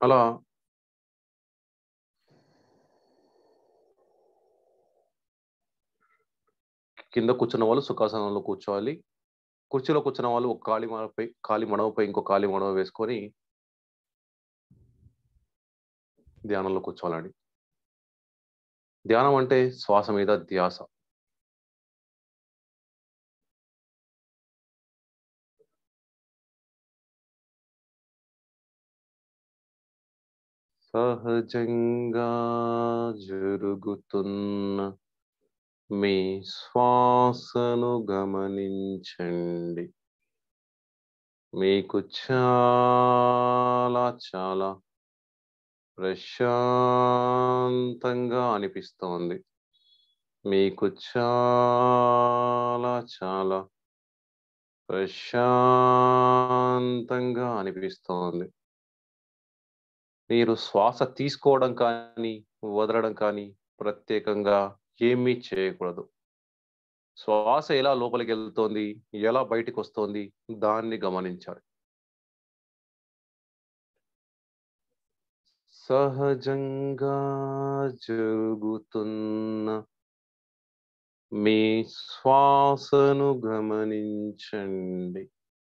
అలా కింద కూర్చున్న వాళ్ళు సుఖాసనంలో కూర్చోవాలి కుర్చీలో కూర్చున్న వాళ్ళు ఒక కాలి మడపై కాలి మడవపై ఇంకో కాలి మడవ వేసుకొని ధ్యానంలో కూర్చోవాలండి ధ్యానం అంటే శ్వాస మీద ధ్యాస సహజంగా జరుగుతున్న మీ శ్వాసను గమనించండి మీకు చాలా చాలా ప్రశాంతంగా అనిపిస్తోంది మీకు చాలా చాలా ప్రశాంతంగా అనిపిస్తోంది మీరు శ్వాస తీసుకోవడం కానీ వదలడం కానీ ప్రత్యేకంగా ఏమీ చేయకూడదు శ్వాస ఎలా లోపలికి వెళ్తోంది ఎలా బయటికి వస్తోంది దాన్ని గమనించాలి సహజంగా జరుగుతున్న మీ శ్వాసను గమనించండి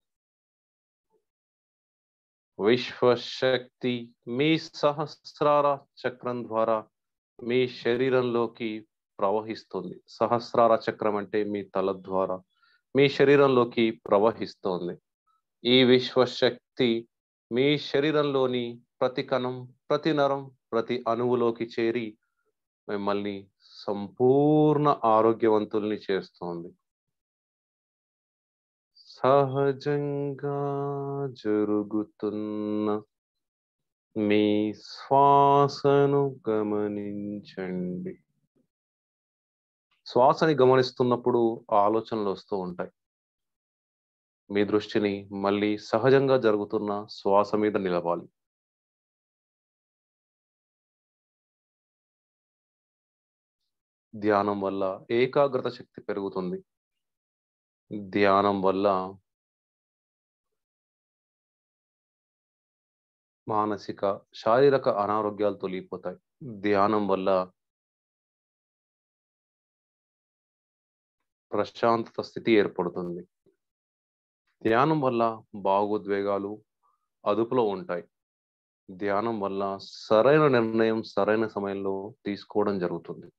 విశ్వశక్తి మీ సహస్రార చక్రం ద్వారా మీ శరీరంలోకి ప్రవహిస్తుంది సహస్రార చక్రం అంటే మీ తల ద్వారా మీ శరీరంలోకి ప్రవహిస్తోంది ఈ విశ్వశక్తి మీ శరీరంలోని ప్రతి కణం ప్రతి నరం ప్రతి అణువులోకి చేరి మిమ్మల్ని సంపూర్ణ ఆరోగ్యవంతుల్ని చేస్తోంది సహజంగా జరుగుతున్న మీ శ్వాసను గమనించండి శ్వాసని గమనిస్తున్నప్పుడు ఆలోచనలు వస్తూ ఉంటాయి మీ దృష్టిని మళ్ళీ సహజంగా జరుగుతున్న శ్వాస మీద నిలవాలి ధ్యానం వల్ల ఏకాగ్రత శక్తి పెరుగుతుంది ధ్యానం వల్ల మానసిక శారీరక అనారోగ్యాలు తొలగిపోతాయి ధ్యానం వల్ల ప్రశాంతత స్థితి ఏర్పడుతుంది ధ్యానం వల్ల భావోద్వేగాలు అదుపులో ఉంటాయి ధ్యానం వల్ల సరైన నిర్ణయం సరైన సమయంలో తీసుకోవడం జరుగుతుంది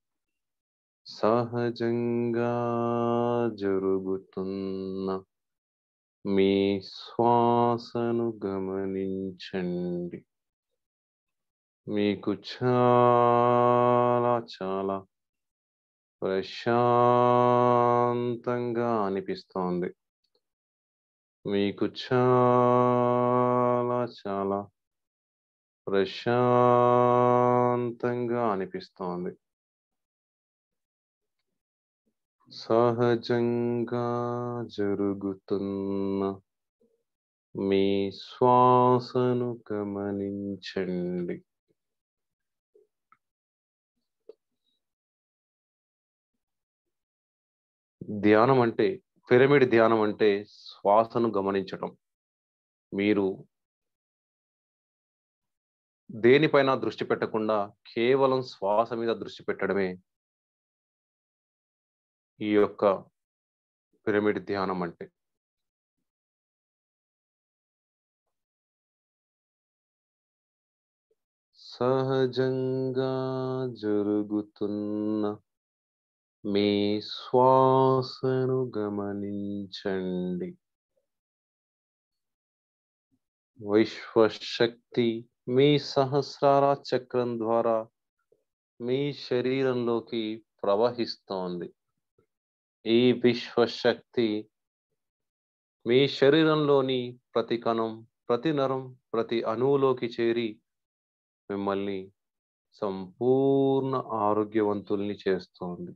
సహజంగా జరుగుతున్న మీ శ్వాసను గమనించండి మీకు చాలా చాలా ప్రశాంతంగా అనిపిస్తోంది మీకు చాలా చాలా ప్రశాంతంగా అనిపిస్తోంది సహజంగా జరుగుతున్న మీ శ్వాసను గమనించండి ధ్యానం అంటే పిరమిడ్ ధ్యానం అంటే శ్వాసను గమనించటం మీరు దేనిపైన దృష్టి పెట్టకుండా కేవలం శ్వాస మీద దృష్టి పెట్టడమే ఈ యొక్క పిరమిడ్ ధ్యానం అంటే సహజంగా జరుగుతున్న మీ శ్వాసను గమనించండి విశ్వశక్తి మీ సహస్రార చక్రం ద్వారా మీ శరీరంలోకి ప్రవహిస్తోంది ఈ విశ్వశక్తి మీ శరీరంలోని ప్రతి కణం ప్రతి నరం ప్రతి అణువులోకి చేరి మిమ్మల్ని సంపూర్ణ ఆరోగ్యవంతుల్ని చేస్తోంది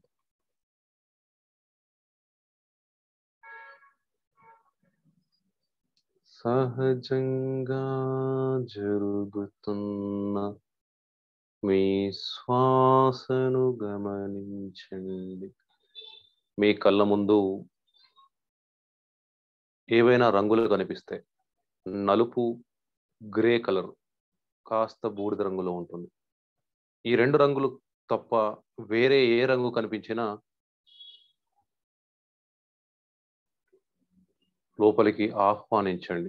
సహజంగా జరుగుతున్న మీ శ్వాసను గమనించండి మీ కళ్ళ ముందు ఏవైనా రంగులు కనిపిస్తాయి నలుపు గ్రే కలర్ కాస్త బూడిద రంగులో ఉంటుంది ఈ రెండు రంగులు తప్ప వేరే ఏ రంగు కనిపించినా లోపలికి ఆహ్వానించండి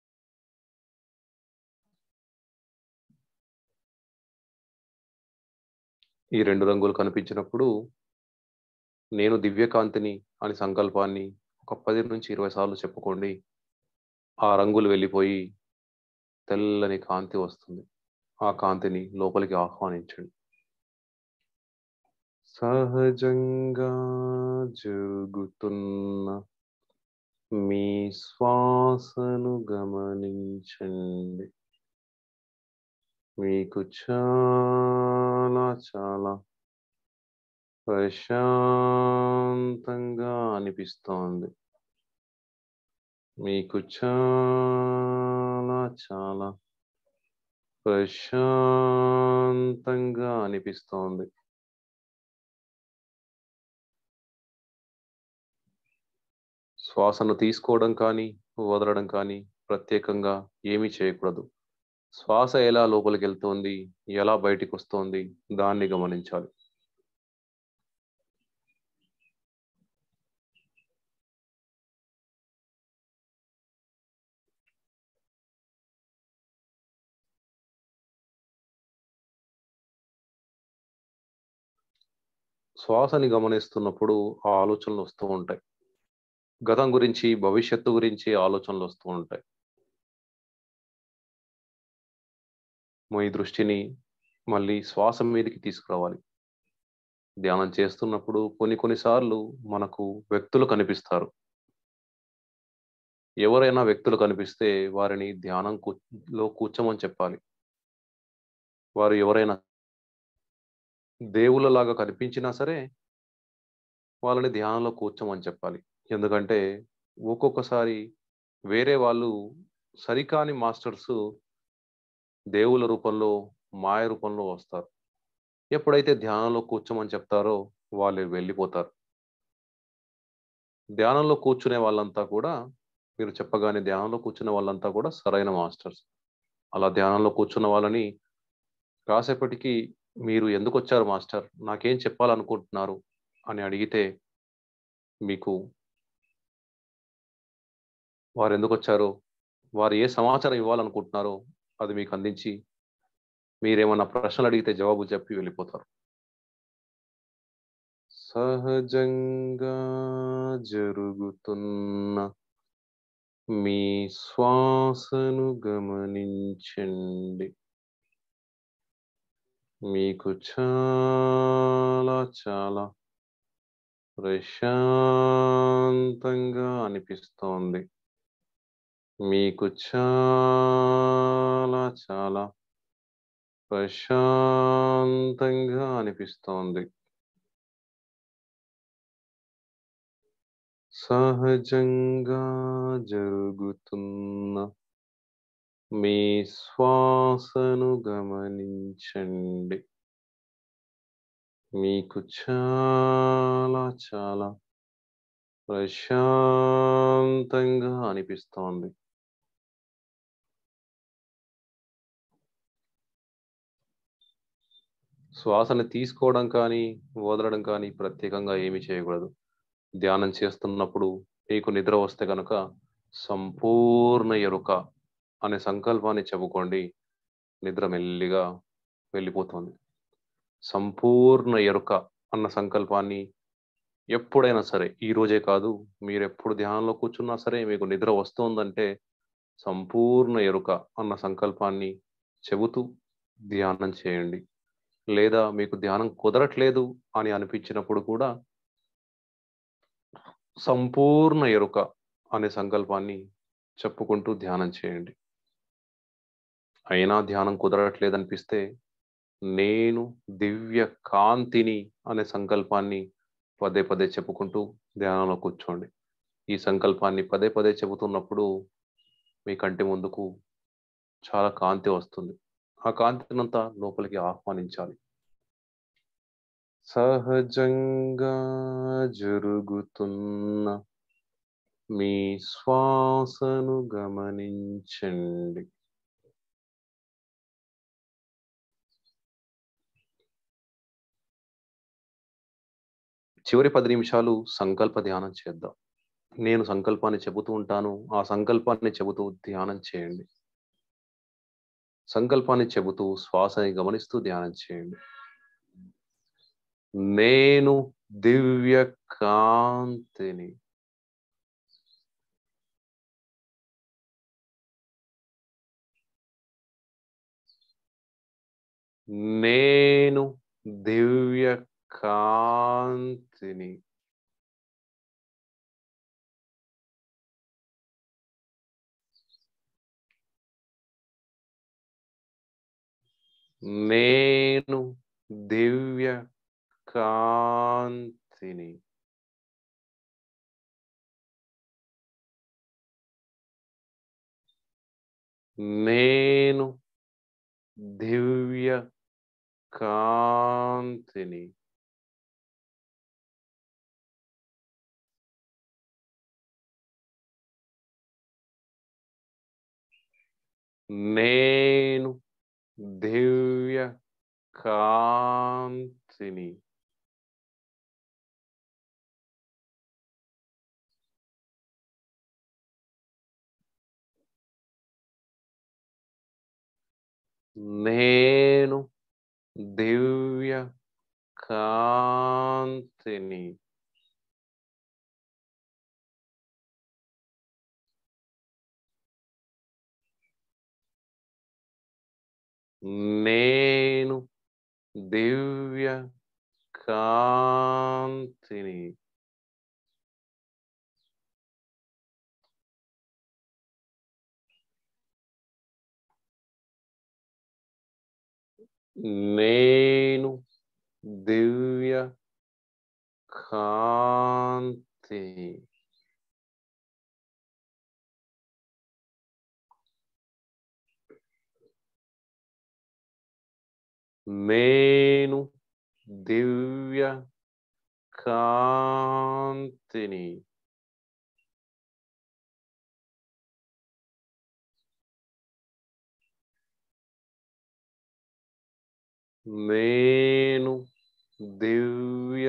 ఈ రెండు రంగులు కనిపించినప్పుడు నేను దివ్యకాంతిని అని సంకల్పాన్ని ఒక పది నుంచి ఇరవై సార్లు చెప్పుకోండి ఆ రంగులు వెళ్ళిపోయి తెల్లని కాంతి వస్తుంది ఆ కాంతిని లోపలికి ఆహ్వానించండి సహజంగా జరుగుతున్న మీ శ్వాసను గమనించండి మీకు చాలా చాలా ప్రశాంతంగా అనిపిస్తోంది మీకు చాలా చాలా ప్రశాంతంగా అనిపిస్తోంది శ్వాసను తీసుకోవడం కానీ వదలడం కానీ ప్రత్యేకంగా ఏమీ చేయకూడదు శ్వాస ఎలా లోపలికి వెళ్తోంది ఎలా బయటికి వస్తోంది దాన్ని గమనించాలి శ్వాసని గమనిస్తున్నప్పుడు ఆ ఆలోచనలు వస్తూ ఉంటాయి గతం గురించి భవిష్యత్తు గురించి ఆలోచనలు వస్తూ ఉంటాయి మీ దృష్టిని మళ్ళీ శ్వాస మీదకి తీసుకురావాలి ధ్యానం చేస్తున్నప్పుడు కొన్ని కొన్నిసార్లు మనకు వ్యక్తులు కనిపిస్తారు ఎవరైనా వ్యక్తులు కనిపిస్తే వారిని ధ్యానం లో కూర్చోమని చెప్పాలి వారు ఎవరైనా దేవుళ్ళలాగా కనిపించినా సరే వాళ్ళని ధ్యానంలో కూర్చోమని చెప్పాలి ఎందుకంటే ఒక్కొక్కసారి వేరే వాళ్ళు సరికాని మాస్టర్స్ దేవుల రూపంలో మాయ రూపంలో వస్తారు ఎప్పుడైతే ధ్యానంలో కూర్చోమని చెప్తారో వాళ్ళు వెళ్ళిపోతారు ధ్యానంలో కూర్చునే వాళ్ళంతా కూడా మీరు చెప్పగానే ధ్యానంలో కూర్చునే వాళ్ళంతా కూడా సరైన మాస్టర్స్ అలా ధ్యానంలో కూర్చున్న వాళ్ళని కాసేపటికి మీరు ఎందుకు వచ్చారు మాస్టర్ నాకేం చెప్పాలనుకుంటున్నారు అని అడిగితే మీకు వారు ఎందుకు వచ్చారో వారు ఏ సమాచారం ఇవ్వాలనుకుంటున్నారో అది మీకు అందించి మీరేమన్నా ప్రశ్నలు అడిగితే జవాబు చెప్పి వెళ్ళిపోతారు సహజంగా జరుగుతున్న మీ శ్వాసను గమనించండి మీకు చాలా చాలా ప్రశాంతంగా అనిపిస్తోంది మీకు చాలా చాలా ప్రశాంతంగా అనిపిస్తోంది సహజంగా జరుగుతున్న మీ శ్వాసను గమనించండి మీకు చాలా చాలా ప్రశాంతంగా అనిపిస్తోంది శ్వాసని తీసుకోవడం కానీ వదలడం కానీ ప్రత్యేకంగా ఏమీ చేయకూడదు ధ్యానం చేస్తున్నప్పుడు మీకు నిద్ర వస్తే కనుక సంపూర్ణ ఎరుక అనే సంకల్పాన్ని చెప్పుకోండి నిద్ర మెల్లిగా వెళ్ళిపోతుంది సంపూర్ణ ఎరుక అన్న సంకల్పాన్ని ఎప్పుడైనా సరే ఈ రోజే కాదు మీరు ఎప్పుడు ధ్యానంలో కూర్చున్నా సరే మీకు నిద్ర వస్తుందంటే సంపూర్ణ ఎరుక అన్న సంకల్పాన్ని చెబుతూ ధ్యానం చేయండి లేదా మీకు ధ్యానం కుదరట్లేదు అని అనిపించినప్పుడు కూడా సంపూర్ణ ఎరుక అనే సంకల్పాన్ని చెప్పుకుంటూ ధ్యానం చేయండి అయినా ధ్యానం కుదరట్లేదు అనిపిస్తే నేను దివ్య కాంతిని అనే సంకల్పాన్ని పదే పదే చెప్పుకుంటూ ధ్యానంలో కూర్చోండి ఈ సంకల్పాన్ని పదే పదే చెబుతున్నప్పుడు మీ కంటి ముందుకు చాలా కాంతి వస్తుంది ఆ కాంతినంతా లోపలికి ఆహ్వానించాలి సహజంగా జరుగుతున్న మీ శ్వాసను గమనించండి చివరి పది నిమిషాలు సంకల్ప ధ్యానం చేద్దాం నేను సంకల్పాన్ని చెబుతూ ఉంటాను ఆ సంకల్పాన్ని చెబుతూ ధ్యానం చేయండి సంకల్పాన్ని చెబుతూ శ్వాసని గమనిస్తూ ధ్యానం చేయండి నేను దివ్య కాంతిని నేను దివ్య కాంతిని నేను దివ్య కాంతిని నేను దివ్య కాంతిని నేను దివ్య కాంతిని నేను దివ్య కాంతిని నేను దివ్య కాంతిని నేను దివ్య కాంతి నేను దివ్య కాంతిని నేను దివ్య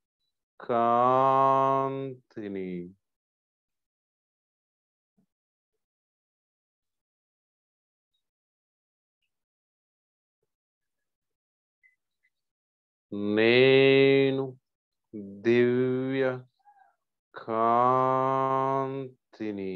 కాంతిని నేను దివ్య కాంతిని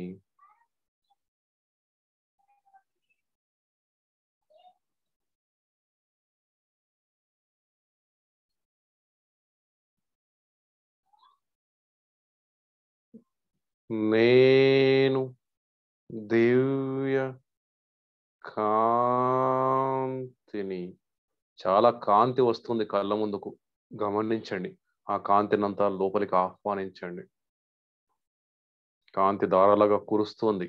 నేను దివ్య కాంతిని చాలా కాంతి వస్తుంది కళ్ళ ముందుకు గమనించండి ఆ కాంతినంతా లోపలికి ఆహ్వానించండి కాంతి దారాలుగా కురుస్తుంది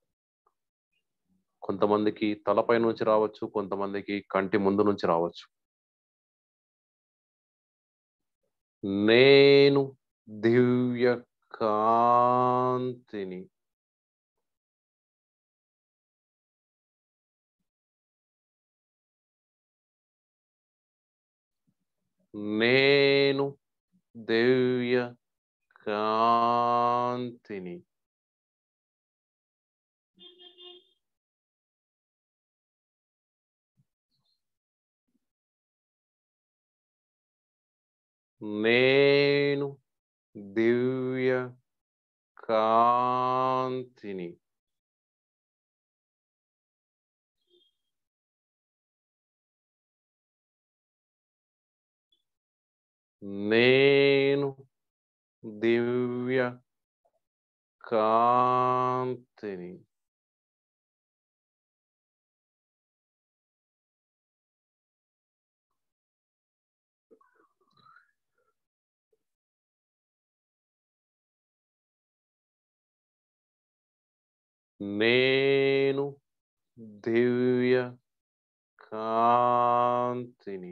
కొంతమందికి తలపై నుంచి రావచ్చు కొంతమందికి కంటి ముందు నుంచి రావచ్చు నేను దివ్య కాంతిని నేను దివ్య కాంతిని నేను దివ్య కాంతిని నేను దివ్య కాంతిని నేను దివ్య కాంతిని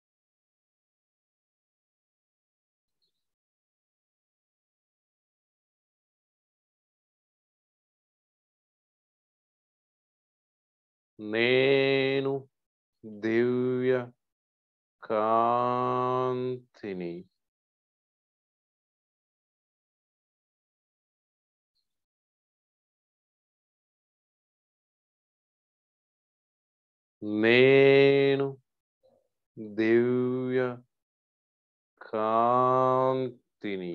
నేను దివ్య కాంతిని నేను దివ్య కాంతిని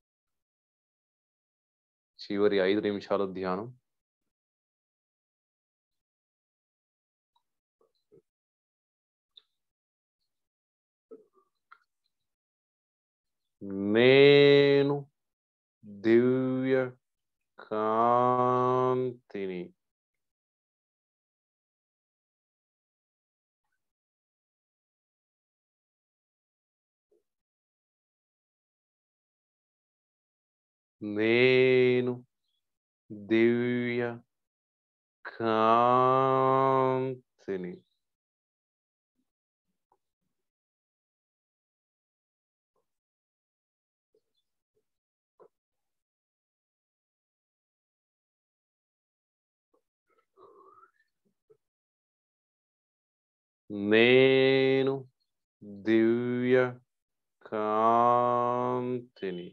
చివరి ఐదు నిమిషాలు ధ్యానం నేను దివ్య కాంతిని నేను దివ్య కాంతిని నేను దివ్య కాంతిని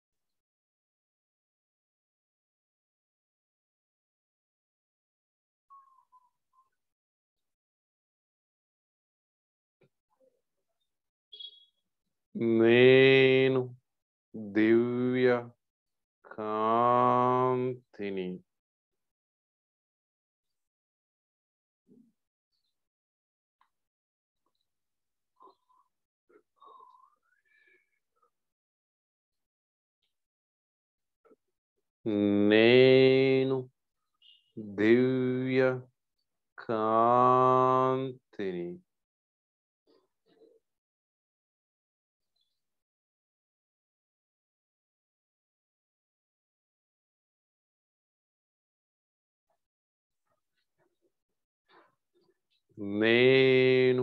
నేను దివ్య కాంతిని నేను దివ్య కాంతిని నేను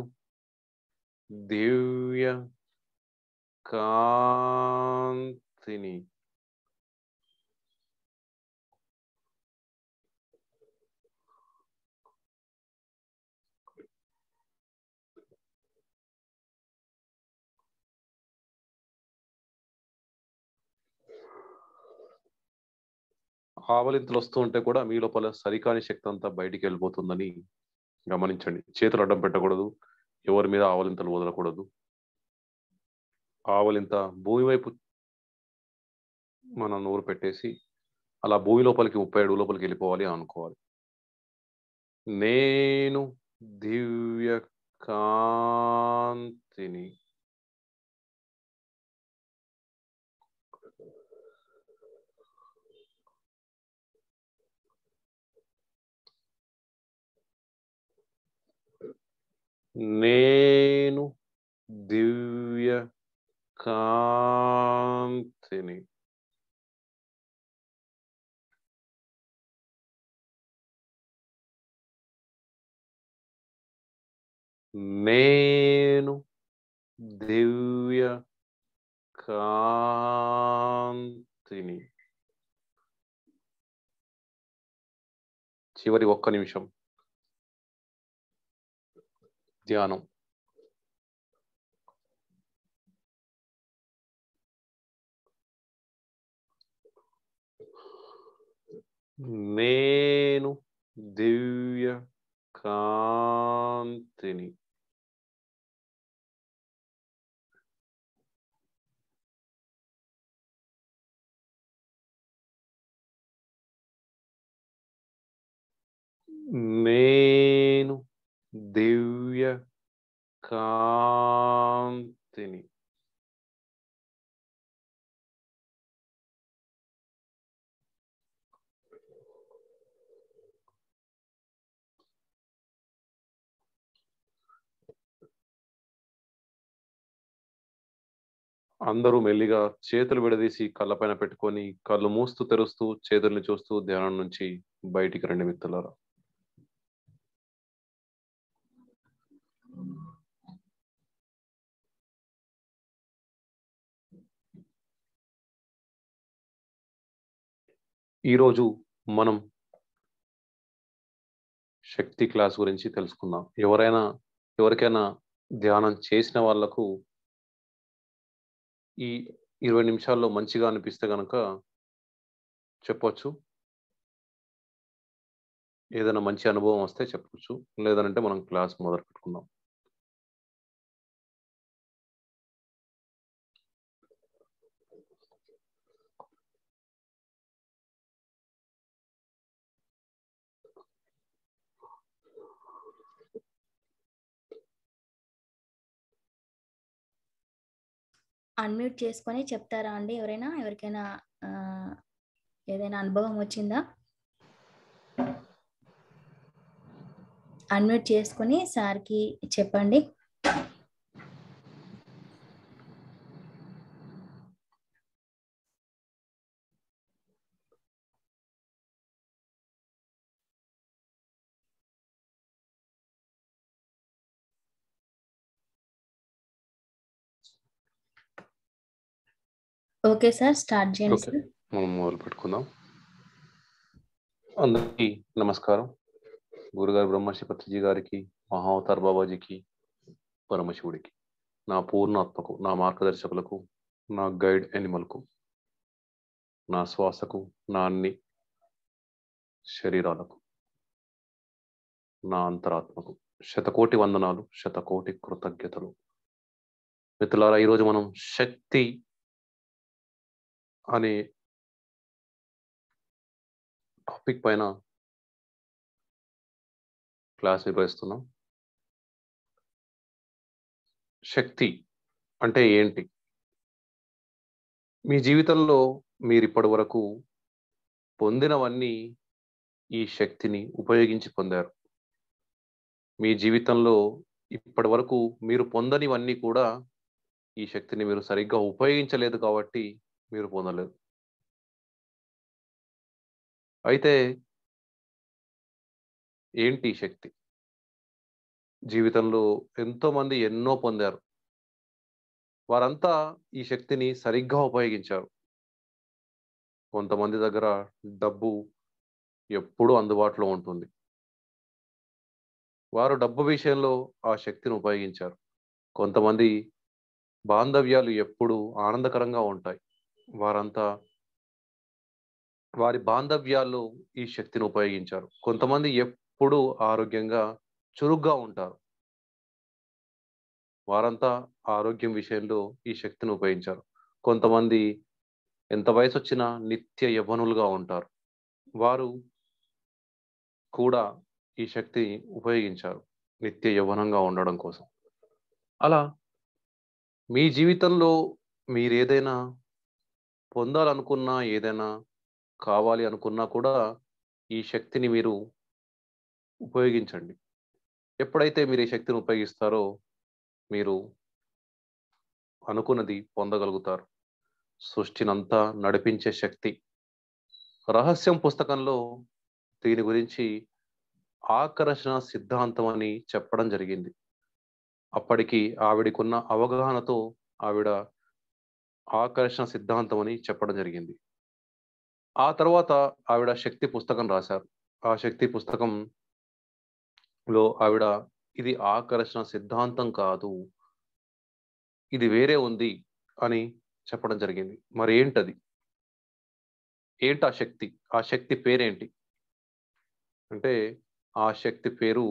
దివ్య కాంతిని ఆవలింతలు వస్తూ ఉంటే కూడా మీ లోపల సరికాని శక్తి అంతా బయటికి వెళ్ళిపోతుందని గమనించండి చేతులు అడ్డం పెట్టకూడదు ఎవరి మీద ఆవలింతలు వదలకూడదు ఆవలింత భూమి వైపు మన నోరు పెట్టేసి అలా భూమి లోపలికి ముప్పై అడుగు లోపలికి వెళ్ళిపోవాలి అనుకోవాలి నేను దివ్య కాంతిని నేను దివ్య కాంతిని నేను దివ్య కాంతిని చివరి ఒక్క నిమిషం ధ్యానం నేను దివ్య కాంతిని నేను దివ్య కాంతిని అందరూ మెల్లిగా చేతులు విడదీసి కళ్ళపైన పెట్టుకొని కళ్ళు మూస్తూ తెరుస్తూ చేతుల్ని చూస్తూ ధ్యానం నుంచి బయటికి రండి మిత్రులారా ఈరోజు మనం శక్తి క్లాస్ గురించి తెలుసుకుందాం ఎవరైనా ఎవరికైనా ధ్యానం చేసిన వాళ్లకు ఈ ఇరవై నిమిషాల్లో మంచిగా అనిపిస్తే గనక చెప్పొచ్చు ఏదైనా మంచి అనుభవం వస్తే చెప్పొచ్చు లేదనంటే మనం క్లాస్ మొదలు పెట్టుకుందాం అన్మ్యూట్ చేసుకొని చెప్తారా అండి ఎవరైనా ఎవరికైనా ఆ, ఏదైనా అనుభవం వచ్చిందా అన్మ్యూట్ చేసుకొని సార్కి చెప్పండి ఓకే సార్ స్టార్ట్ చేయండి ఓకే. సార్ మనం మొదలు పెట్టుకుందాం అందరికీ నమస్కారం గురుగారు బ్రహ్మశ్రీ పత్రిజీ గారికి మహావతార్ బాబాజీకి పరమశివుడికి నా పూర్ణాత్మకు నా మార్గదర్శకులకు నా గైడ్ ఎనిమల్కు నా శ్వాసకు నా అన్ని శరీరాలకు నా అంతరాత్మకు శతకోటి వందనాలు శతకోటి కృతజ్ఞతలు మిత్రులారా ఈరోజు మనం శక్తి అనే టాపిక్ పైన క్లాస్ నిర్వహిస్తున్నాం శక్తి అంటే ఏంటి మీ జీవితంలో మీరు ఇప్పటి వరకు పొందినవన్నీ ఈ శక్తిని ఉపయోగించి పొందారు మీ జీవితంలో ఇప్పటి వరకు మీరు పొందనివన్నీ కూడా ఈ శక్తిని మీరు సరిగ్గా ఉపయోగించలేదు కాబట్టి మీరు పొందలేదు అయితే ఏంటి ఈ శక్తి జీవితంలో ఎంతో మంది ఎన్నో పొందారు వారంతా ఈ శక్తిని సరిగ్గా ఉపయోగించారు కొంతమంది దగ్గర డబ్బు ఎప్పుడూ అందుబాటులో ఉంటుంది వారు డబ్బు విషయంలో ఆ శక్తిని ఉపయోగించారు కొంతమంది బాంధవ్యాలు ఎప్పుడు ఆనందకరంగా ఉంటాయి వారంతా వారి బాంధవ్యాల్లో ఈ శక్తిని ఉపయోగించారు కొంతమంది ఎప్పుడు ఆరోగ్యంగా చురుగ్గా ఉంటారు వారంతా ఆరోగ్యం విషయంలో ఈ శక్తిని ఉపయోగించారు కొంతమంది ఎంత వయసు వచ్చినా నిత్య యవ్వనులుగా ఉంటారు వారు కూడా ఈ శక్తిని ఉపయోగించారు నిత్య యవ్వనంగా ఉండడం కోసం అలా మీ జీవితంలో మీరు ఏదైనా పొందాలనుకున్నా ఏదైనా కావాలి అనుకున్నా కూడా ఈ శక్తిని మీరు ఉపయోగించండి ఎప్పుడైతే మీరు ఈ శక్తిని ఉపయోగిస్తారో మీరు అనుకున్నది పొందగలుగుతారు సృష్టినంతా నడిపించే శక్తి రహస్యం పుస్తకంలో దీని గురించి ఆకర్షణ సిద్ధాంతం అని చెప్పడం జరిగింది అప్పటికి ఆవిడకున్న అవగాహనతో ఆవిడ ఆకర్షణ సిద్ధాంతం అని చెప్పడం జరిగింది ఆ తర్వాత ఆవిడ శక్తి పుస్తకం రాశారు ఆ శక్తి పుస్తకం లో ఆవిడ ఇది ఆకర్షణ సిద్ధాంతం కాదు ఇది వేరే ఉంది అని చెప్పడం జరిగింది మరి ఏంటది ఏంటి ఆ శక్తి ఆ శక్తి పేరేంటి అంటే ఆ శక్తి పేరు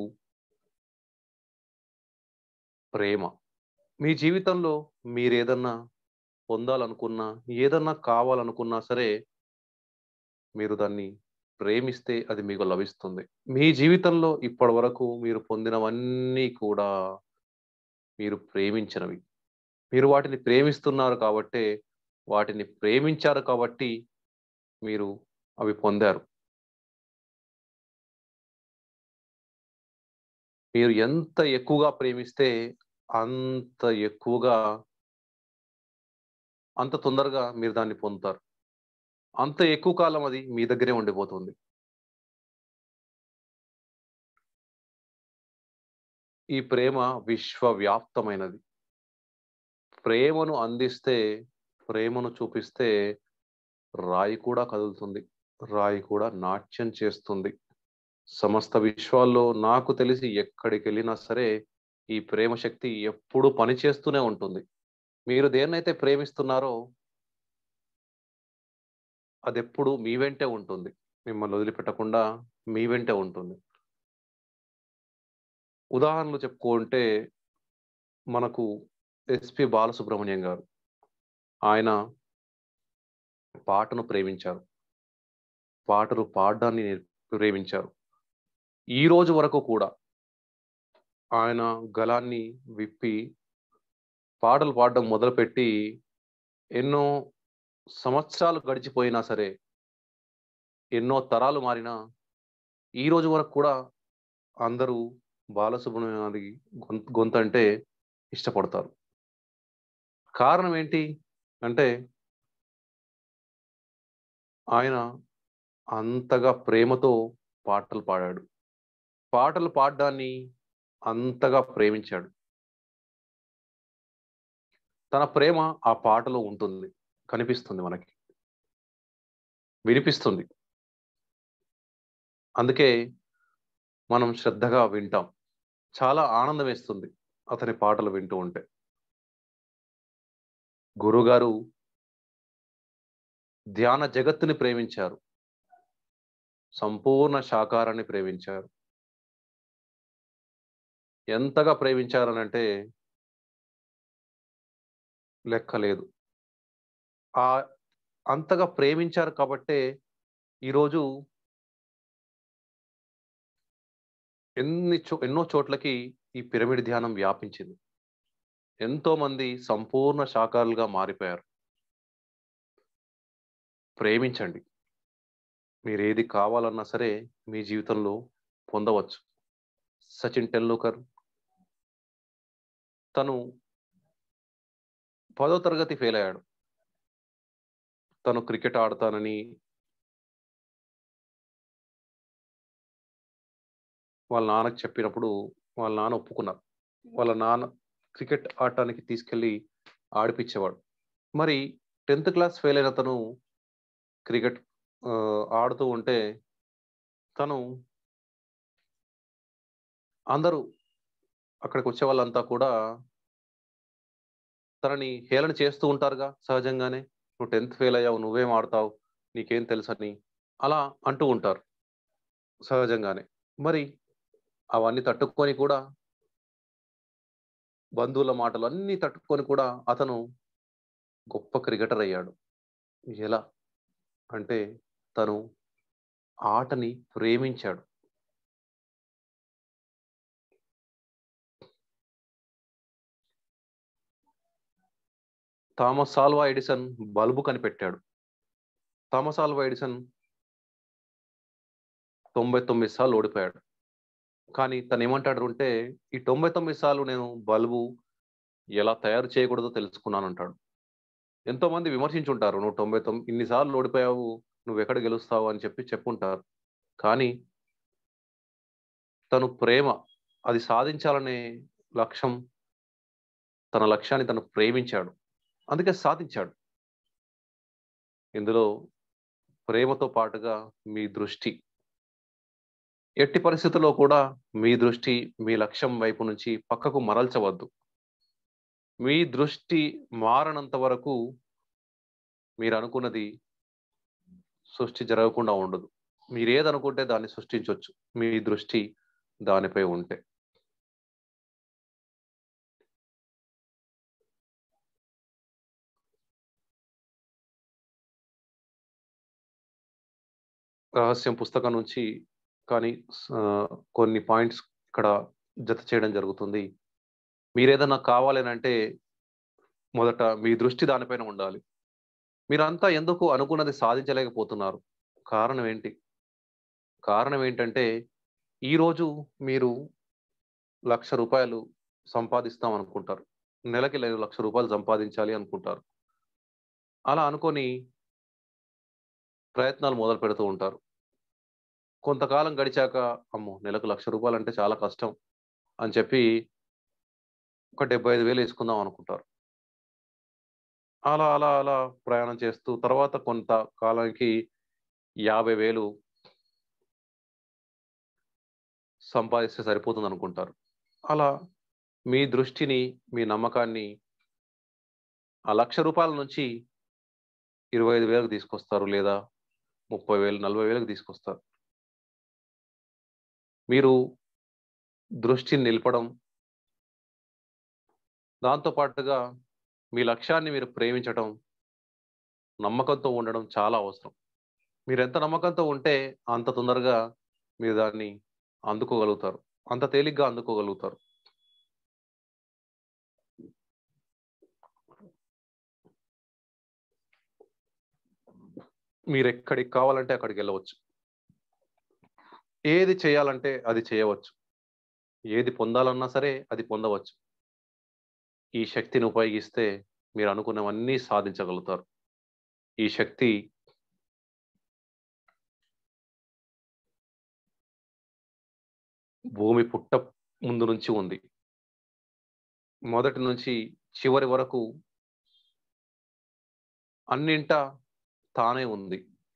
ప్రేమ మీ జీవితంలో మీరు ఏదన్నా పొందాలనుకున్నా ఏదన్నా కావాలనుకున్నా సరే మీరు దాన్ని ప్రేమిస్తే అది మీకు లభిస్తుంది మీ జీవితంలో ఇప్పటి వరకు మీరు పొందినవన్నీ కూడా మీరు ప్రేమించినవి మీరు వాటిని ప్రేమిస్తున్నారు కాబట్టే వాటిని ప్రేమించారు కాబట్టి మీరు అవి పొందారు మీరు ఎంత ఎక్కువగా ప్రేమిస్తే అంత ఎక్కువగా అంత తొందరగా మీరు దాన్ని పొందుతారు అంత ఎక్కువ కాలం అది మీ దగ్గరే ఉండిపోతుంది ఈ ప్రేమ విశ్వవ్యాప్తమైనది ప్రేమను అందిస్తే ప్రేమను చూపిస్తే రాయి కూడా కదులుతుంది రాయి కూడా నాట్యం చేస్తుంది సమస్త విశ్వాల్లో నాకు తెలిసి ఎక్కడికి వెళ్ళినా సరే ఈ ప్రేమ శక్తి ఎప్పుడు పనిచేస్తూనే ఉంటుంది మీరు దేన్నైతే ప్రేమిస్తున్నారో అది ఎప్పుడు మీ వెంటే ఉంటుంది మిమ్మల్ని వదిలిపెట్టకుండా మీ వెంటే ఉంటుంది ఉదాహరణలు చెప్పుకుంటే మనకు ఎస్పి బాలసుబ్రహ్మణ్యం గారు ఆయన పాటను ప్రేమించారు పాటలు పాడడాన్ని నేర్- ప్రేమించారు ఈ రోజు వరకు కూడా ఆయన గలాన్ని విప్పి పాటలు పాడడం మొదలుపెట్టి ఎన్నో సంవత్సరాలు గడిచిపోయినా సరే ఎన్నో తరాలు మారినా ఈ రోజు వరకు కూడా అందరూ బాలసుబ్రహ్మణ్యానికి గొంతు గొంతు అంటే ఇష్టపడతారు కారణం ఏంటి అంటే ఆయన అంతగా ప్రేమతో పాటలు పాడాడు పాటలు పాడడాన్ని అంతగా ప్రేమించాడు తన ప్రేమ ఆ పాటలో ఉంటుంది కనిపిస్తుంది మనకి వినిపిస్తుంది అందుకే మనం శ్రద్ధగా వింటాం చాలా ఆనందం వేస్తుంది అతని పాటలు వింటూ ఉంటే గురుగారు ధ్యాన జగత్తుని ప్రేమించారు సంపూర్ణ శాకారాన్ని ప్రేమించారు ఎంతగా ప్రేమించారనంటే లెక్క లేదు ఆ అంతగా ప్రేమించారు కాబట్టే ఈరోజు ఎన్ని చో ఎన్నో చోట్లకి ఈ పిరమిడ్ ధ్యానం వ్యాపించింది ఎంతో మంది సంపూర్ణ శాకారులుగా మారిపోయారు ప్రేమించండి మీరు ఏది కావాలన్నా సరే మీ జీవితంలో పొందవచ్చు సచిన్ టెండూల్కర్ తను పదో తరగతి ఫెయిల్ అయ్యాడు తను క్రికెట్ ఆడతానని వాళ్ళ నాన్నకి చెప్పినప్పుడు వాళ్ళ నాన్న ఒప్పుకున్నారు వాళ్ళ నాన్న క్రికెట్ ఆడటానికి తీసుకెళ్ళి ఆడిపించేవాడు మరి టెన్త్ క్లాస్ ఫెయిల్ అయిన తను క్రికెట్ ఆ, ఆడుతూ ఉంటే తను అందరూ అక్కడికి వచ్చే వాళ్ళంతా కూడా తనని హేళన చేస్తూ ఉంటారుగా సహజంగానే నువ్వు టెన్త్ ఫెయిల్ అయ్యావు నువ్వేం ఆడతావు నీకేం తెలుసని అలా అంటూ ఉంటారు సహజంగానే మరి అవన్నీ తట్టుకొని కూడా బంధువుల మాటలు అన్నీ తట్టుకొని కూడా అతను గొప్ప క్రికెటర్ అయ్యాడు ఎలా అంటే తను ఆటని ప్రేమించాడు థామస్ ఆల్వా ఎడిసన్ బల్బు కనిపెట్టాడు థామస్ ఆల్వా ఎడిసన్ తొంభై తొమ్మిది సార్లు ఓడిపోయాడు కానీ తను ఏమంటాడు అంటే ఈ తొంభై తొమ్మిది సార్లు నేను బల్బు ఎలా తయారు చేయకూడదో తెలుసుకున్నాను అంటాడు ఎంతో మంది విమర్శించుంటారు నువ్వు తొంభై తొమ్మిది ఇన్నిసార్లు ఓడిపోయావు నువ్వు ఎక్కడ గెలుస్తావు అని చెప్పి చెప్పుంటారు కానీ తను ప్రేమ అది సాధించాలనే లక్ష్యం తన లక్ష్యాన్ని తను ప్రేమించాడు అందుకే సాధించాడు ఇందులో ప్రేమతో పాటుగా మీ దృష్టి ఎట్టి పరిస్థితుల్లో కూడా మీ దృష్టి మీ లక్ష్యం వైపు నుంచి పక్కకు మరల్చవద్దు మీ దృష్టి మారనంత వరకు మీరు అనుకున్నది సృష్టి జరగకుండా ఉండదు మీరు ఏదనుకుంటే దాన్ని సృష్టించవచ్చు మీ దృష్టి దానిపై ఉంటే రహస్యం పుస్తకం నుంచి కానీ ఆ, కొన్ని పాయింట్స్ ఇక్కడ జత చేయడం జరుగుతుంది మీరు ఏదన్నా కావాలి అని అంటే మొదట మీ దృష్టి దానిపైన ఉండాలి మీరంతా ఎందుకు అనుకున్నది సాధించలేకపోతున్నారు కారణం ఏంటి కారణం ఏంటంటే ఈరోజు మీరు లక్ష రూపాయలు సంపాదిస్తాం అనుకుంటారు నెలకి లేదు లక్ష రూపాయలు సంపాదించాలి అనుకుంటారు అలా అనుకొని ప్రయత్నాలు మొదలు పెడుతూ ఉంటారు కొంతకాలం గడిచాక అమ్మో నెలకు లక్ష రూపాయలు అంటే చాలా కష్టం అని చెప్పి ఒక డెబ్బై ఐదు వేలు వేసుకుందాం అనుకుంటారు అలా అలా అలా ప్రయాణం చేస్తూ తర్వాత కొంత కాలానికి యాభై వేలు సంపాదిస్తే సరిపోతుంది అనుకుంటారు అలా మీ దృష్టిని మీ నమ్మకాన్ని ఆ లక్ష రూపాయల నుంచి ఇరవై ఐదు వేలకు తీసుకొస్తారు లేదా ముప్పై వేలు నలభై వేలకు తీసుకొస్తారు మీరు దృష్టిని నిలపడం దాంతో పాటుగా మీ లక్ష్యాన్ని మీరు ప్రేమించడం నమ్మకంతో ఉండడం చాలా అవసరం మీరు ఎంత నమ్మకంతో ఉంటే అంత తొందరగా మీరు దాన్ని అందుకోగలుగుతారు అంత తేలిగ్గా అందుకోగలుగుతారు మీరు ఎక్కడికి కావాలంటే అక్కడికి వెళ్ళవచ్చు ఏది చేయాలంటే అది చేయవచ్చు ఏది పొందాలన్నా సరే అది పొందవచ్చు ఈ శక్తిని ఉపయోగిస్తే మీరు అనుకున్నవన్నీ సాధించగలుగుతారు ఈ శక్తి భూమి పుట్ట ముందు నుంచి ఉంది మొదటి నుంచి చివరి వరకు అన్నింట తానే ఉంది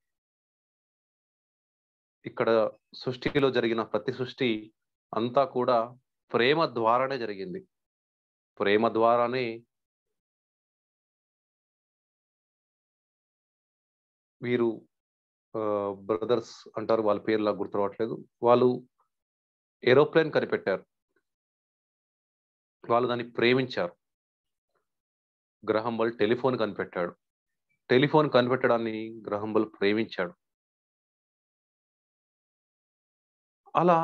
ఇక్కడ సృష్టిలో జరిగిన ప్రతి సృష్టి అంతా కూడా ప్రేమ ద్వారానే జరిగింది ప్రేమ ద్వారానే వీరు బ్రదర్స్ అంటారు వాళ్ళ పేరు నాకు గుర్తు రావట్లేదు వాళ్ళు ఏరోప్లేన్ కనిపెట్టారు వాళ్ళు దాన్ని ప్రేమించారు గ్రహం బల్ టెలిఫోన్ కనిపెట్టాడు టెలిఫోన్ కనిపెట్టడాన్ని గ్రహం బల్ ప్రేమించాడు అలా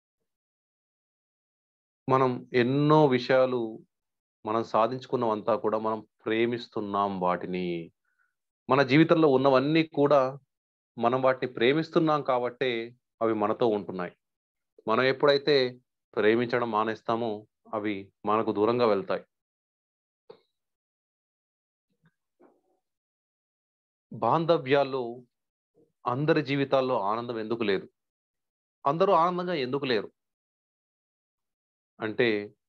మనం ఎన్నో విషయాలు మనం సాధించుకున్నవంతా కూడా మనం ప్రేమిస్తున్నాం వాటిని మన జీవితంలో ఉన్నవన్నీ కూడా మనం వాటిని ప్రేమిస్తున్నాం కాబట్టే అవి మనతో ఉంటున్నాయి మనం ఎప్పుడైతే ప్రేమించడం మానేస్తామో అవి మనకు దూరంగా వెళ్తాయి బాంధవ్యాల్లో అందరి జీవితాల్లో ఆనందం ఎందుకు లేదు అందరూ ఆనందంగా ఎందుకు లేరు అంటే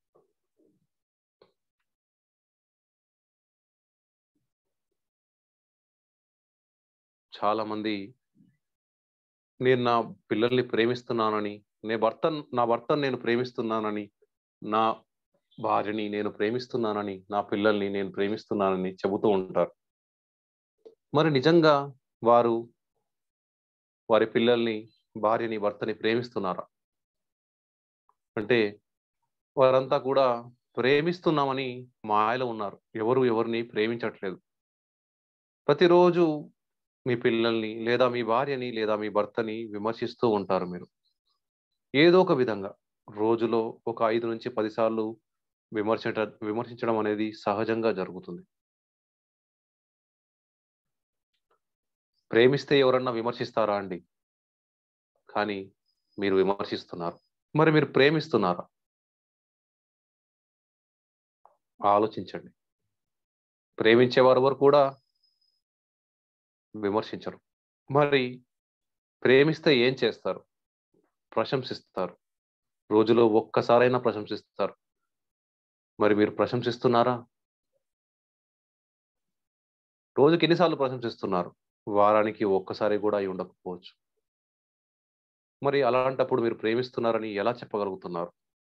చాలా మంది నేను నా పిల్లల్ని ప్రేమిస్తున్నానని నే భర్త నా భర్తను నేను ప్రేమిస్తున్నానని నా భార్యని నేను ప్రేమిస్తున్నానని నా పిల్లల్ని నేను ప్రేమిస్తున్నానని చెబుతూ ఉంటారు మరి నిజంగా వారు వారి పిల్లల్ని భార్యని భర్తని ప్రేమిస్తున్నారా అంటే వారంతా కూడా ప్రేమిస్తున్నామని మాయలో ఉన్నారు ఎవరు ఎవరిని ప్రేమించట్లేదు ప్రతిరోజు మీ పిల్లల్ని లేదా మీ భార్యని లేదా మీ భర్తని విమర్శిస్తూ ఉంటారు మీరు ఏదో ఒక విధంగా రోజులో ఒక ఐదు నుంచి పది సార్లు విమర్శించ విమర్శించడం అనేది సహజంగా జరుగుతుంది ప్రేమిస్తే ఎవరన్నా విమర్శిస్తారా అండి కానీ మీరు విమర్శిస్తున్నారు మరి మీరు ప్రేమిస్తున్నారా ఆలోచించండి ప్రేమించేవారు వారు కూడా విమర్శించరు మరి ప్రేమిస్తే ఏం చేస్తారు ప్రశంసిస్తారు రోజులో ఒక్కసారైనా ప్రశంసిస్తారు మరి మీరు ప్రశంసిస్తున్నారా రోజుకి ఎన్నిసార్లు ప్రశంసిస్తున్నారు వారానికి ఒక్కసారి కూడా అయి ఉండకపోవచ్చు మరి అలాంటప్పుడు మీరు ప్రేమిస్తున్నారని ఎలా చెప్పగలుగుతున్నారు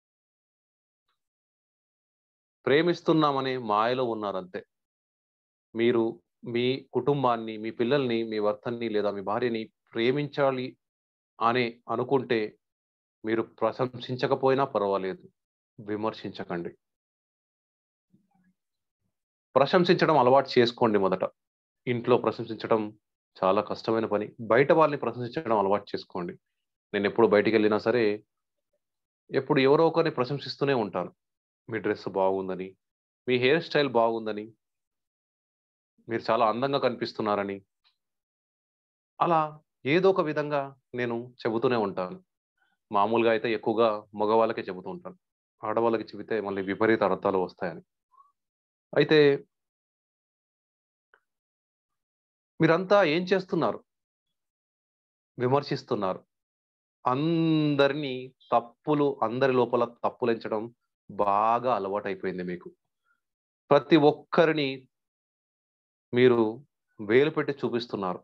ప్రేమిస్తున్నామనే మాయలో ఉన్నారంతే మీరు మీ కుటుంబాన్ని మీ పిల్లల్ని మీ భర్తని లేదా మీ భార్యని ప్రేమించాలి అని అనుకుంటే మీరు ప్రశంసించకపోయినా పర్వాలేదు విమర్శించకండి ప్రశంసించడం అలవాటు చేసుకోండి మొదట ఇంట్లో ప్రశంసించడం చాలా కష్టమైన పని బయట వాళ్ళని ప్రశంసించడం అలవాటు చేసుకోండి నేను ఎప్పుడు బయటికి వెళ్ళినా సరే ఎప్పుడు ఎవరో ఒకరిని ప్రశంసిస్తూనే ఉంటాను మీ డ్రెస్ బాగుందని మీ హెయిర్ స్టైల్ బాగుందని మీరు చాలా అందంగా కనిపిస్తున్నారని అలా ఏదో ఒక విధంగా నేను చెబుతూనే ఉంటాను మామూలుగా అయితే ఎక్కువగా మగవాళ్ళకే చెబుతూ ఉంటాను ఆడవాళ్ళకి చెబితే మళ్ళీ విపరీత అర్థాలు వస్తాయని అయితే మీరంతా ఏం చేస్తున్నారు విమర్శిస్తున్నారు అందరినీ తప్పులు అందరి లోపల తప్పులెంచడం బాగా అలవాటైపోయింది మీకు ప్రతి ఒక్కరిని మీరు వేలు పెట్టి చూపిస్తున్నారు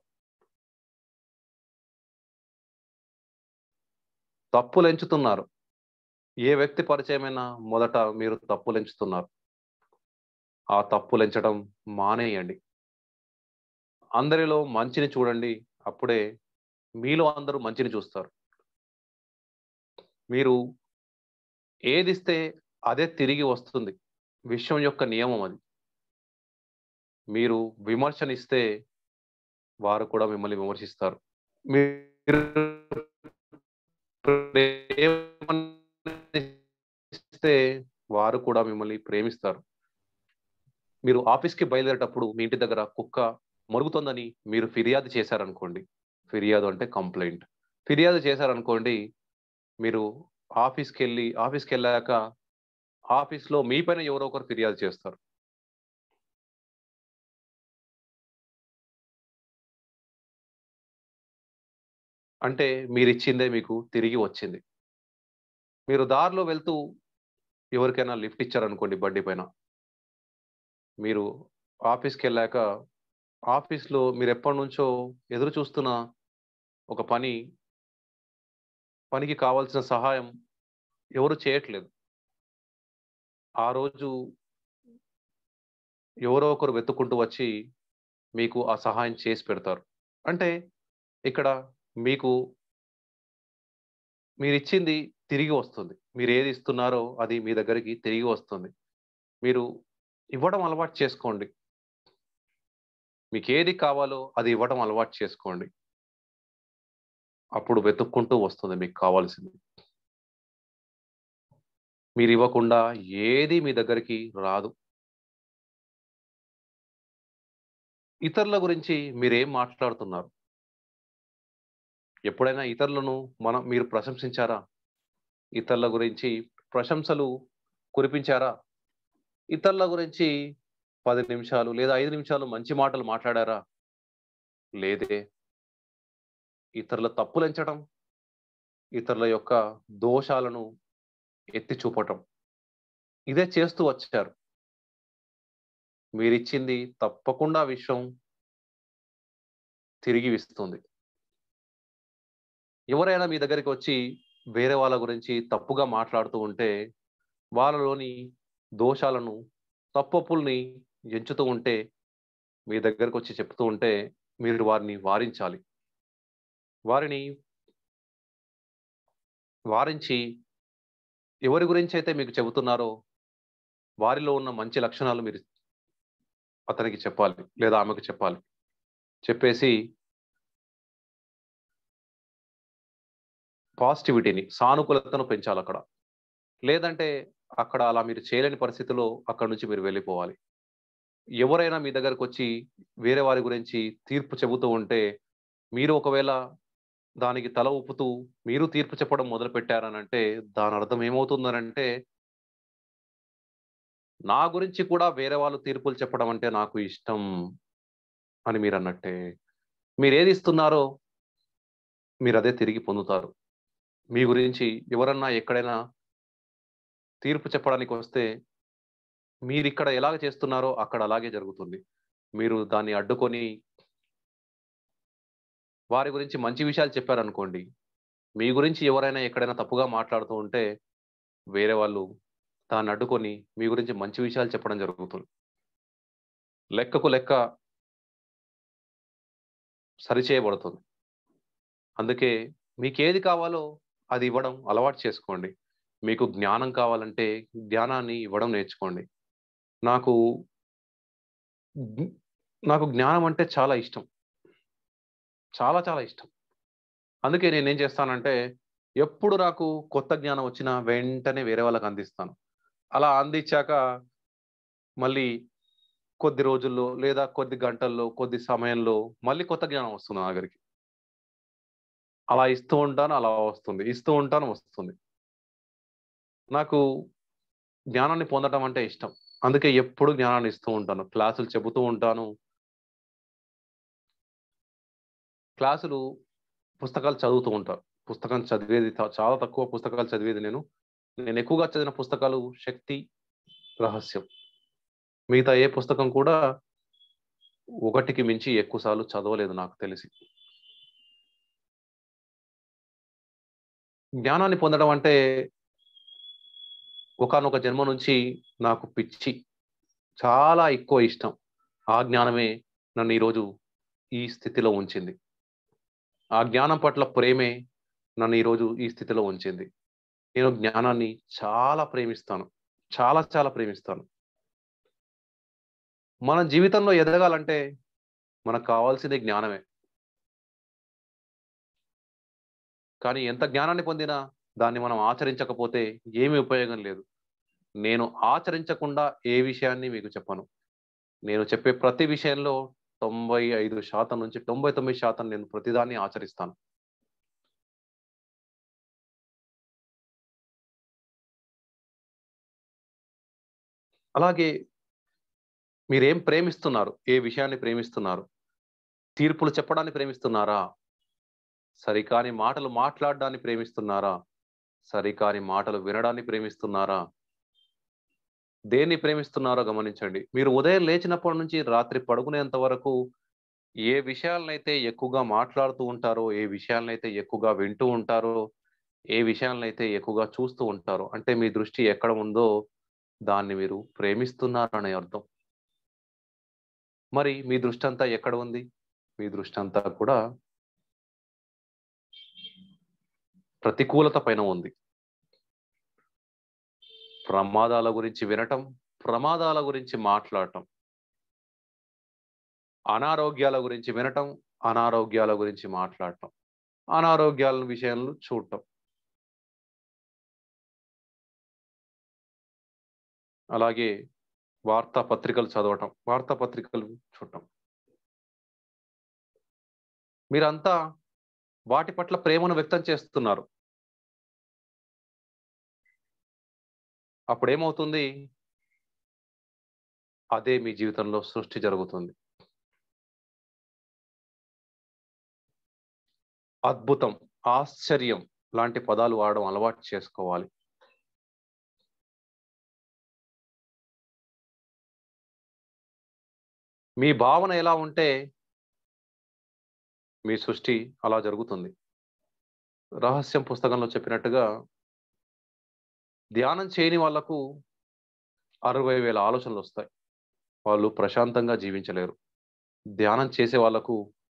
తప్పులు ఎంచుతున్నారు ఏ వ్యక్తి పరిచయమైనా మొదట మీరు తప్పులు ఎంచుతున్నారు ఆ తప్పులు ఎంచడం మానేయండి అందరిలో మంచిని చూడండి అప్పుడే మీలో అందరూ మంచిని చూస్తారు మీరు ఏదిస్తే అదే తిరిగి వస్తుంది విశ్వం యొక్క నియమం అది మీరు విమర్శనిస్తే వారు కూడా మిమ్మల్ని విమర్శిస్తారు మీరు ప్రేమిస్తే వారు కూడా మిమ్మల్ని ప్రేమిస్తారు మీరు ఆఫీస్కి బయలుదేరేటప్పుడు మీ ఇంటి దగ్గర కుక్క మరుగుతోందని మీరు ఫిర్యాదు చేశారనుకోండి ఫిర్యాదు అంటే కంప్లైంట్ ఫిర్యాదు చేశారనుకోండి మీరు ఆఫీస్కి వెళ్ళి ఆఫీస్కి వెళ్ళాక ఆఫీస్లో మీ పైన ఎవరో ఒకరు ఫిర్యాదు చేస్తారు అంటే మీరు ఇచ్చిందే మీకు తిరిగి వచ్చింది మీరు దారిలో వెళ్తూ ఎవరికైనా లిఫ్ట్ ఇచ్చారనుకోండి బండి పైన మీరు ఆఫీస్కి వెళ్ళాక ఆఫీస్లో మీరు ఎప్పటి నుంచో ఎదురు చూస్తున్న ఒక పని పనికి కావాల్సిన సహాయం ఎవరు చేయట్లేదు ఆ రోజు ఎవరో ఒకరు వెతుక్కుంటూ వచ్చి మీకు ఆ సహాయం చేసి పెడతారు అంటే ఇక్కడ మీకు మీరు ఇచ్చింది తిరిగి వస్తుంది మీరు ఏది ఇస్తున్నారో అది మీ దగ్గరికి తిరిగి వస్తుంది మీరు ఇవ్వడం అలవాటు చేసుకోండి మీకు ఏది కావాలో అది ఇవ్వడం అలవాటు చేసుకోండి అప్పుడు వెతుక్కుంటూ వస్తుంది మీకు కావాల్సింది మీరు ఇవ్వకుండా ఏది మీ దగ్గరికి రాదు ఇతరుల గురించి మీరేం మాట్లాడుతున్నారు ఎప్పుడైనా ఇతరులను మనం మీరు ప్రశంసించారా ఇతరుల గురించి ప్రశంసలు కురిపించారా ఇతరుల గురించి పది నిమిషాలు లేదా ఐదు నిమిషాలు మంచి మాటలు మాట్లాడారా లేదే ఇతరుల తప్పులు ఎంచడం ఇతరుల యొక్క దోషాలను ఎత్తి చూపటం ఇదే చేస్తూ వచ్చారు మీరిచ్చింది తప్పకుండా విషయం తిరిగి ఇస్తుంది ఎవరైనా మీ దగ్గరికి వచ్చి వేరే వాళ్ళ గురించి తప్పుగా మాట్లాడుతూ ఉంటే వాళ్ళలోని దోషాలను తప్పప్పుల్ని ఎంచుతూ ఉంటే మీ దగ్గరకు వచ్చి చెప్తూ ఉంటే మీరు వారిని వారించాలి వారిని వారించి ఎవరి గురించి అయితే మీకు చెబుతున్నారో వారిలో ఉన్న మంచి లక్షణాలు మీరు అతనికి చెప్పాలి లేదా ఆమెకు చెప్పాలి చెప్పేసి పాజిటివిటీని సానుకూలతను పెంచాలి అక్కడ లేదంటే అక్కడ అలా మీరు చేయలేని పరిస్థితిలో అక్కడ నుంచి మీరు వెళ్ళిపోవాలి ఎవరైనా మీ దగ్గరకు వచ్చి వేరే వారి గురించి తీర్పు చెబుతూ ఉంటే మీరు ఒకవేళ దానికి తల ఊపుతూ మీరు తీర్పు చెప్పడం మొదలు పెట్టారనంటే దాని అర్థం ఏమవుతుందనంటే నా గురించి కూడా వేరే వాళ్ళు తీర్పులు చెప్పడం అంటే నాకు ఇష్టం అని మీరు అన్నట్టే మీరు ఏది ఇస్తున్నారో మీరు అదే తిరిగి పొందుతారు మీ గురించి ఎవరన్నా ఎక్కడైనా తీర్పు చెప్పడానికి వస్తే మీరు ఇక్కడ ఎలాగ చేస్తున్నారో అక్కడ అలాగే జరుగుతుంది మీరు దాన్ని అడ్డుకొని వారి గురించి మంచి విషయాలు చెప్పారనుకోండి మీ గురించి ఎవరైనా ఎక్కడైనా తప్పుగా మాట్లాడుతూ ఉంటే వేరే వాళ్ళు దాన్ని అడ్డుకొని మీ గురించి మంచి విషయాలు చెప్పడం జరుగుతుంది లెక్కకు లెక్క సరిచేయబడుతుంది అందుకే మీకు ఏది కావాలో అది ఇవ్వడం అలవాటు చేసుకోండి మీకు జ్ఞానం కావాలంటే జ్ఞానాన్ని ఇవ్వడం నేర్చుకోండి నాకు నాకు జ్ఞానం అంటే చాలా ఇష్టం చాలా చాలా ఇష్టం అందుకే నేను ఏం చేస్తానంటే ఎప్పుడు నాకు కొత్త జ్ఞానం వచ్చినా వెంటనే వేరే వాళ్ళకి అందిస్తాను అలా అందించాక మళ్ళీ కొద్ది రోజుల్లో లేదా కొద్ది గంటల్లో కొద్ది సమయంలో మళ్ళీ కొత్త జ్ఞానం వస్తుంది నా దగ్గరికి అలా ఇస్తూ ఉంటాను అలా వస్తుంది ఇస్తూ ఉంటాను వస్తుంది నాకు జ్ఞానాన్ని పొందడం అంటే ఇష్టం అందుకే ఎప్పుడు జ్ఞానాన్ని ఇస్తూ ఉంటాను క్లాసులు చెబుతూ ఉంటాను క్లాసులు పుస్తకాలు చదువుతూ ఉంటాను పుస్తకం చదివేది చాలా తక్కువ పుస్తకాలు చదివేది నేను నేను ఎక్కువగా చదివిన పుస్తకాలు శక్తి రహస్యం మిగతా ఏ పుస్తకం కూడా ఒకటికి మించి ఎక్కువసార్లు చదవలేదు నాకు తెలిసి జ్ఞానాన్ని పొందడం అంటే ఒకనొక జన్మ నుంచి నాకు పిచ్చి చాలా ఎక్కువ ఇష్టం ఆ జ్ఞానమే నన్ను ఈరోజు ఈ స్థితిలో ఉంచింది ఆ జ్ఞానం పట్ల ప్రేమే నన్ను ఈరోజు ఈ స్థితిలో ఉంచింది నేను జ్ఞానాన్ని చాలా ప్రేమిస్తాను చాలా చాలా ప్రేమిస్తాను మన జీవితంలో ఎదగాలంటే మనకు కావాల్సింది జ్ఞానమే కానీ ఎంత జ్ఞానాన్ని పొందినా దాన్ని మనం ఆచరించకపోతే ఏమీ ఉపయోగం లేదు నేను ఆచరించకుండా ఏ విషయాన్ని మీకు చెప్పను నేను చెప్పే ప్రతి విషయంలో తొంభై ఐదు శాతం నుంచి తొంభై తొమ్మిది శాతం నేను ప్రతిదాన్ని ఆచరిస్తాను అలాగే మీరేం ప్రేమిస్తున్నారు ఏ విషయాన్ని ప్రేమిస్తున్నారు తీర్పులు చెప్పడాన్ని ప్రేమిస్తున్నారా సరికాని మాటలు మాట్లాడడాన్ని ప్రేమిస్తున్నారా సరికాని మాటలు వినడాన్ని ప్రేమిస్తున్నారా దేన్ని ప్రేమిస్తున్నారో గమనించండి మీరు ఉదయం లేచినప్పటి నుంచి రాత్రి పడుకునేంత వరకు ఏ విషయాలనైతే ఎక్కువగా మాట్లాడుతూ ఉంటారో ఏ విషయాలనైతే ఎక్కువగా వింటూ ఉంటారో ఏ విషయాలనైతే ఎక్కువగా చూస్తూ ఉంటారో అంటే మీ దృష్టి ఎక్కడ ఉందో దాన్ని మీరు ప్రేమిస్తున్నారనే అర్థం మరి మీ దృష్టి అంతా ఎక్కడ ఉంది మీ దృష్టి అంతా కూడా ప్రతికూలత పైన ఉంది ప్రమాదాల గురించి వినటం ప్రమాదాల గురించి మాట్లాడటం అనారోగ్యాల గురించి వినటం అనారోగ్యాల గురించి మాట్లాడటం అనారోగ్యాల విషయంలో చూడటం అలాగే వార్తాపత్రికలు చదవటం వార్తాపత్రికలు చూడటం మీరంతా వాటి పట్ల ప్రేమను వ్యక్తం చేస్తున్నారు అప్పుడు ఏమవుతుంది అదే మీ జీవితంలో సృష్టి జరుగుతుంది అద్భుతం ఆశ్చర్యం లాంటి పదాలు వాడడం అలవాటు చేసుకోవాలి మీ భావన ఎలా ఉంటే మీ సృష్టి అలా జరుగుతుంది రహస్యం పుస్తకంలో చెప్పినట్టుగా ధ్యానం చేయని వాళ్లకు అరవై వేల ఆలోచనలు వస్తాయి వాళ్ళు ప్రశాంతంగా జీవించలేరు ధ్యానం చేసే వాళ్లకు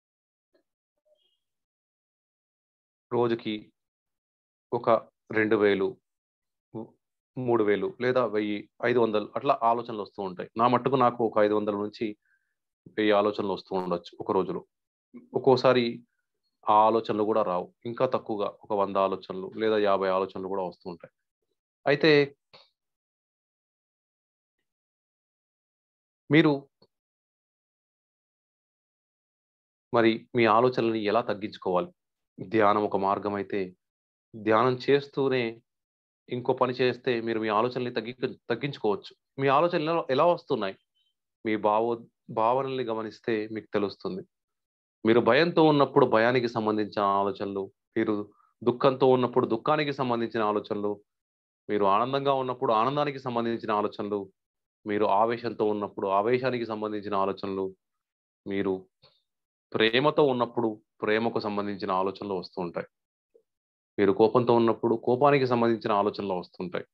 రోజుకి ఒక రెండు వేలు మూడు వేలు లేదా వెయ్యి ఐదు వందలు అట్లా ఆలోచనలు వస్తూ ఉంటాయి నా మట్టుకు నాకు ఒక ఐదు వందల నుంచి వెయ్యి ఆలోచనలు వస్తూ ఉండొచ్చు ఒక రోజులో ఒక్కోసారి ఆ ఆలోచనలు కూడా రావు ఇంకా తక్కువగా ఒక వంద ఆలోచనలు లేదా యాభై ఆలోచనలు కూడా వస్తూ ఉంటాయి అయితే మీరు మరి మీ ఆలోచనల్ని ఎలా తగ్గించుకోవాలి ధ్యానం ఒక మార్గం అయితే ధ్యానం చేస్తూనే ఇంకో పని చేస్తే మీరు మీ ఆలోచనల్ని తగ్గి తగ్గించుకోవచ్చు మీ ఆలోచనలు ఎలా- ఎలా వస్తున్నాయి మీ భావో భావనల్ని గమనిస్తే మీకు తెలుస్తుంది మీరు భయంతో ఉన్నప్పుడు భయానికి సంబంధించిన ఆలోచనలు మీరు దుఃఖంతో ఉన్నప్పుడు దుఃఖానికి సంబంధించిన ఆలోచనలు మీరు ఆనందంగా ఉన్నప్పుడు ఆనందానికి సంబంధించిన ఆలోచనలు మీరు ఆవేశంతో ఉన్నప్పుడు ఆవేశానికి సంబంధించిన ఆలోచనలు మీరు ప్రేమతో ఉన్నప్పుడు ప్రేమకు సంబంధించిన ఆలోచనలు వస్తూ ఉంటాయి మీరు కోపంతో ఉన్నప్పుడు కోపానికి సంబంధించిన ఆలోచనలు వస్తుంటాయి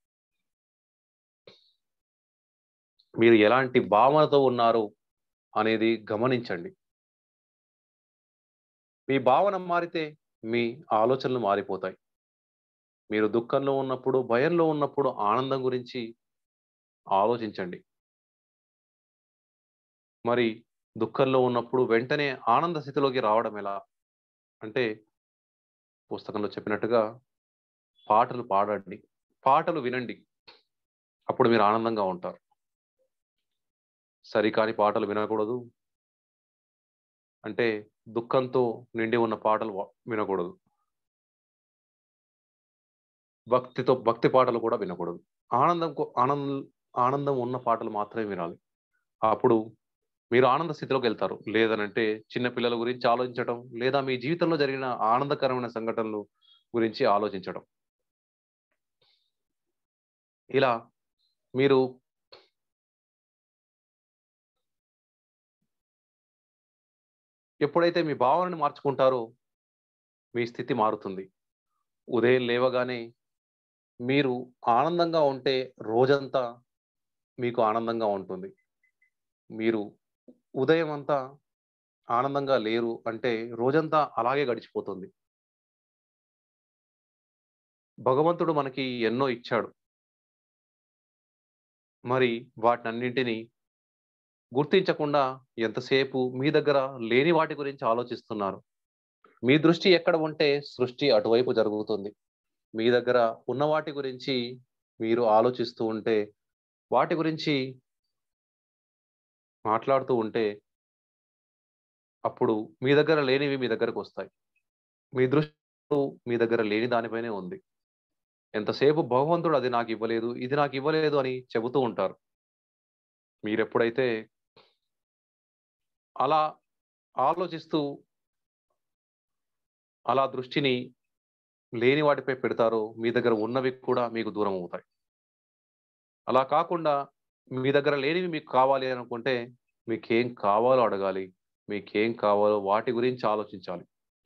మీరు ఎలాంటి భావనతో ఉన్నారు అనేది గమనించండి మీ భావన మారితే మీ ఆలోచనలు మారిపోతాయి మీరు దుఃఖంలో ఉన్నప్పుడు భయంలో ఉన్నప్పుడు ఆనందం గురించి ఆలోచించండి మరి దుఃఖంలో ఉన్నప్పుడు వెంటనే ఆనంద స్థితిలోకి రావడం ఎలా అంటే పుస్తకంలో చెప్పినట్టుగా పాటలు పాడండి పాటలు వినండి అప్పుడు మీరు ఆనందంగా ఉంటారు సరికాని పాటలు వినకూడదు అంటే దుఃఖంతో నిండి ఉన్న పాటలు వ- వినకూడదు భక్తితో భక్తి పాటలు కూడా వినకూడదు ఆనందం కో- ఆనందం ఆనందం ఉన్న పాటలు మాత్రమే వినాలి అప్పుడు మీరు ఆనంద స్థితిలోకి వెళ్తారు లేదనంటే చిన్న పిల్లల గురించి ఆలోచించడం లేదా మీ జీవితంలో జరిగిన ఆనందకరమైన సంఘటనలు గురించి ఆలోచించడం ఇలా మీరు ఎప్పుడైతే మీ భావనని మార్చుకుంటారో మీ స్థితి మారుతుంది ఉదయం లేవగానే మీరు ఆనందంగా ఉంటే రోజంతా మీకు ఆనందంగా ఉంటుంది మీరు ఉదయం అంతా ఆనందంగా లేరు అంటే రోజంతా అలాగే గడిచిపోతుంది భగవంతుడు మనకి ఎన్నో ఇచ్చాడు మరి వాటినన్నింటినీ గుర్తించకుండా ఎంతసేపు మీ దగ్గర లేని వాటి గురించి ఆలోచిస్తున్నారు మీ దృష్టి ఎక్కడ ఉంటే సృష్టి అటువైపు జరుగుతుంది మీ దగ్గర ఉన్న వాటి గురించి మీరు ఆలోచిస్తూ ఉంటే వాటి గురించి మాట్లాడుతూ ఉంటే అప్పుడు మీ దగ్గర లేనివి మీ దగ్గరకు వస్తాయి మీ దృష్టి మీ దగ్గర లేని దానిపైనే ఉంది ఎంతసేపు భగవంతుడు అది నాకు ఇవ్వలేదు ఇది నాకు ఇవ్వలేదు అని చెబుతూ ఉంటారు మీరు ఎప్పుడైతే అలా ఆలోచిస్తూ అలా దృష్టిని లేని వాటిపై పెడతారో మీ దగ్గర ఉన్నవి కూడా మీకు దూరం అవుతాయి అలా కాకుండా మీ దగ్గర లేనివి మీకు కావాలి అనుకుంటే మీకేం కావాలో అడగాలి మీకేం కావాలో వాటి గురించి ఆలోచించాలి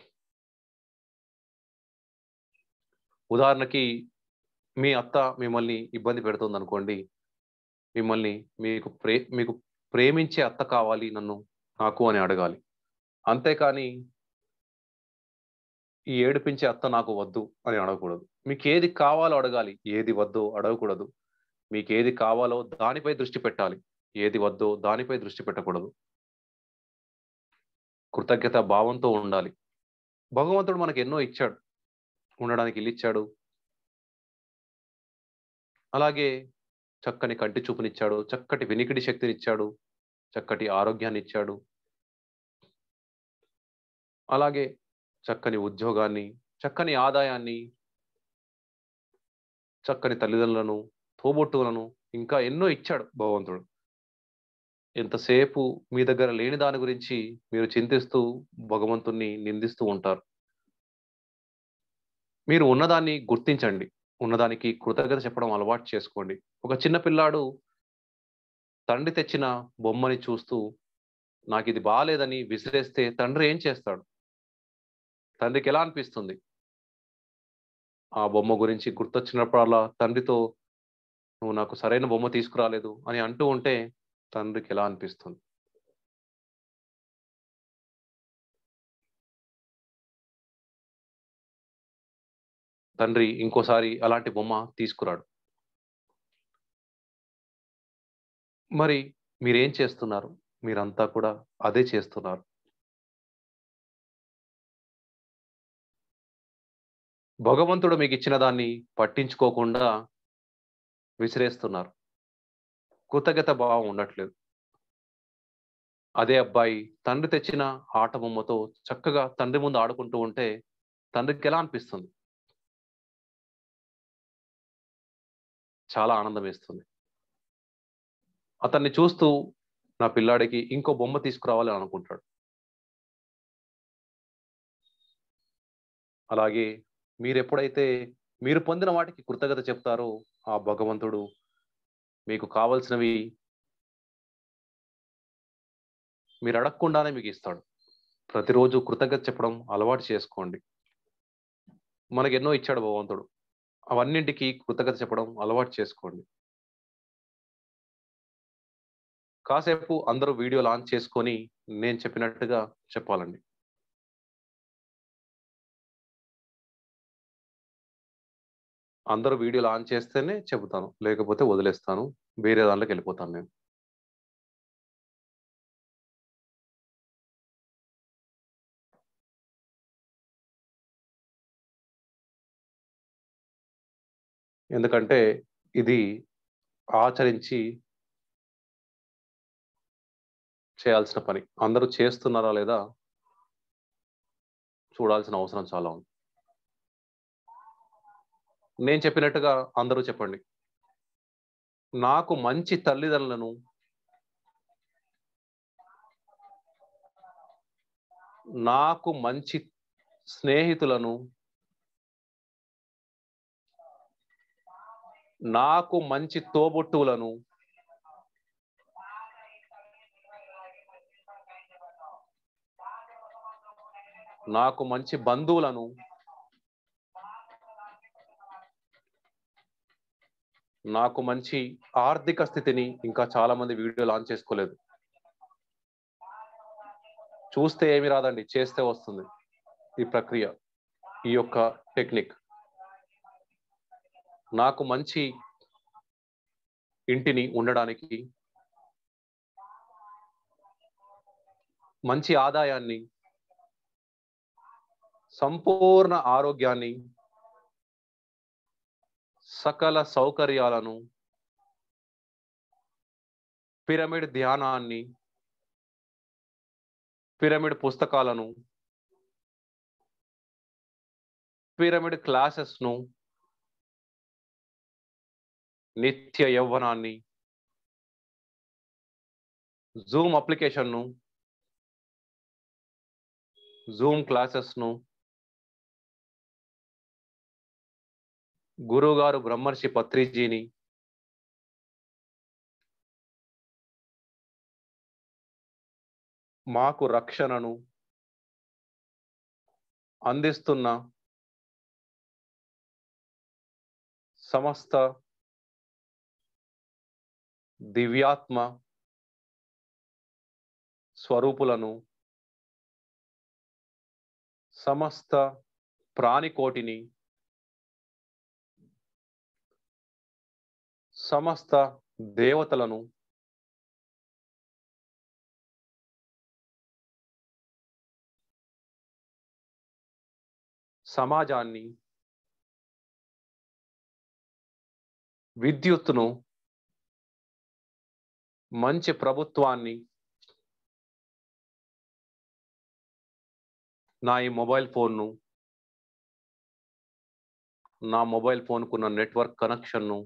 ఉదాహరణకి మీ అత్త మిమ్మల్ని ఇబ్బంది పెడుతుంది అనుకోండి మిమ్మల్ని మీకు ప్రే మీకు ప్రేమించే అత్త కావాలి నన్ను నాకు అని అడగాలి అంతేకాని ఈ ఏడిపించే అత్త నాకు వద్దు అని అడగకూడదు మీకు ఏది కావాలో అడగాలి ఏది వద్దో అడగకూడదు మీకు ఏది కావాలో దానిపై దృష్టి పెట్టాలి ఏది వద్దో దానిపై దృష్టి పెట్టకూడదు కృతజ్ఞత భావంతో ఉండాలి భగవంతుడు మనకు ఎన్నో ఇచ్చాడు ఉండడానికి ఇల్లు ఇచ్చాడు అలాగే చక్కని కంటి చూపునిచ్చాడు చక్కటి వినికిడి శక్తిని ఇచ్చాడు చక్కటి ఆరోగ్యాన్ని ఇచ్చాడు అలాగే చక్కని ఉద్యోగాన్ని చక్కని ఆదాయాన్ని చక్కని తల్లిదండ్రులను తోబొట్టులను ఇంకా ఎన్నో ఇచ్చాడు భగవంతుడు ఎంతసేపు మీ దగ్గర లేని దాని గురించి మీరు చింతిస్తూ భగవంతుణ్ణి నిందిస్తూ ఉంటారు మీరు ఉన్నదాన్ని గుర్తించండి ఉన్నదానికి కృతజ్ఞత చెప్పడం అలవాటు చేసుకోండి ఒక చిన్న పిల్లాడు తండ్రి తెచ్చిన బొమ్మని చూస్తూ నాకు ఇది బాగాలేదని విసిరేస్తే తండ్రి ఏం చేస్తాడు తండ్రికి ఎలా అనిపిస్తుంది ఆ బొమ్మ గురించి గుర్తొచ్చినప్పుడల్లా తండ్రితో నువ్వు నాకు సరైన బొమ్మ తీసుకురాలేదు అని అంటూ ఉంటే తండ్రికి ఎలా అనిపిస్తుంది తండ్రి ఇంకోసారి అలాంటి బొమ్మ తీసుకురాడు మరి మీరేం చేస్తున్నారు మీరంతా కూడా అదే చేస్తున్నారు భగవంతుడు మీకు ఇచ్చిన దాన్ని పట్టించుకోకుండా విసిరేస్తున్నారు కృతజ్ఞత భావం ఉండట్లేదు అదే అబ్బాయి తండ్రి తెచ్చిన ఆట బొమ్మతో చక్కగా తండ్రి ముందు ఆడుకుంటూ ఉంటే తండ్రికి ఎలా అనిపిస్తుంది చాలా ఆనందం వేస్తుంది అతన్ని చూస్తూ నా పిల్లాడికి ఇంకో బొమ్మ తీసుకురావాలి అనుకుంటాడు అలాగే మీరు ఎప్పుడైతే మీరు పొందిన వాటికి కృతజ్ఞత చెప్తారో ఆ భగవంతుడు మీకు కావలసినవి మీరు అడగకుండానే మీకు ఇస్తాడు ప్రతిరోజు కృతజ్ఞత చెప్పడం అలవాటు చేసుకోండి మనకి ఎన్నో ఇచ్చాడు భగవంతుడు అవన్నింటికి కృతజ్ఞత చెప్పడం అలవాటు చేసుకోండి కాసేపు అందరూ వీడియో లాంచ్ చేసుకొని నేను చెప్పినట్టుగా చెప్పాలండి అందరూ వీడియో లాంచ్ చేస్తేనే చెబుతాను లేకపోతే వదిలేస్తాను వేరే దాంట్లోకి వెళ్ళిపోతాను నేను ఎందుకంటే ఇది ఆచరించి చేయాల్సిన పని అందరూ చేస్తున్నారా లేదా చూడాల్సిన అవసరం చాలా ఉంది నేను చెప్పినట్టుగా అందరూ చెప్పండి నాకు మంచి తల్లిదండ్రులను నాకు మంచి స్నేహితులను నాకు మంచి తోబుట్టువులను నాకు మంచి బంధువులను నాకు మంచి ఆర్థిక స్థితిని ఇంకా చాలా మంది వీడియో లాంచ్ చేసుకోలేదు చూస్తే ఏమి రాదండి చేస్తే వస్తుంది ఈ ప్రక్రియ ఈ యొక్క టెక్నిక్ నాకు మంచి ఇంటిని ఉండడానికి మంచి ఆదాయాన్ని సంపూర్ణ ఆరోగ్యాన్ని సకల సౌకర్యాలను పిరమిడ్ ధ్యానాన్ని పిరమిడ్ పుస్తకాలను పిరమిడ్ క్లాసెస్ను నిత్య యవ్వనాన్ని జూమ్ అప్లికేషన్ను జూమ్ క్లాసెస్ను గురువుగారు బ్రహ్మర్షి పత్రిజీని మాకు రక్షణను అందిస్తున్న సమస్త దివ్యాత్మ స్వరూపులను సమస్త ప్రాణికోటిని సమస్త దేవతలను సమాజాన్ని విద్యుత్తును మంచి ప్రభుత్వాన్ని నా ఈ మొబైల్ ఫోన్ను నా మొబైల్ ఫోన్కున్న నెట్వర్క్ కనెక్షన్ను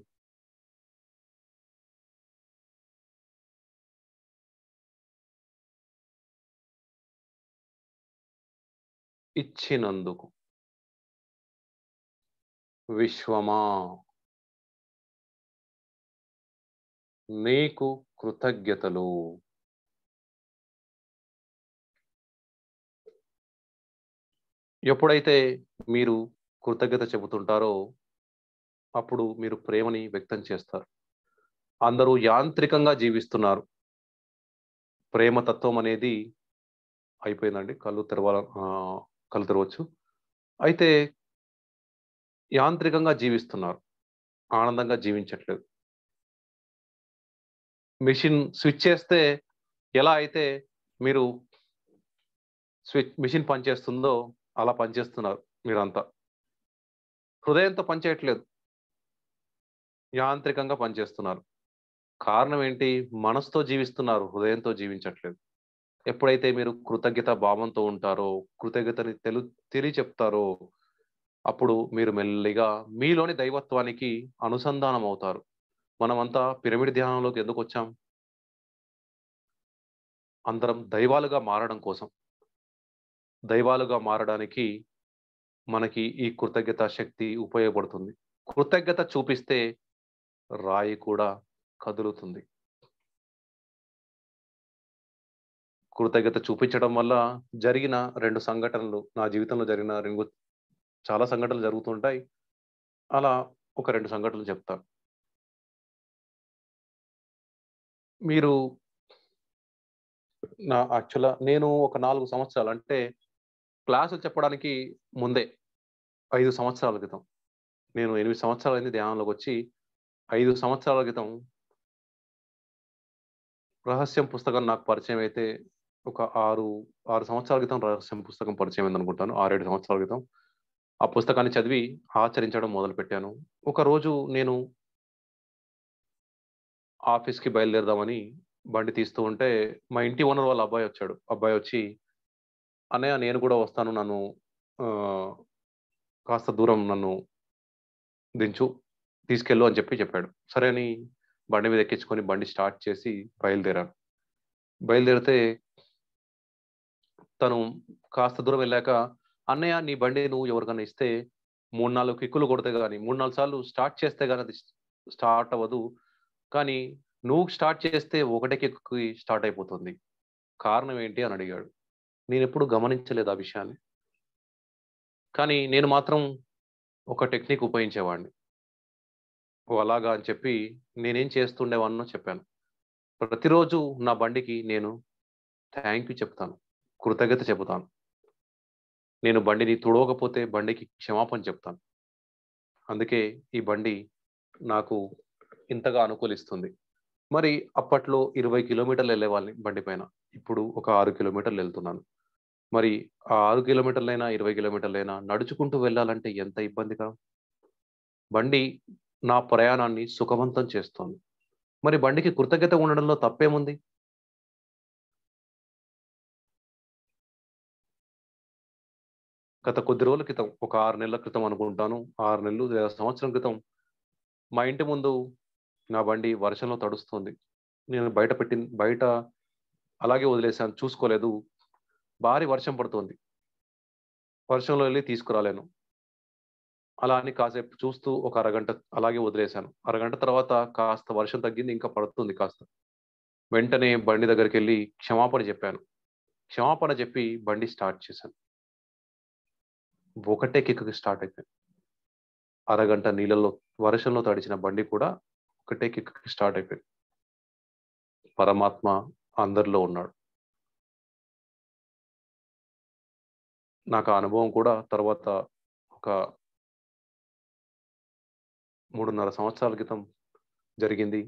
ఇచ్చినందుకు విశ్వమా నీకు కృతజ్ఞతలు ఎప్పుడైతే మీరు కృతజ్ఞత చెబుతుంటారో అప్పుడు మీరు ప్రేమని వ్యక్తం చేస్తారు అందరూ యాంత్రికంగా జీవిస్తున్నారు ప్రేమ తత్వం అనేది అయిపోయిందండి కళ్ళు తెరవాల ఆ, కళ్ళు తెరవచ్చు అయితే యాంత్రికంగా జీవిస్తున్నారు ఆనందంగా జీవించట్లేదు మిషన్ స్విచ్ చేస్తే ఎలా అయితే మీరు స్విచ్ మిషన్ పనిచేస్తుందో అలా పనిచేస్తున్నారు మీరంతా హృదయంతో పనిచేయట్లేదు యాంత్రికంగా పనిచేస్తున్నారు కారణం ఏంటి మనసుతో జీవిస్తున్నారు హృదయంతో జీవించట్లేదు ఎప్పుడైతే మీరు కృతజ్ఞత భావంతో ఉంటారో కృతజ్ఞతని తెలు తెలియ చెప్తారో అప్పుడు మీరు మెల్లిగా మీలోని దైవత్వానికి అనుసంధానం అవుతారు మనమంతా పిరమిడ్ ధ్యానంలోకి ఎందుకు వచ్చాం అందరం దైవాలుగా మారడం కోసం దైవాలుగా మారడానికి మనకి ఈ కృతజ్ఞత శక్తి ఉపయోగపడుతుంది కృతజ్ఞత చూపిస్తే రాయి కూడా కదులుతుంది కృతజ్ఞత చూపించడం వల్ల జరిగిన రెండు సంఘటనలు నా జీవితంలో జరిగిన రెండు చాలా సంఘటనలు జరుగుతుంటాయి అలా ఒక రెండు సంఘటనలు చెప్తాను మీరు నా యాక్చువల్గా నేను ఒక నాలుగు సంవత్సరాలు అంటే క్లాసులు చెప్పడానికి ముందే ఐదు సంవత్సరాల క్రితం నేను ఎనిమిది సంవత్సరాలు అయింది ధ్యానంలోకి వచ్చి ఐదు సంవత్సరాల క్రితం రహస్యం పుస్తకం నాకు పరిచయం అయితే ఒక ఆరు ఆరు సంవత్సరాల క్రితం రహస్యం పుస్తకం పరిచయం అయింది అనుకుంటాను ఆరేడు సంవత్సరాల క్రితం ఆ పుస్తకాన్ని చదివి ఆచరించడం మొదలు పెట్టాను ఒక రోజు నేను ఆఫీస్కి బయలుదేరదామని బండి తీస్తూ ఉంటే మా ఇంటి ఓనర్ వాళ్ళ అబ్బాయి వచ్చాడు అబ్బాయి వచ్చి అన్నయ్య నేను కూడా వస్తాను నన్ను ఆ, కాస్త దూరం నన్ను దించు తీసుకెళ్ళు అని చెప్పి చెప్పాడు సరే అని బండి మీద ఎక్కించుకొని బండి స్టార్ట్ చేసి బయలుదేరాను బయలుదేరితే తను కాస్త దూరం వెళ్ళాక అన్నయ్య నీ బండి నువ్వు ఎవరికైనా ఇస్తే మూడు నాలుగు కిక్కులు కొడితే కానీ మూడు నాలుగు సార్లు స్టార్ట్ చేస్తే కానీ అది స్టార్ట్ అవ్వదు కానీ నువ్వు స్టార్ట్ చేస్తే ఒకటే కిక్కి స్టార్ట్ అయిపోతుంది కారణం ఏంటి అని అడిగాడు నేను ఎప్పుడు గమనించలేదు ఆ విషయాన్ని కానీ నేను మాత్రం ఒక టెక్నిక్ ఉపయోగించేవాడిని ఓ అలాగా అని చెప్పి నేనేం చేస్తుండేవాన్నో చెప్పాను ప్రతిరోజు నా బండికి నేను థ్యాంక్ యూ చెప్తాను కృతజ్ఞత చెబుతాను నేను బండిని తుడవకపోతే బండికి క్షమాపణ చెప్తాను అందుకే ఈ బండి నాకు ఇంతగా అనుకూలిస్తుంది మరి అప్పట్లో ఇరవై కిలోమీటర్లు వెళ్ళేవాళ్ళని బండి పైన ఇప్పుడు ఒక ఆరు కిలోమీటర్లు వెళ్తున్నాను మరి ఆ ఆరు కిలోమీటర్లైనా ఇరవై కిలోమీటర్లైనా నడుచుకుంటూ వెళ్ళాలంటే ఎంత ఇబ్బందికరం బండి నా ప్రయాణాన్ని సుఖవంతం చేస్తోంది మరి బండికి కృతజ్ఞత ఉండడంలో తప్పేముంది గత కొద్ది రోజుల క్రితం ఒక ఆరు నెలల క్రితం అనుకుంటాను ఆరు నెలలు లేదా సంవత్సరం క్రితం మా ఇంటి ముందు నా బండి వర్షంలో తడుస్తుంది నేను బయట పెట్టి బయట అలాగే వదిలేసాను చూసుకోలేదు భారీ వర్షం పడుతుంది వర్షంలో వెళ్ళి తీసుకురాలేను అలా అని కాసేపు చూస్తూ ఒక అరగంట అలాగే వదిలేశాను అరగంట తర్వాత కాస్త వర్షం తగ్గింది ఇంకా పడుతుంది కాస్త వెంటనే బండి దగ్గరికి వెళ్ళి క్షమాపణ చెప్పాను క్షమాపణ చెప్పి బండి స్టార్ట్ చేశాను ఒకటే కిక్కి స్టార్ట్ అయిపోయింది అరగంట నీళ్ళలో వర్షంలో తడిచిన బండి కూడా ఒకటే కిక్కి స్టార్ట్ అయిపోయింది పరమాత్మ అందరిలో ఉన్నాడు నాకు ఆ అనుభవం కూడా తర్వాత ఒక మూడున్నర సంవత్సరాల క్రితం జరిగింది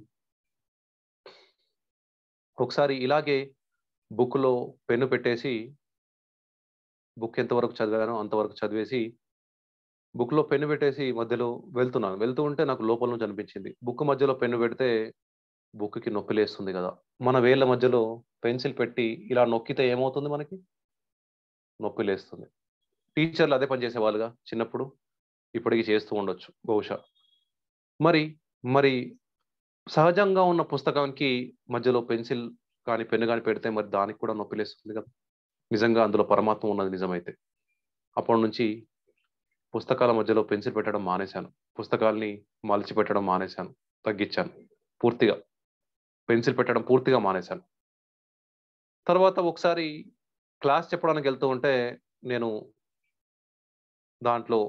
ఒకసారి ఇలాగే బుక్లో పెన్ను పెట్టేసి బుక్ ఎంతవరకు చదివానో అంతవరకు చదివేసి బుక్లో పెన్ను పెట్టేసి మధ్యలో వెళ్తున్నాను వెళ్తూ ఉంటే నాకు లోపల నుంచి అనిపించింది బుక్ మధ్యలో పెన్ను పెడితే బుక్కి నొప్పి లేస్తుంది కదా మన వేళ్ళ మధ్యలో పెన్సిల్ పెట్టి ఇలా నొక్కితే ఏమవుతుంది మనకి నొప్పి లేస్తుంది టీచర్లు అదే పని చేసేవాళ్ళుగా చిన్నప్పుడు ఇప్పటికీ చేస్తూ ఉండొచ్చు బహుశా మరి మరి సహజంగా ఉన్న పుస్తకానికి మధ్యలో పెన్సిల్ కానీ పెన్ను కానీ పెడితే మరి దానికి కూడా నొప్పి లేస్తుంది కదా నిజంగా అందులో పరమాత్మ ఉన్నది నిజమైతే అప్పటి నుంచి పుస్తకాల మధ్యలో పెన్సిల్ పెట్టడం మానేశాను పుస్తకాల్ని మలిచి పెట్టడం మానేశాను తగ్గించాను పూర్తిగా పెన్సిల్ పెట్టడం పూర్తిగా మానేశాను తర్వాత ఒకసారి క్లాస్ చెప్పడానికి వెళ్తూ ఉంటే నేను దాంట్లో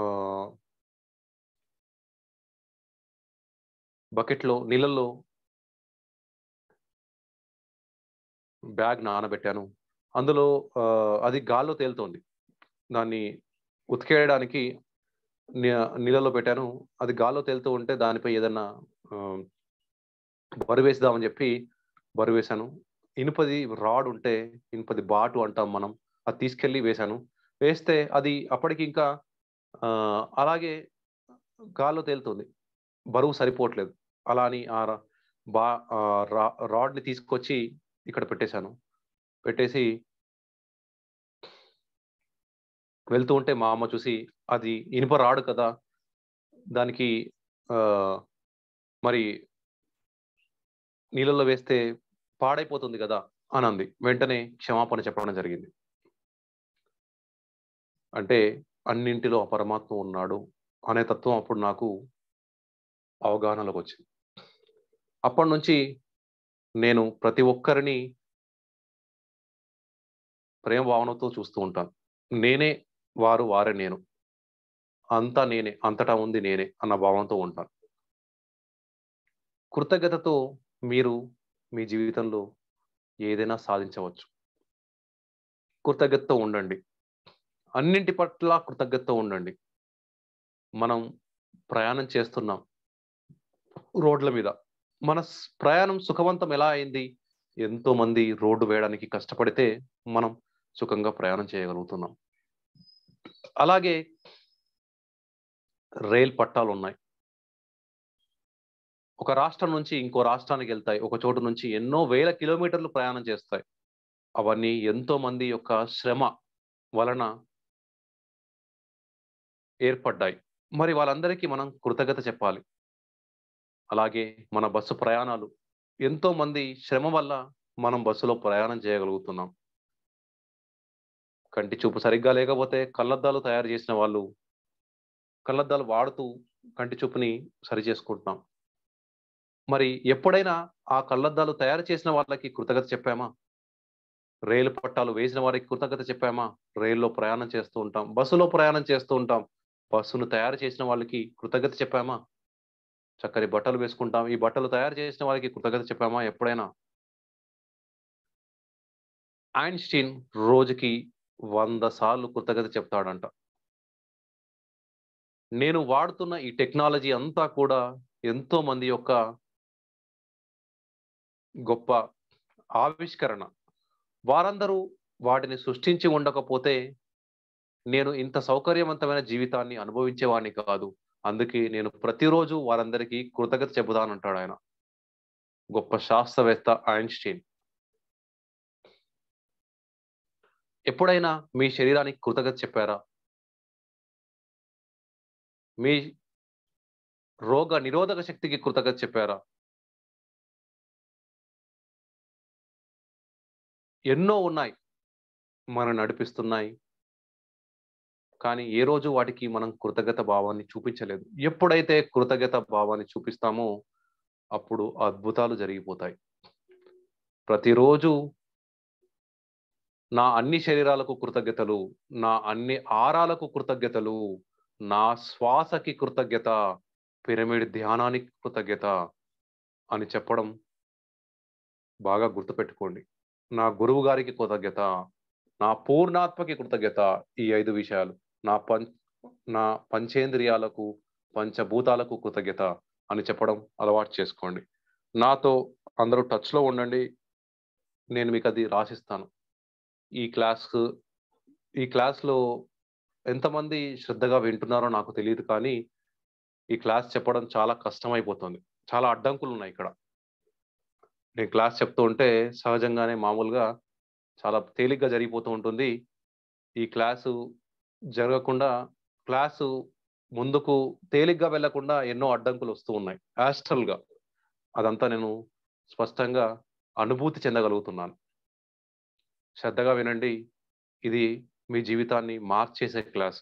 బకెట్లో నీళ్ళల్లో బ్యాగ్ నానబెట్టాను అందులో అది గాల్లో తేలుతోంది దాన్ని ఉతికేయడానికి నీళ్ళలో పెట్టాను అది గాల్లో తేలుతూ ఉంటే దానిపై ఏదన్నా బరువు వేద్దామని చెప్పి బరువు వేశాను ఇనుపది రాడ్ ఉంటే ఇనుపది బాటు అంటాం మనం అది తీసుకెళ్ళి వేశాను వేస్తే అది అప్పటికి ఇంకా అలాగే గాల్లో తేలుతుంది బరువు సరిపోవట్లేదు అలా అని ఆ బా రాడ్ని తీసుకొచ్చి ఇక్కడ పెట్టేశాను పెట్టేసి వెళ్తూ ఉంటే మా అమ్మ చూసి అది ఇనుప రాడు కదా దానికి మరి నీళ్ళల్లో వేస్తే పాడైపోతుంది కదా అని అంది వెంటనే క్షమాపణ చెప్పడం జరిగింది అంటే అన్నింటిలో పరమాత్మ ఉన్నాడు అనే తత్వం అప్పుడు నాకు అవగాహనలోకి వచ్చింది అప్పటి నుంచి నేను ప్రతి ఒక్కరిని ప్రేమ భావనతో చూస్తూ ఉంటాను నేనే వారు వారే నేను అంతా నేనే అంతటా ఉంది నేనే అన్న భావంతో ఉంటాను కృతజ్ఞతతో మీరు మీ జీవితంలో ఏదైనా సాధించవచ్చు కృతజ్ఞతతో ఉండండి అన్నింటి పట్ల కృతజ్ఞతతో ఉండండి మనం ప్రయాణం చేస్తున్నాం రోడ్ల మీద మన ప్రయాణం సుఖవంతం ఎలా అయింది ఎంతో మంది రోడ్డు వేయడానికి కష్టపడితే మనం సుఖంగా ప్రయాణం చేయగలుగుతున్నాం అలాగే రైల్ పట్టాలు ఉన్నాయి ఒక రాష్ట్రం నుంచి ఇంకో రాష్ట్రానికి వెళ్తాయి ఒక చోటు నుంచి ఎన్నో వేల కిలోమీటర్లు ప్రయాణం చేస్తాయి అవన్నీ ఎంతో మంది యొక్క శ్రమ వలన ఏర్పడ్డాయి మరి వాళ్ళందరికీ మనం కృతజ్ఞత చెప్పాలి అలాగే మన బస్సు ప్రయాణాలు ఎంతో మంది శ్రమ వల్ల మనం బస్సులో ప్రయాణం చేయగలుగుతున్నాం కంటి చూపు సరిగ్గా లేకపోతే కళ్ళద్దాలు తయారు చేసిన వాళ్ళు కళ్ళద్దాలు వాడుతూ కంటి చూపుని సరి చేసుకుంటున్నాం మరి ఎప్పుడైనా ఆ కళ్ళద్దాలు తయారు చేసిన వాళ్ళకి కృతజ్ఞత చెప్పామా రైలు పట్టాలు వేసిన వారికి కృతజ్ఞత చెప్పామా రైల్లో ప్రయాణం చేస్తూ ఉంటాం బస్సులో ప్రయాణం చేస్తూ ఉంటాం బస్సును తయారు చేసిన వాళ్ళకి కృతజ్ఞత చెప్పామా చక్కని బట్టలు వేసుకుంటాం ఈ బట్టలు తయారు చేసిన వాళ్ళకి కృతజ్ఞత చెప్పామా ఎప్పుడైనా ఐన్స్టీన్ రోజుకి వంద సార్లు కృతజ్ఞత చెప్తాడంట నేను వాడుతున్న ఈ టెక్నాలజీ అంతా కూడా ఎంతో మంది యొక్క గొప్ప ఆవిష్కరణ వారందరూ వాటిని సృష్టించి ఉండకపోతే నేను ఇంత సౌకర్యవంతమైన జీవితాన్ని అనుభవించేవాడిని కాదు అందుకే నేను ప్రతిరోజు వారందరికీ కృతజ్ఞత చెబుతానంటాడు ఆయన గొప్ప శాస్త్రవేత్త ఐన్స్టీన్ ఎప్పుడైనా మీ శరీరానికి కృతజ్ఞత చెప్పారా మీ రోగ నిరోధక శక్తికి కృతజ్ఞత చెప్పారా ఎన్నో ఉన్నాయి మనం నడిపిస్తున్నాయి కానీ ఏ రోజు వాటికి మనం కృతజ్ఞత భావాన్ని చూపించలేదు ఎప్పుడైతే కృతజ్ఞత భావాన్ని చూపిస్తామో అప్పుడు అద్భుతాలు జరిగిపోతాయి ప్రతిరోజు నా అన్ని శరీరాలకు కృతజ్ఞతలు నా అన్ని ఆరాలకు కృతజ్ఞతలు నా శ్వాసకి కృతజ్ఞత పిరమిడ్ ధ్యానానికి కృతజ్ఞత అని చెప్పడం బాగా గుర్తుపెట్టుకోండి నా గురువు గారికి కృతజ్ఞత నా పూర్ణాత్మకి కృతజ్ఞత ఈ ఐదు విషయాలు నా పం నా పంచేంద్రియాలకు పంచభూతాలకు కృతజ్ఞత అని చెప్పడం అలవాటు చేసుకోండి నాతో అందరూ టచ్లో ఉండండి నేను మీకు అది రాసిస్తాను ఈ క్లాస్ ఈ క్లాస్లో ఎంతమంది శ్రద్ధగా వింటున్నారో నాకు తెలియదు కానీ ఈ క్లాస్ చెప్పడం చాలా కష్టమైపోతుంది చాలా అడ్డంకులు ఉన్నాయి ఇక్కడ నేను క్లాస్ చెప్తూ ఉంటే సహజంగానే మామూలుగా చాలా తేలిగ్గా జరిగిపోతూ ఉంటుంది ఈ క్లాసు జరగకుండా క్లాసు ముందుకు తేలిగ్గా వెళ్లకుండా ఎన్నో అడ్డంకులు వస్తూ ఉన్నాయి యాస్ట్రల్గా అదంతా నేను స్పష్టంగా అనుభూతి చెందగలుగుతున్నాను శ్రద్ధగా వినండి ఇది మీ జీవితాన్ని మార్చేసే క్లాస్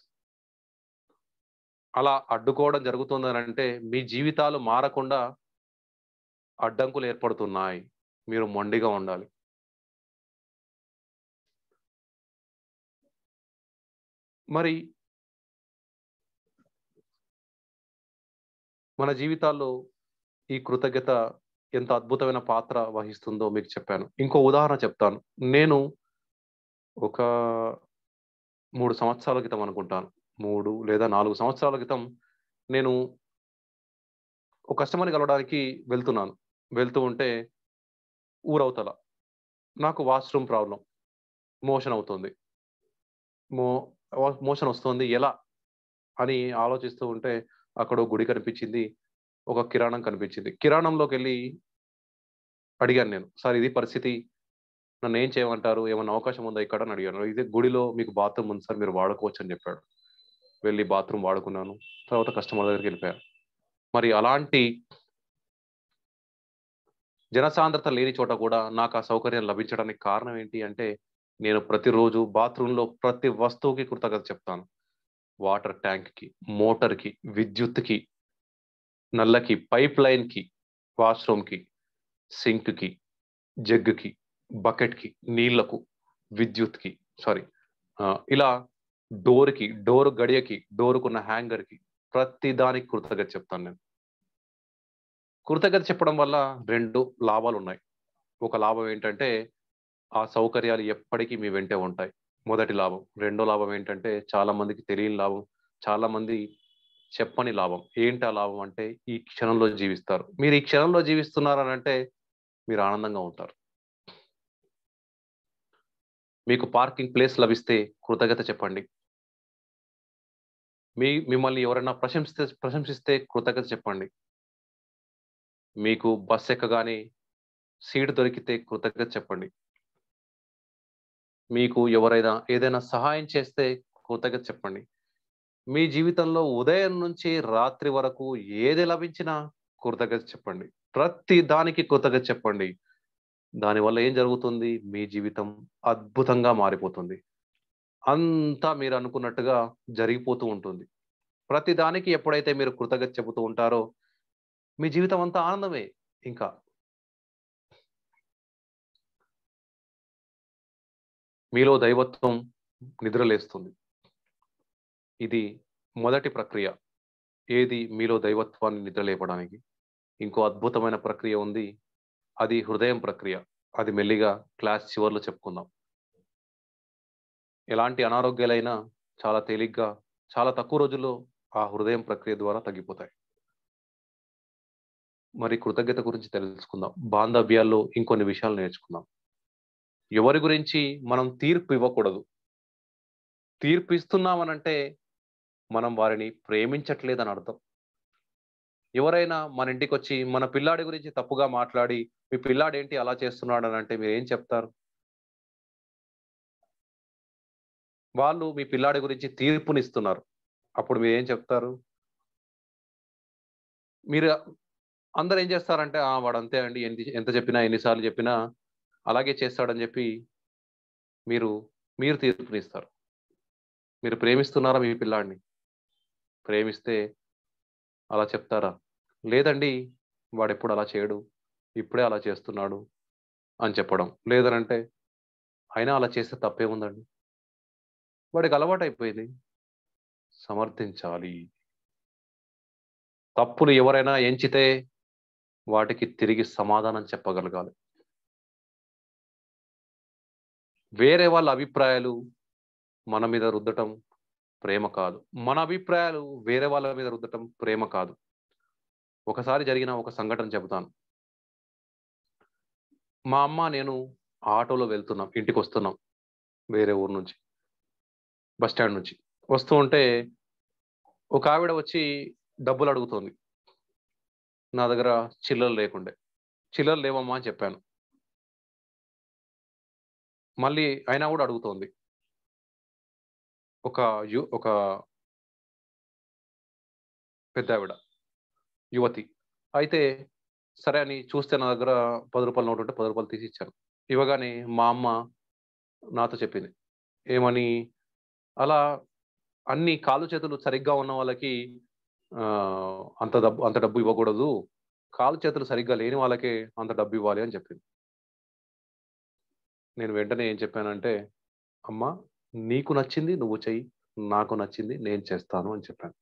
అలా అడ్డుకోవడం జరుగుతుందని అంటే మీ జీవితాలు మారకుండా అడ్డంకులు ఏర్పడుతున్నాయి మీరు మొండిగా ఉండాలి మరి మన జీవితాల్లో ఈ కృతజ్ఞత ఎంత అద్భుతమైన పాత్ర వహిస్తుందో మీకు చెప్పాను ఇంకో ఉదాహరణ చెప్తాను నేను ఒక మూడు సంవత్సరాల క్రితం అనుకుంటాను మూడు లేదా నాలుగు సంవత్సరాల క్రితం నేను ఒక కస్టమర్ని కలవడానికి వెళ్తున్నాను వెళ్తూ ఉంటే ఊరవతల నాకు వాష్రూమ్ ప్రాబ్లం మోషన్ అవుతుంది మో మోషన్ వస్తుంది ఎలా అని ఆలోచిస్తూ ఉంటే అక్కడ గుడి కనిపించింది ఒక కిరాణం కనిపించింది కిరాణంలోకి వెళ్ళి అడిగాను నేను సార్ ఇది పరిస్థితి నన్ను ఏం చేయమంటారు ఏమైనా అవకాశం ఉందా ఇక్కడ అని అడిగాను ఇది గుడిలో మీకు బాత్రూమ్ ఉంది సార్ మీరు వాడుకోవచ్చు అని చెప్పాడు వెళ్ళి బాత్రూమ్ వాడుకున్నాను తర్వాత కస్టమర్ దగ్గరికి వెళ్ళిపోయాను మరి అలాంటి జనసాంద్రత లేని చోట కూడా నాకు ఆ సౌకర్యం లభించడానికి కారణం ఏంటి అంటే నేను ప్రతిరోజు బాత్రూంలో ప్రతి వస్తువుకి కృతజ్ఞత చెప్తాను వాటర్ ట్యాంక్కి మోటార్కి విద్యుత్కి నల్లకి పైప్ లైన్కి వాష్రూమ్కి సింక్కి జగ్గుకి బకెట్కి నీళ్లకు విద్యుత్కి సారీ ఇలా డోర్కి డోర్ గడియకి డోరుకున్న హ్యాంగర్కి ప్రతి దానికి కృతజ్ఞత చెప్తాను నేను కృతజ్ఞత చెప్పడం వల్ల రెండు లాభాలు ఉన్నాయి ఒక లాభం ఏంటంటే ఆ సౌకర్యాలు ఎప్పటికీ మీ వెంటే ఉంటాయి మొదటి లాభం రెండో లాభం ఏంటంటే చాలా మందికి తెలియని లాభం చాలా మంది చెప్పని లాభం ఏంటి ఆ లాభం అంటే ఈ క్షణంలో జీవిస్తారు మీరు ఈ క్షణంలో జీవిస్తున్నారని అంటే మీరు ఆనందంగా ఉంటారు మీకు పార్కింగ్ ప్లేస్ లభిస్తే కృతజ్ఞత చెప్పండి మీ మిమ్మల్ని ఎవరైనా ప్రశంసిస్తే ప్రశంసిస్తే కృతజ్ఞత చెప్పండి మీకు బస్ ఎక్కగానే సీట్ దొరికితే కృతజ్ఞత చెప్పండి మీకు ఎవరైనా ఏదైనా సహాయం చేస్తే కృతజ్ఞత చెప్పండి మీ జీవితంలో ఉదయం నుంచి రాత్రి వరకు ఏది లభించినా కృతజ్ఞత చెప్పండి ప్రతి దానికి కృతజ్ఞత చెప్పండి దానివల్ల ఏం జరుగుతుంది మీ జీవితం అద్భుతంగా మారిపోతుంది అంతా మీరు అనుకున్నట్టుగా జరిగిపోతూ ఉంటుంది ప్రతి దానికి ఎప్పుడైతే మీరు కృతజ్ఞత చెబుతూ ఉంటారో మీ జీవితం అంతా ఆనందమే ఇంకా మీలో దైవత్వం నిద్రలేస్తుంది ఇది మొదటి ప్రక్రియ ఏది మీలో దైవత్వాన్ని నిద్రలేపడానికి ఇంకో అద్భుతమైన ప్రక్రియ ఉంది అది హృదయం ప్రక్రియ అది మెల్లిగా క్లాస్ చివరిలో చెప్పుకుందాం ఎలాంటి అనారోగ్యాలైనా చాలా తేలిగ్గా చాలా తక్కువ రోజుల్లో ఆ హృదయం ప్రక్రియ ద్వారా తగ్గిపోతాయి మరి కృతజ్ఞత గురించి తెలుసుకుందాం బాంధవ్యాల్లో ఇంకొన్ని విషయాలు నేర్చుకుందాం ఎవరి గురించి మనం తీర్పు ఇవ్వకూడదు తీర్పు ఇస్తున్నామనంటే మనం వారిని ప్రేమించట్లేదని అర్థం ఎవరైనా మన ఇంటికి వచ్చి మన పిల్లాడి గురించి తప్పుగా మాట్లాడి మీ పిల్లాడు ఏంటి అలా చేస్తున్నాడు అని అంటే మీరు ఏం చెప్తారు వాళ్ళు మీ పిల్లాడి గురించి తీర్పునిస్తున్నారు అప్పుడు మీరు ఏం చెప్తారు మీరు అందరు ఏం చేస్తారంటే "ఆ, వాడు అంతే అండి ఎంత ఎంత చెప్పినా ఎన్నిసార్లు చెప్పినా అలాగే చేస్తాడని చెప్పి మీరు మీరు తీర్పునిస్తారు మీరు ప్రేమిస్తున్నారా మీ పిల్లాడిని ప్రేమిస్తే అలా చెప్తారా లేదండి వాడు ఎప్పుడు అలా చేయడు ఇప్పుడే అలా చేస్తున్నాడు అని చెప్పడం లేదనంటే అయినా అలా చేస్తే తప్పే ఉందండి వాడికి అలవాటు అయిపోయింది సమర్థించాలి తప్పులు ఎవరైనా ఎంచితే వాటికి తిరిగి సమాధానం చెప్పగలగాలి వేరే వాళ్ళ అభిప్రాయాలు మన మీద రుద్దటం ప్రేమ కాదు మన అభిప్రాయాలు వేరే వాళ్ళ మీద రుద్దటం ప్రేమ కాదు ఒకసారి జరిగిన ఒక సంఘటన చెబుతాను మా అమ్మ నేను ఆటోలో వెళ్తున్నాం ఇంటికి వస్తున్నాం వేరే ఊరు నుంచి బస్ స్టాండ్ నుంచి వస్తూ ఉంటే ఒక ఆవిడ వచ్చి డబ్బులు అడుగుతోంది నా దగ్గర చిల్లలు లేకుండే చిల్లలు లేవమ్మా అని చెప్పాను మళ్ళీ అయినా కూడా అడుగుతోంది ఒక యు ఒక పెద్ద ఆవిడ యువతి అయితే సరే అని చూస్తే నా దగ్గర పది రూపాయల నోటు ఉంటే పది రూపాయలు తీసి ఇచ్చాను ఇవ్వగానే మా అమ్మ నాతో చెప్పింది ఏమని అలా అన్ని కాలు చేతులు సరిగ్గా ఉన్న వాళ్ళకి ఆ, అంత డబ్బు అంత డబ్బు ఇవ్వకూడదు కాలు చేతులు సరిగ్గా లేని వాళ్ళకే అంత డబ్బు ఇవ్వాలి అని చెప్పింది నేను వెంటనే ఏం చెప్పానంటే అమ్మా నీకు నచ్చింది నువ్వు చెయ్యి నాకు నచ్చింది నేను చేస్తాను అని చెప్పాను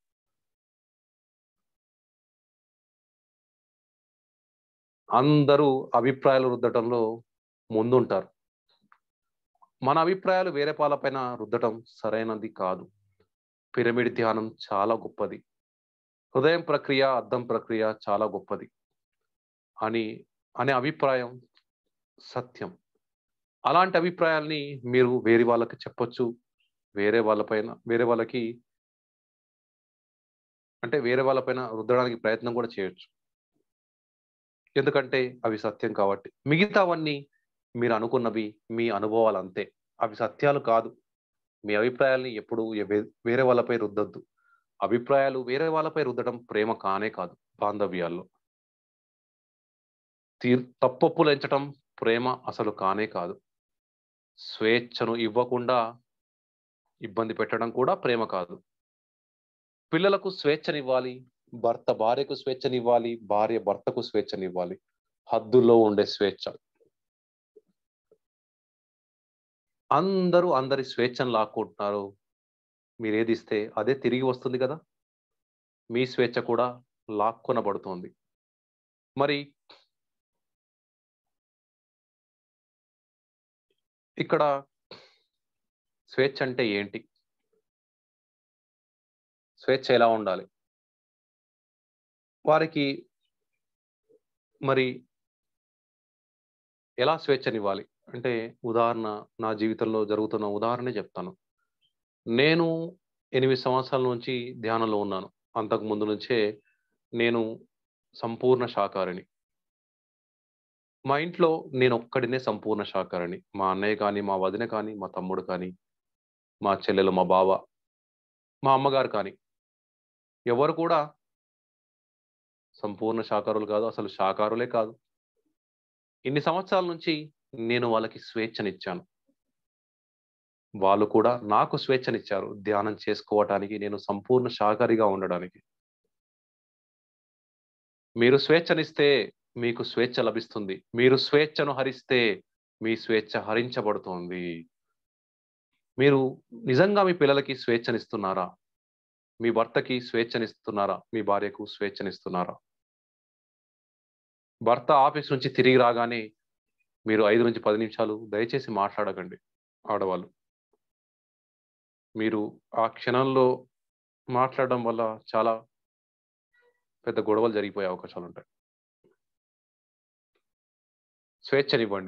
అందరూ అభిప్రాయాలు రుద్దటంలో ముందుంటారు మన అభిప్రాయాలు వేరే పాలపైన రుద్దటం సరైనది కాదు పిరమిడ్ ధ్యానం చాలా గొప్పది హృదయం ప్రక్రియ అద్దం ప్రక్రియ చాలా గొప్పది అని అనే అభిప్రాయం సత్యం అలాంటి అభిప్రాయాల్ని మీరు వేరే వాళ్ళకి చెప్పొచ్చు వేరే వాళ్ళపైన వేరే వాళ్ళకి అంటే వేరే వాళ్ళపైన రుద్దడానికి ప్రయత్నం కూడా చేయొచ్చు ఎందుకంటే అవి సత్యం కాబట్టి మిగతావన్నీ మీరు అనుకున్నవి మీ అనుభవాలు అంతే అవి సత్యాలు కాదు మీ అభిప్రాయాల్ని ఎప్పుడు ఎవ- వేరే వాళ్ళపై రుద్దద్దు అభిప్రాయాలు వేరే వాళ్ళపై రుద్దడం ప్రేమ కానే కాదు బాంధవ్యాల్లో తీర్ తప్పొప్పులు ఎంచటం ప్రేమ అసలు కానే కాదు స్వేచ్ఛను ఇవ్వకుండా ఇబ్బంది పెట్టడం కూడా ప్రేమ కాదు పిల్లలకు స్వేచ్ఛనివ్వాలి భర్త భార్యకు స్వేచ్ఛనివ్వాలి భార్య భర్తకు స్వేచ్ఛనివ్వాలి హద్దుల్లో ఉండే స్వేచ్ఛ అందరూ అందరి స్వేచ్ఛను లాక్కుంటున్నారు మీరు ఏది ఇస్తే అదే తిరిగి వస్తుంది కదా మీ స్వేచ్ఛ కూడా లాక్కొనబడుతోంది మరి ఇక్కడ స్వేచ్ఛ అంటే ఏంటి స్వేచ్ఛ ఎలా ఉండాలి వారికి మరి ఎలా స్వేచ్ఛనివ్వాలి అంటే ఉదాహరణ నా జీవితంలో జరుగుతున్న ఉదాహరణే చెప్తాను నేను ఎనిమిది సంవత్సరాల నుంచి ధ్యానంలో ఉన్నాను అంతకు ముందు నుంచే నేను సంపూర్ణ శాకారిని మా ఇంట్లో నేను ఒక్కడినే సంపూర్ణ శాకారిని మా అన్నయ్య కానీ మా వదిన కానీ మా తమ్ముడు కానీ మా చెల్లెలు మా బావ మా అమ్మగారు కానీ ఎవరు కూడా సంపూర్ణ శాకారులు కాదు అసలు శాకారులే కాదు ఇన్ని సంవత్సరాల నుంచి నేను వాళ్ళకి స్వేచ్ఛనిచ్చాను వాళ్ళు కూడా నాకు స్వేచ్ఛనిచ్చారు ధ్యానం చేసుకోవటానికి నేను సంపూర్ణ శాకారిగా ఉండడానికి మీరు స్వేచ్ఛనిస్తే మీకు స్వేచ్ఛ లభిస్తుంది మీరు స్వేచ్ఛను హరిస్తే మీ స్వేచ్ఛ హరించబడుతోంది మీరు నిజంగా మీ పిల్లలకి స్వేచ్ఛనిస్తున్నారా మీ భర్తకి స్వేచ్ఛనిస్తున్నారా మీ భార్యకు స్వేచ్ఛనిస్తున్నారా భర్త ఆఫీస్ నుంచి తిరిగి రాగానే మీరు ఐదు నుంచి పది నిమిషాలు దయచేసి మాట్లాడకండి ఆడవాళ్ళు మీరు ఆ క్షణంలో మాట్లాడడం వల్ల చాలా పెద్ద గొడవలు జరిగిపోయే అవకాశాలు ఉంటాయి స్వేచ్ఛనివ్వండి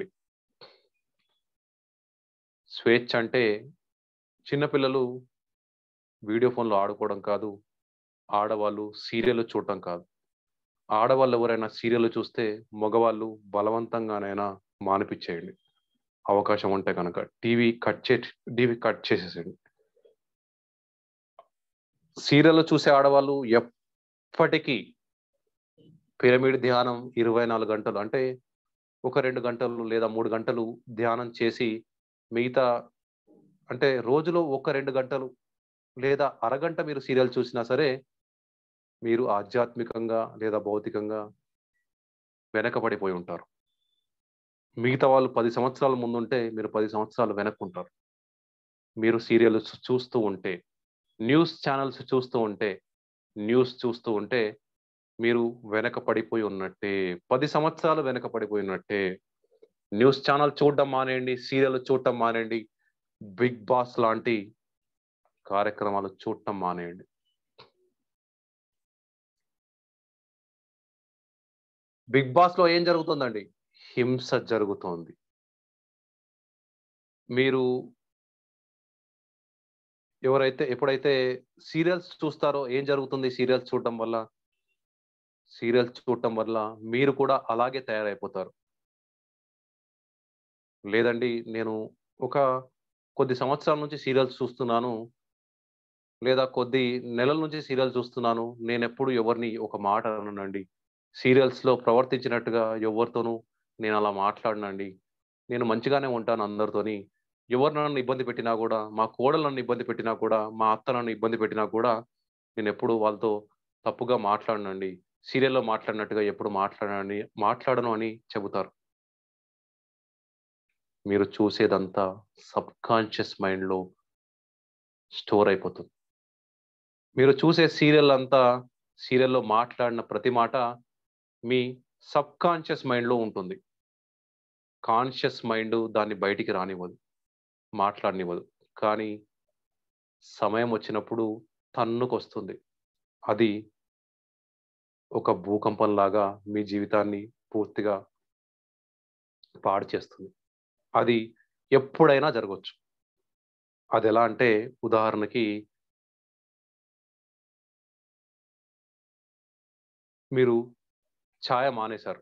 స్వేచ్ఛ అంటే చిన్నపిల్లలు వీడియో ఫోన్లో ఆడుకోవడం కాదు ఆడవాళ్ళు సీరియల్ చూడటం కాదు ఆడవాళ్ళు ఎవరైనా సీరియల్ చూస్తే మగవాళ్ళు బలవంతంగానైనా మానిపించేయండి అవకాశం ఉంటే కనుక టీవీ కట్ చే టీవీ కట్ చేసేసేయండి సీరియల్ చూసే ఆడవాళ్ళు ఎప్పటికీ పిరమిడ్ ధ్యానం ఇరవై నాలుగు గంటలు అంటే ఒక రెండు గంటలు లేదా మూడు గంటలు ధ్యానం చేసి మిగతా అంటే రోజులో ఒక రెండు గంటలు లేదా అరగంట మీరు సీరియల్ చూసినా సరే మీరు ఆధ్యాత్మికంగా లేదా భౌతికంగా వెనకబడిపోయి ఉంటారు మిగతా వాళ్ళు పది సంవత్సరాల ముందుంటే మీరు పది సంవత్సరాలు వెనక్కుంటారు మీరు సీరియల్ చూస్తూ ఉంటే న్యూస్ ఛానల్స్ చూస్తూ ఉంటే న్యూస్ చూస్తూ ఉంటే మీరు వెనక పడిపోయి ఉన్నట్టే పది సంవత్సరాలు వెనక పడిపోయి ఉన్నట్టే న్యూస్ ఛానల్ చూడడం మానేయండి సీరియల్ చూడటం మానేయండి బిగ్ బాస్ లాంటి కార్యక్రమాలు చూడటం మానేయండి బిగ్ బాస్ లో ఏం జరుగుతుందండి హింస జరుగుతోంది మీరు ఎవరైతే ఎప్పుడైతే సీరియల్స్ చూస్తారో ఏం జరుగుతుంది సీరియల్స్ చూడటం వల్ల సీరియల్స్ చూడటం వల్ల మీరు కూడా అలాగే తయారైపోతారు లేదండి నేను ఒక కొద్ది సంవత్సరాల నుంచి సీరియల్స్ చూస్తున్నాను లేదా కొద్ది నెలల నుంచి సీరియల్ చూస్తున్నాను నేను ఎప్పుడు ఎవరిని ఒక మాట అననండి సీరియల్స్ లో ప్రవర్తించినట్టుగా ఎవరితోనూ నేను అలా మాట్లాడనండి నేను మంచిగానే ఉంటాను అందరితోని ఎవరు నన్ను ఇబ్బంది పెట్టినా కూడా మా కోడలు నన్ను ఇబ్బంది పెట్టినా కూడా మా అత్త నన్ను ఇబ్బంది పెట్టినా కూడా నేను ఎప్పుడు వాళ్ళతో తప్పుగా మాట్లాడనండి సీరియల్లో మాట్లాడినట్టుగా ఎప్పుడు మాట్లాడనని మాట్లాడను అని చెబుతారు మీరు చూసేదంతా సబ్ కాన్షియస్ మైండ్లో స్టోర్ అయిపోతుంది మీరు చూసే సీరియల్ అంతా సీరియల్లో మాట్లాడిన ప్రతి మాట మీ సబ్ కాన్షియస్ మైండ్లో ఉంటుంది కాన్షియస్ మైండ్ దాన్ని బయటికి రానివ్వదు మాట్లాడనివ్వదు కానీ సమయం వచ్చినప్పుడు తన్నుకొస్తుంది అది ఒక భూకంపంలాగా మీ జీవితాన్ని పూర్తిగా పాడు చేస్తుంది అది ఎప్పుడైనా జరగవచ్చు అది ఎలా అంటే ఉదాహరణకి మీరు ఛాయ మానేశారు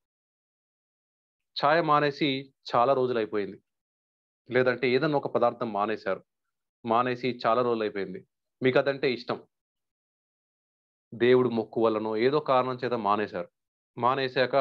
ఛాయ మానేసి చాలా రోజులు అయిపోయింది లేదంటే ఏదన్నా ఒక పదార్థం మానేశారు మానేసి చాలా రోజులు అయిపోయింది మీకు అదంటే ఇష్టం దేవుడు మొక్కు వల్లనో ఏదో కారణం చేత మానేశారు మానేశాక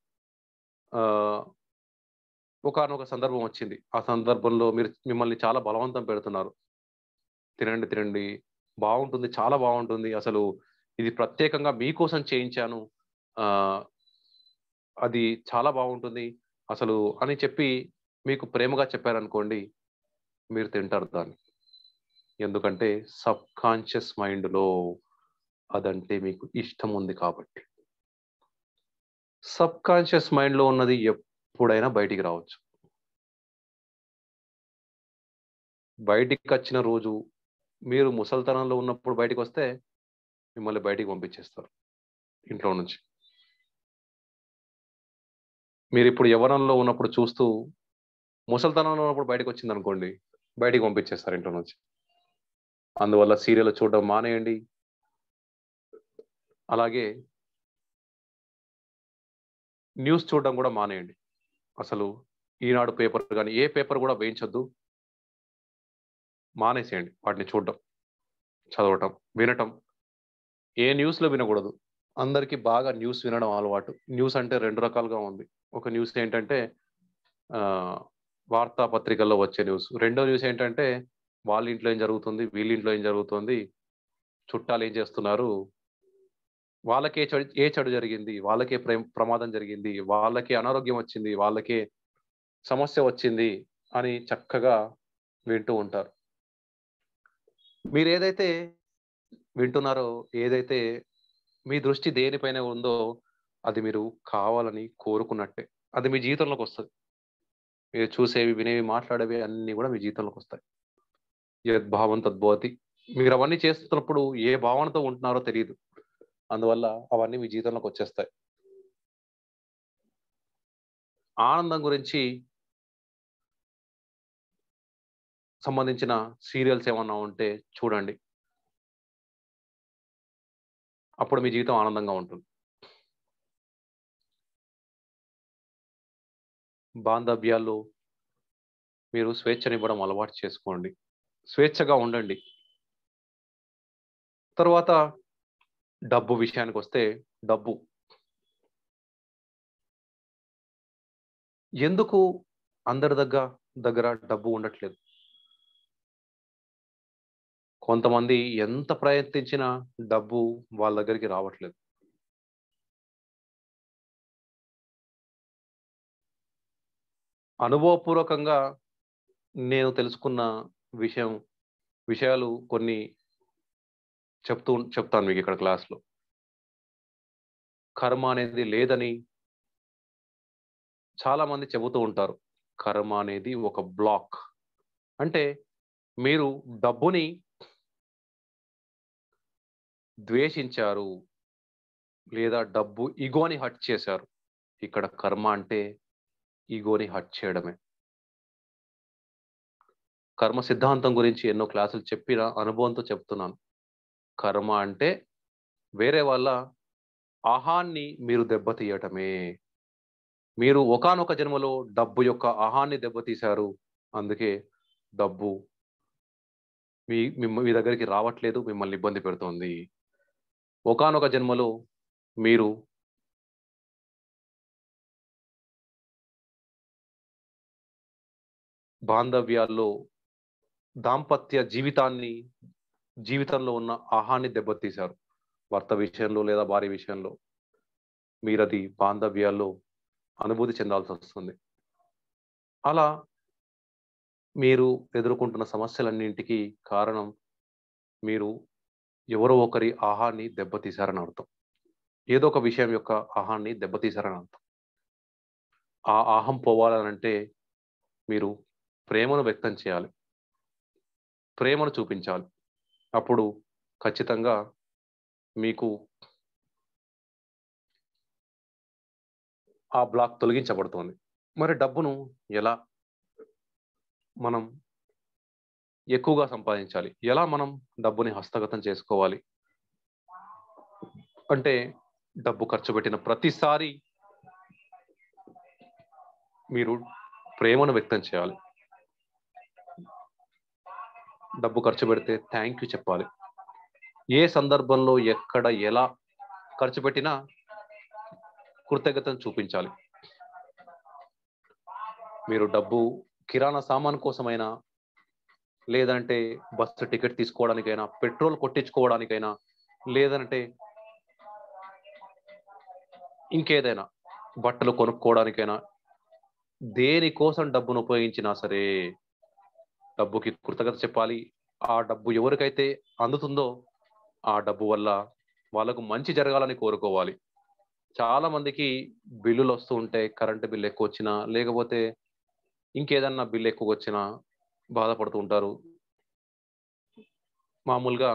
ఒకనొక సందర్భం వచ్చింది ఆ సందర్భంలో మీరు మిమ్మల్ని చాలా బలవంతం పెడుతున్నారు తినండి తినండి బాగుంటుంది చాలా బాగుంటుంది అసలు ఇది ప్రత్యేకంగా మీకోసం చేయించాను ఆ అది చాలా బాగుంటుంది అసలు అని చెప్పి మీకు ప్రేమగా చెప్పారనుకోండి మీరు తింటారు దాన్ని ఎందుకంటే సబ్ కాన్షియస్ మైండ్లో అదంటే మీకు ఇష్టం ఉంది కాబట్టి సబ్ కాన్షియస్ మైండ్లో ఉన్నది ఎప్పుడైనా బయటికి రావచ్చు బయటికి వచ్చిన రోజు మీరు ముసల్తనంలో ఉన్నప్పుడు బయటికి వస్తే మిమ్మల్ని బయటికి పంపించేస్తారు ఇంట్లో నుంచి మీరు ఇప్పుడు యవనంలో ఉన్నప్పుడు చూస్తూ ముసల్తనంలో ఉన్నప్పుడు బయటకు వచ్చింది అనుకోండి బయటికి పంపించేస్తారు ఇంట్లో నుంచి అందువల్ల సీరియల్ చూడడం మానేయండి అలాగే న్యూస్ చూడడం కూడా మానేయండి అసలు ఈనాడు పేపర్ కానీ ఏ పేపర్ కూడా వేయించొద్దు మానేసేయండి వాటిని చూడడం చదవటం వినటం ఏ న్యూస్లో వినకూడదు అందరికీ బాగా న్యూస్ వినడం అలవాటు న్యూస్ అంటే రెండు రకాలుగా ఉంది ఒక న్యూస్ ఏంటంటే వార్తాపత్రికల్లో వచ్చే న్యూస్ రెండో న్యూస్ ఏంటంటే వాళ్ళ ఇంట్లో ఏం జరుగుతుంది వీళ్ళ ఇంట్లో ఏం జరుగుతుంది చుట్టాలు ఏం చేస్తున్నారు వాళ్ళకే చెడు ఏ చెడు జరిగింది వాళ్ళకే ప్రేమ ప్రమాదం జరిగింది వాళ్ళకే అనారోగ్యం వచ్చింది వాళ్ళకే సమస్య వచ్చింది అని చక్కగా వింటూ ఉంటారు మీరు ఏదైతే వింటున్నారో ఏదైతే మీ దృష్టి దేనిపైన ఉందో అది మీరు కావాలని కోరుకున్నట్టే అది మీ జీవితంలోకి వస్తుంది మీరు చూసేవి వినేవి మాట్లాడేవి అన్నీ కూడా మీ జీవితంలోకి వస్తాయి యద్భావం తద్భవతి మీరు అవన్నీ చేస్తున్నప్పుడు ఏ భావనతో ఉంటున్నారో తెలియదు అందువల్ల అవన్నీ మీ జీవితంలోకి వచ్చేస్తాయి ఆనందం గురించి సంబంధించిన సీరియల్స్ ఏమన్నా ఉంటే చూడండి అప్పుడు మీ జీవితం ఆనందంగా ఉంటుంది బాంధవ్యాల్లో మీరు స్వేచ్ఛనివ్వడం అలవాటు చేసుకోండి స్వేచ్ఛగా ఉండండి తర్వాత డబ్బు విషయానికి వస్తే డబ్బు ఎందుకు అందరి దగ్గర దగ్గర డబ్బు ఉండట్లేదు కొంతమంది ఎంత ప్రయత్నించినా డబ్బు వాళ్ళ దగ్గరికి రావట్లేదు అనుభవపూర్వకంగా నేను తెలుసుకున్న విషయం విషయాలు కొన్ని చెప్తూ చెప్తాను మీకు ఇక్కడ క్లాస్లో కర్మ అనేది లేదని చాలా మంది చెబుతూ ఉంటారు కర్మ అనేది ఒక బ్లాక్ అంటే మీరు డబ్బుని ద్వేషించారు లేదా డబ్బు ఈగోని హట్ చేశారు ఇక్కడ కర్మ అంటే ఈగోని హట్ చేయడమే కర్మ సిద్ధాంతం గురించి ఎన్నో క్లాసులు చెప్పిన అనుభవంతో చెప్తున్నాను కర్మ అంటే వేరే వాళ్ళ ఆహాన్ని మీరు దెబ్బతీయటమే మీరు ఒకనొక జన్మలో డబ్బు యొక్క ఆహాన్ని దెబ్బతీశారు అందుకే డబ్బు మీ మీ దగ్గరికి రావట్లేదు మిమ్మల్ని ఇబ్బంది పెడుతోంది ఒకనొక జన్మలో మీరు బాంధవ్యాల్లో దాంపత్య జీవితాన్ని జీవితంలో ఉన్న ఆహాన్ని దెబ్బతీశారు భర్త విషయంలో లేదా భార్య విషయంలో మీరది బాంధవ్యాల్లో అనుభూతి చెందాల్సి వస్తుంది అలా మీరు ఎదుర్కొంటున్న సమస్యలన్నింటికి కారణం మీరు ఎవరో ఒకరి ఆహాన్ని దెబ్బతీశారని అర్థం ఏదో ఒక విషయం యొక్క ఆహాన్ని దెబ్బతీశారని అర్థం ఆ ఆహం పోవాలనంటే మీరు ప్రేమను వ్యక్తం చేయాలి ప్రేమను చూపించాలి అప్పుడు ఖచ్చితంగా మీకు ఆ బ్లాక్ తొలగించబడుతుంది మరి డబ్బును ఎలా మనం ఎక్కువగా సంపాదించాలి ఎలా మనం డబ్బుని హస్తగతం చేసుకోవాలి అంటే డబ్బు ఖర్చు పెట్టిన ప్రతిసారి మీరు ప్రేమను వ్యక్తం చేయాలి డబ్బు ఖర్చు పెడితే థ్యాంక్ యూ చెప్పాలి ఏ సందర్భంలో ఎక్కడ ఎలా ఖర్చు పెట్టినా కృతజ్ఞతను చూపించాలి మీరు డబ్బు కిరాణా సామాన్ కోసమైనా లేదంటే బస్సు టికెట్ తీసుకోవడానికైనా పెట్రోల్ కొట్టించుకోవడానికైనా లేదంటే ఇంకేదైనా బట్టలు కొనుక్కోవడానికైనా దేనికోసం డబ్బును ఉపయోగించినా సరే డబ్బుకి కృతజ్ఞత చెప్పాలి ఆ డబ్బు ఎవరికైతే అందుతుందో ఆ డబ్బు వల్ల వాళ్ళకు మంచి జరగాలని కోరుకోవాలి చాలా మందికి బిల్లులు వస్తూ ఉంటాయి కరెంటు బిల్లు ఎక్కువ వచ్చినా లేకపోతే ఇంకేదన్నా బిల్లు ఎక్కువ వచ్చినా బాధపడుతూ ఉంటారు మామూలుగా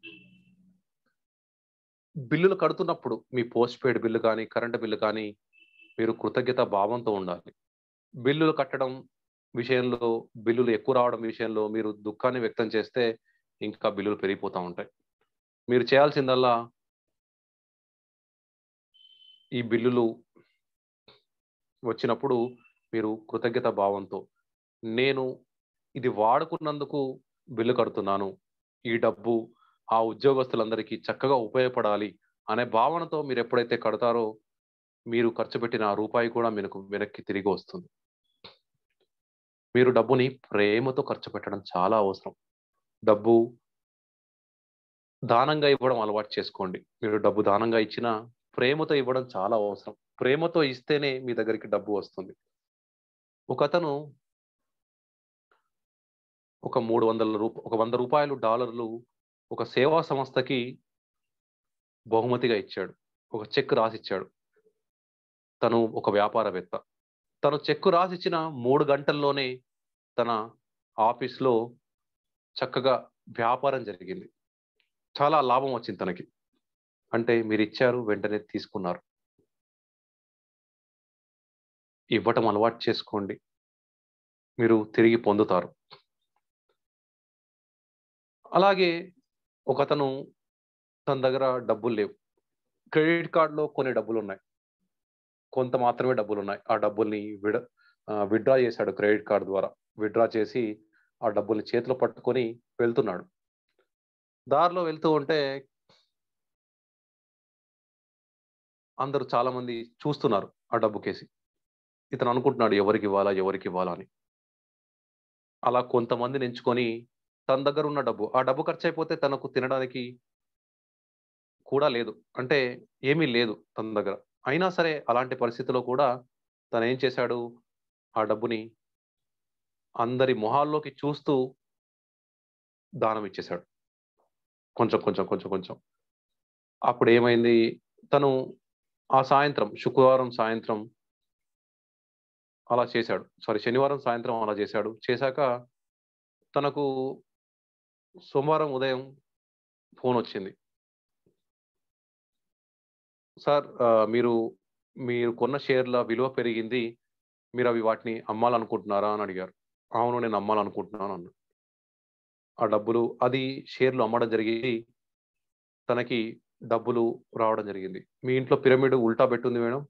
బిల్లులు కడుతున్నప్పుడు మీ పోస్ట్ పెయిడ్ బిల్లు కానీ కరెంటు బిల్లు కానీ మీరు కృతజ్ఞత భావంతో ఉండాలి బిల్లులు కట్టడం విషయంలో బిల్లులు ఎక్కువ రావడం విషయంలో మీరు దుఃఖాన్ని వ్యక్తం చేస్తే ఇంకా బిల్లులు పెరిగిపోతూ ఉంటాయి మీరు చేయాల్సిందల్లా ఈ బిల్లులు వచ్చినప్పుడు మీరు కృతజ్ఞత భావంతో నేను ఇది వాడుకున్నందుకు బిల్లు కడుతున్నాను ఈ డబ్బు ఆ ఉద్యోగస్తులందరికీ చక్కగా ఉపయోగపడాలి అనే భావనతో మీరు ఎప్పుడైతే కడతారో మీరు ఖర్చు పెట్టిన ఆ రూపాయి కూడా మీకు వెనక్కి తిరిగి వస్తుంది మీరు డబ్బుని ప్రేమతో ఖర్చు పెట్టడం చాలా అవసరం డబ్బు దానంగా ఇవ్వడం అలవాటు చేసుకోండి మీరు డబ్బు దానంగా ఇచ్చినా ప్రేమతో ఇవ్వడం చాలా అవసరం ప్రేమతో ఇస్తేనే మీ దగ్గరికి డబ్బు వస్తుంది ఒక అతను ఒక మూడు వందల రూప ఒక వంద రూపాయలు డాలర్లు ఒక సేవా సంస్థకి బహుమతిగా ఇచ్చాడు ఒక చెక్ రాసిచ్చాడు తను ఒక వ్యాపారవేత్త తను చెక్కు రాసిచ్చిన మూడు గంటల్లోనే తన ఆఫీస్లో చక్కగా వ్యాపారం జరిగింది చాలా లాభం వచ్చింది తనకి అంటే మీరు ఇచ్చారు వెంటనే తీసుకున్నారు ఇవ్వటం అలవాటు చేసుకోండి మీరు తిరిగి పొందుతారు అలాగే ఒకతను తన దగ్గర డబ్బులు లేవు క్రెడిట్ కార్డులో కొన్ని డబ్బులు ఉన్నాయి కొంత మాత్రమే డబ్బులు ఉన్నాయి ఆ డబ్బుల్ని విడ విడ్డ్రా చేశాడు క్రెడిట్ కార్డు ద్వారా విడ్డ్రా చేసి ఆ డబ్బుల్ని చేతిలో పట్టుకొని వెళ్తున్నాడు దారిలో వెళ్తూ ఉంటే అందరూ చాలా మంది చూస్తున్నారు ఆ డబ్బు కేసి ఇతను అనుకుంటున్నాడు ఎవరికి ఇవ్వాలా ఎవరికి ఇవ్వాలా అని అలా కొంతమందిని ఎంచుకొని తన దగ్గర ఉన్న డబ్బు ఆ డబ్బు ఖర్చు అయిపోతే తనకు తినడానికి కూడా లేదు అంటే ఏమీ లేదు తన దగ్గర అయినా సరే అలాంటి పరిస్థితిలో కూడా తను ఏం చేశాడు ఆ డబ్బుని అందరి మొహాల్లోకి చూస్తూ దానం ఇచ్చేశాడు కొంచెం కొంచెం కొంచెం కొంచెం అప్పుడు ఏమైంది తను ఆ సాయంత్రం శుక్రవారం సాయంత్రం అలా చేశాడు సారీ శనివారం సాయంత్రం అలా చేశాడు చేశాక తనకు సోమవారం ఉదయం ఫోన్ వచ్చింది సార్ మీరు మీరు కొన్న షేర్ల విలువ పెరిగింది మీరు అవి వాటిని అమ్మాలనుకుంటున్నారా అని అడిగారు అవును నేను అమ్మాలనుకుంటున్నాను అన్న ఆ డబ్బులు అది షేర్లు అమ్మడం జరిగింది తనకి డబ్బులు రావడం జరిగింది మీ ఇంట్లో పిరమిడ్ ఉల్టా పెట్టుంది మేడం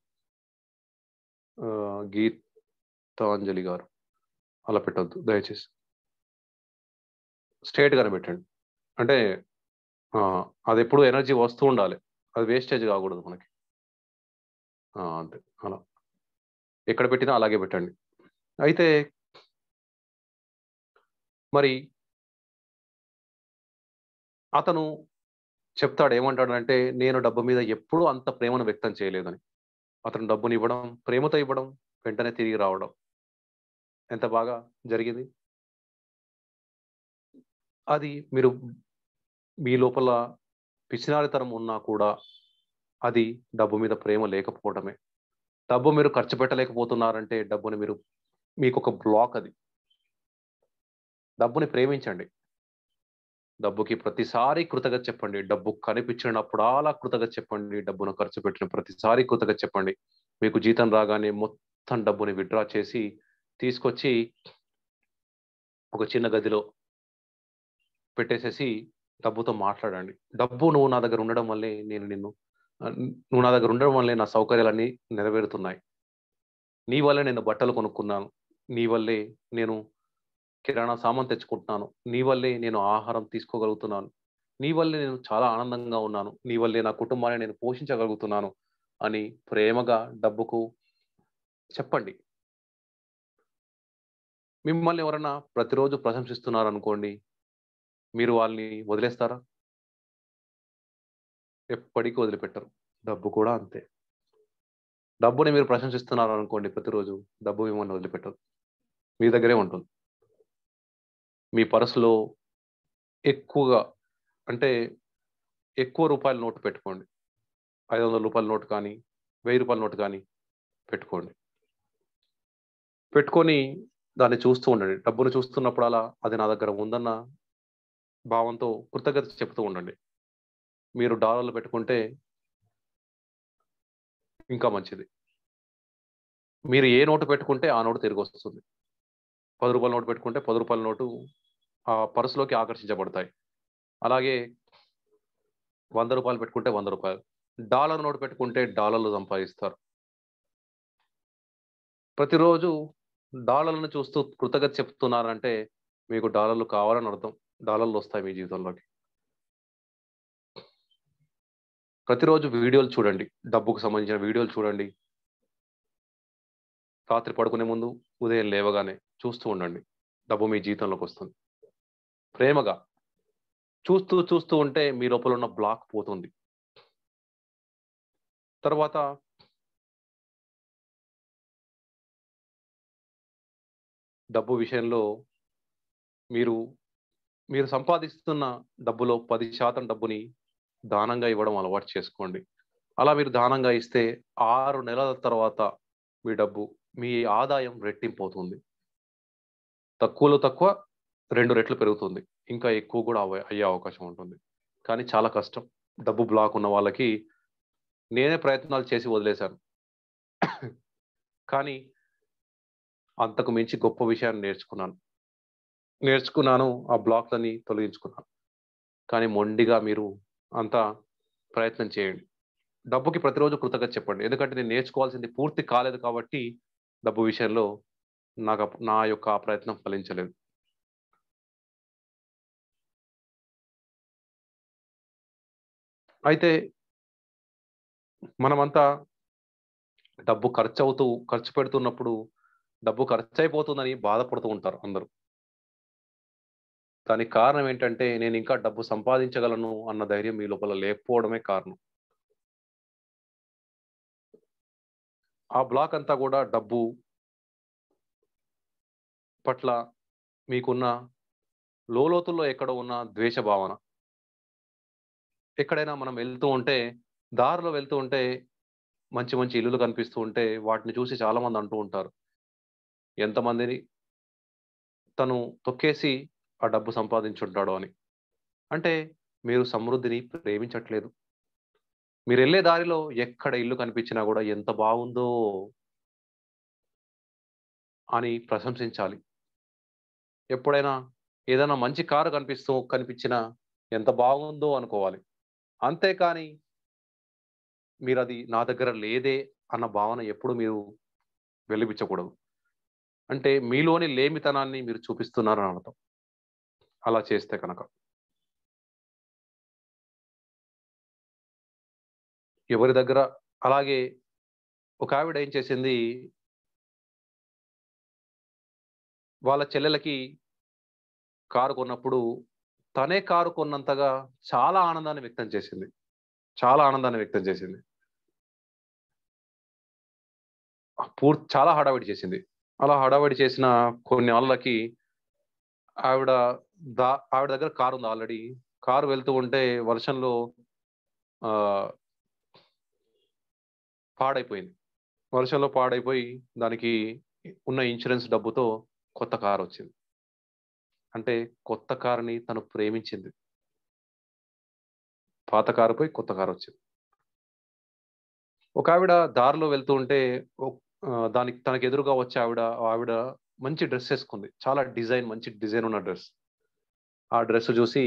గీతాంజలి గారు అలా పెట్టద్దు దయచేసి స్ట్రేట్గానే పెట్టండి అంటే అది ఎప్పుడు ఎనర్జీ వస్తూ ఉండాలి అది వేస్టేజ్ కాకూడదు మనకి అంతే అలా ఎక్కడ పెట్టినా అలాగే పెట్టండి అయితే మరి అతను చెప్తాడు ఏమంటాడంటే నేను డబ్బు మీద ఎప్పుడూ అంత ప్రేమను వ్యక్తం చేయలేదని అతను డబ్బుని ఇవ్వడం ప్రేమతో ఇవ్వడం వెంటనే తిరిగి రావడం ఎంత బాగా జరిగింది అది మీరు మీ లోపల పిచ్చినారితనం ఉన్నా కూడా అది డబ్బు మీద ప్రేమ లేకపోవడమే డబ్బు మీరు ఖర్చు పెట్టలేకపోతున్నారంటే డబ్బుని మీరు మీకు ఒక బ్లాక్ అది డబ్బుని ప్రేమించండి డబ్బుకి ప్రతిసారి కృతజ్ఞత చెప్పండి డబ్బు కనిపించినప్పుడు అలా కృతజ్ఞత చెప్పండి డబ్బును ఖర్చు పెట్టిన ప్రతిసారి కృతజ్ఞత చెప్పండి మీకు జీతం రాగానే మొత్తం డబ్బుని విడ్డ్రా చేసి తీసుకొచ్చి ఒక చిన్న గదిలో పెట్టేసేసి డబ్బుతో మాట్లాడండి డబ్బు నువ్వు నా దగ్గర ఉండడం వల్లే నేను నిన్ను నువ్వు నా దగ్గర ఉండడం వల్లే నా సౌకర్యాలన్నీ నెరవేరుతున్నాయి నీ వల్లే నేను బట్టలు కొనుక్కున్నాను నీ వల్లే నేను కిరాణా సామాన్ తెచ్చుకుంటున్నాను నీ వల్లే నేను ఆహారం తీసుకోగలుగుతున్నాను నీ వల్లే నేను చాలా ఆనందంగా ఉన్నాను నీ వల్లే నా కుటుంబాన్ని నేను పోషించగలుగుతున్నాను అని ప్రేమగా డబ్బుకు చెప్పండి మిమ్మల్ని ఎవరన్నా ప్రతిరోజు ప్రశంసిస్తున్నారు అనుకోండి మీరు వాళ్ళని వదిలేస్తారా ఎప్పటికీ వదిలిపెట్టరు డబ్బు కూడా అంతే డబ్బుని మీరు ప్రశంసిస్తున్నారు అనుకోండి ప్రతిరోజు డబ్బు మిమ్మల్ని వదిలిపెట్టరు మీ దగ్గరే ఉంటుంది మీ పర్సులో ఎక్కువగా అంటే ఎక్కువ రూపాయల నోటు పెట్టుకోండి ఐదు వందల రూపాయల నోటు కానీ వెయ్యి రూపాయల నోటు కానీ పెట్టుకోండి పెట్టుకొని దాన్ని చూస్తూ ఉండండి డబ్బును చూస్తున్నప్పుడు అలా అది నా దగ్గర ఉందన్న భావంతో కృతజ్ఞత చెప్తూ ఉండండి మీరు డాలర్లు పెట్టుకుంటే ఇంకా మంచిది మీరు ఏ నోటు పెట్టుకుంటే ఆ నోటు తిరిగి వస్తుంది పది రూపాయల నోటు పెట్టుకుంటే పది రూపాయల నోటు ఆ పర్సులోకి ఆకర్షించబడతాయి అలాగే వంద రూపాయలు పెట్టుకుంటే వంద రూపాయలు డాలర్ నోటు పెట్టుకుంటే డాలర్లు సంపాదిస్తారు ప్రతిరోజు డాలర్లను చూస్తూ కృతజ్ఞత చెప్తున్నారంటే మీకు డాలర్లు కావాలని అర్థం డాలర్లు వస్తాయి మీ జీవితంలోకి ప్రతిరోజు వీడియోలు చూడండి డబ్బుకు సంబంధించిన వీడియోలు చూడండి రాత్రి పడుకునే ముందు ఉదయం లేవగానే చూస్తూ ఉండండి డబ్బు మీ జీవితంలోకి వస్తుంది ప్రేమగా చూస్తూ చూస్తూ ఉంటే మీ లోపల ఉన్న బ్లాక్ పోతుంది తర్వాత డబ్బు విషయంలో మీరు మీరు సంపాదిస్తున్న డబ్బులో పది శాతం డబ్బుని దానంగా ఇవ్వడం అలవాటు చేసుకోండి అలా మీరు దానంగా ఇస్తే ఆరు నెలల తర్వాత మీ డబ్బు మీ ఆదాయం రెట్టింపు అవుతుంది తక్కువలో తక్కువ రెండు రెట్లు పెరుగుతుంది ఇంకా ఎక్కువ కూడా అవ్వ- అయ్యే అవకాశం ఉంటుంది కానీ చాలా కష్టం డబ్బు బ్లాక్ ఉన్న వాళ్ళకి నేనే ప్రయత్నాలు చేసి వదిలేశాను కానీ అంతకు మించి గొప్ప విషయాన్ని నేర్చుకున్నాను నేర్చుకున్నాను ఆ బ్లాక్లని తొలగించుకున్నాను కానీ మొండిగా మీరు అంతా ప్రయత్నం చేయండి డబ్బుకి ప్రతిరోజు కృతజ్ఞత చెప్పండి ఎందుకంటే నేను నేర్చుకోవాల్సింది పూర్తి కాలేదు కాబట్టి డబ్బు విషయంలో నాకు అప్- నా యొక్క ఆ ప్రయత్నం ఫలించలేదు అయితే మనమంతా డబ్బు ఖర్చు అవుతూ ఖర్చు పెడుతున్నప్పుడు డబ్బు ఖర్చు అయిపోతుందని బాధపడుతూ ఉంటారు అందరూ దానికి కారణం ఏంటంటే నేను ఇంకా డబ్బు సంపాదించగలను అన్న ధైర్యం మీ లోపల లేకపోవడమే కారణం ఆ బ్లాక్ అంతా కూడా డబ్బు పట్ల మీకున్న లోతుల్లో ఎక్కడ ఉన్న ద్వేష భావన ఎక్కడైనా మనం వెళ్తూ ఉంటే దారిలో వెళ్తూ ఉంటే మంచి మంచి ఇల్లులు కనిపిస్తూ ఉంటే వాటిని చూసి చాలా మంది అంటూ ఉంటారు ఎంతమందిని తను తొక్కేసి ఆ డబ్బు సంపాదించుంటాడో అని అంటే మీరు సమృద్ధిని ప్రేమించట్లేదు మీరు వెళ్ళే దారిలో ఎక్కడ ఇల్లు కనిపించినా కూడా ఎంత బాగుందో అని ప్రశంసించాలి ఎప్పుడైనా ఏదైనా మంచి కారు కనిపిస్తూ కనిపించినా ఎంత బాగుందో అనుకోవాలి అంతేకాని మీరు అది నా దగ్గర లేదే అన్న భావన ఎప్పుడు మీరు వెలిపించకూడదు అంటే మీలోని లేమితనాన్ని మీరు చూపిస్తున్నారని అర్థం అలా చేస్తే కనుక ఎవరి దగ్గర అలాగే ఒక ఆవిడ ఏం చేసింది వాళ్ళ చెల్లెలకి కారు కొన్నప్పుడు తనే కారు కొన్నంతగా చాలా ఆనందాన్ని వ్యక్తం చేసింది చాలా ఆనందాన్ని వ్యక్తం చేసింది పూర్తి చాలా హడావిడి చేసింది అలా హడావిడి చేసిన కొన్ని నెలలకి ఆవిడ దా ఆవిడ దగ్గర కారు ఉంది ఆల్రెడీ కారు వెళ్తూ ఉంటే వర్షంలో ఆ పాడైపోయింది వర్షంలో పాడైపోయి దానికి ఉన్న ఇన్సూరెన్స్ డబ్బుతో కొత్త కారు వచ్చింది అంటే కొత్త కారుని తను ప్రేమించింది పాత కారు పోయి కొత్త కారు వచ్చింది ఒక ఆవిడ దారిలో వెళ్తూ ఉంటే ఒక్- ఆ, దానికి తనకు ఎదురుగా వచ్చే ఆవిడ ఆవిడ మంచి డ్రెస్ వేసుకుంది చాలా డిజైన్ మంచి డిజైన్ ఉన్న డ్రెస్ ఆ డ్రెస్ చూసి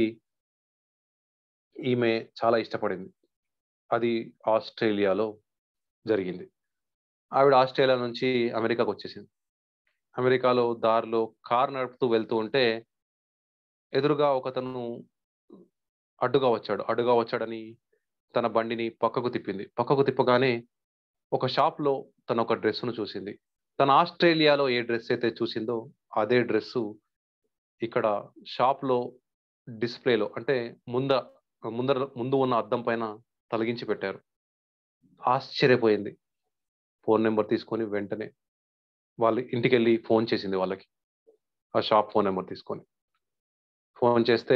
ఈమె చాలా ఇష్టపడింది అది ఆస్ట్రేలియాలో జరిగింది ఆవిడ ఆస్ట్రేలియా నుంచి అమెరికాకు వచ్చేసింది అమెరికాలో దారిలో కార్ నడుపుతూ వెళ్తూ ఉంటే ఎదురుగా ఒకతను అడ్డుగా వచ్చాడు అడ్డుగా వచ్చాడని తన బండిని పక్కకు తిప్పింది పక్కకు తిప్పగానే ఒక షాప్లో తన ఒక డ్రెస్సును చూసింది తన ఆస్ట్రేలియాలో ఏ డ్రెస్ అయితే చూసిందో అదే డ్రెస్సు ఇక్కడ షాప్లో డిస్ప్లేలో అంటే ముంద ముందర ముందు ఉన్న అద్దం పైన తొలగించి పెట్టారు ఆశ్చర్యపోయింది ఫోన్ నెంబర్ తీసుకొని వెంటనే వాళ్ళ ఇంటికి వెళ్ళి ఫోన్ చేసింది వాళ్ళకి ఆ షాప్ ఫోన్ నెంబర్ తీసుకొని ఫోన్ చేస్తే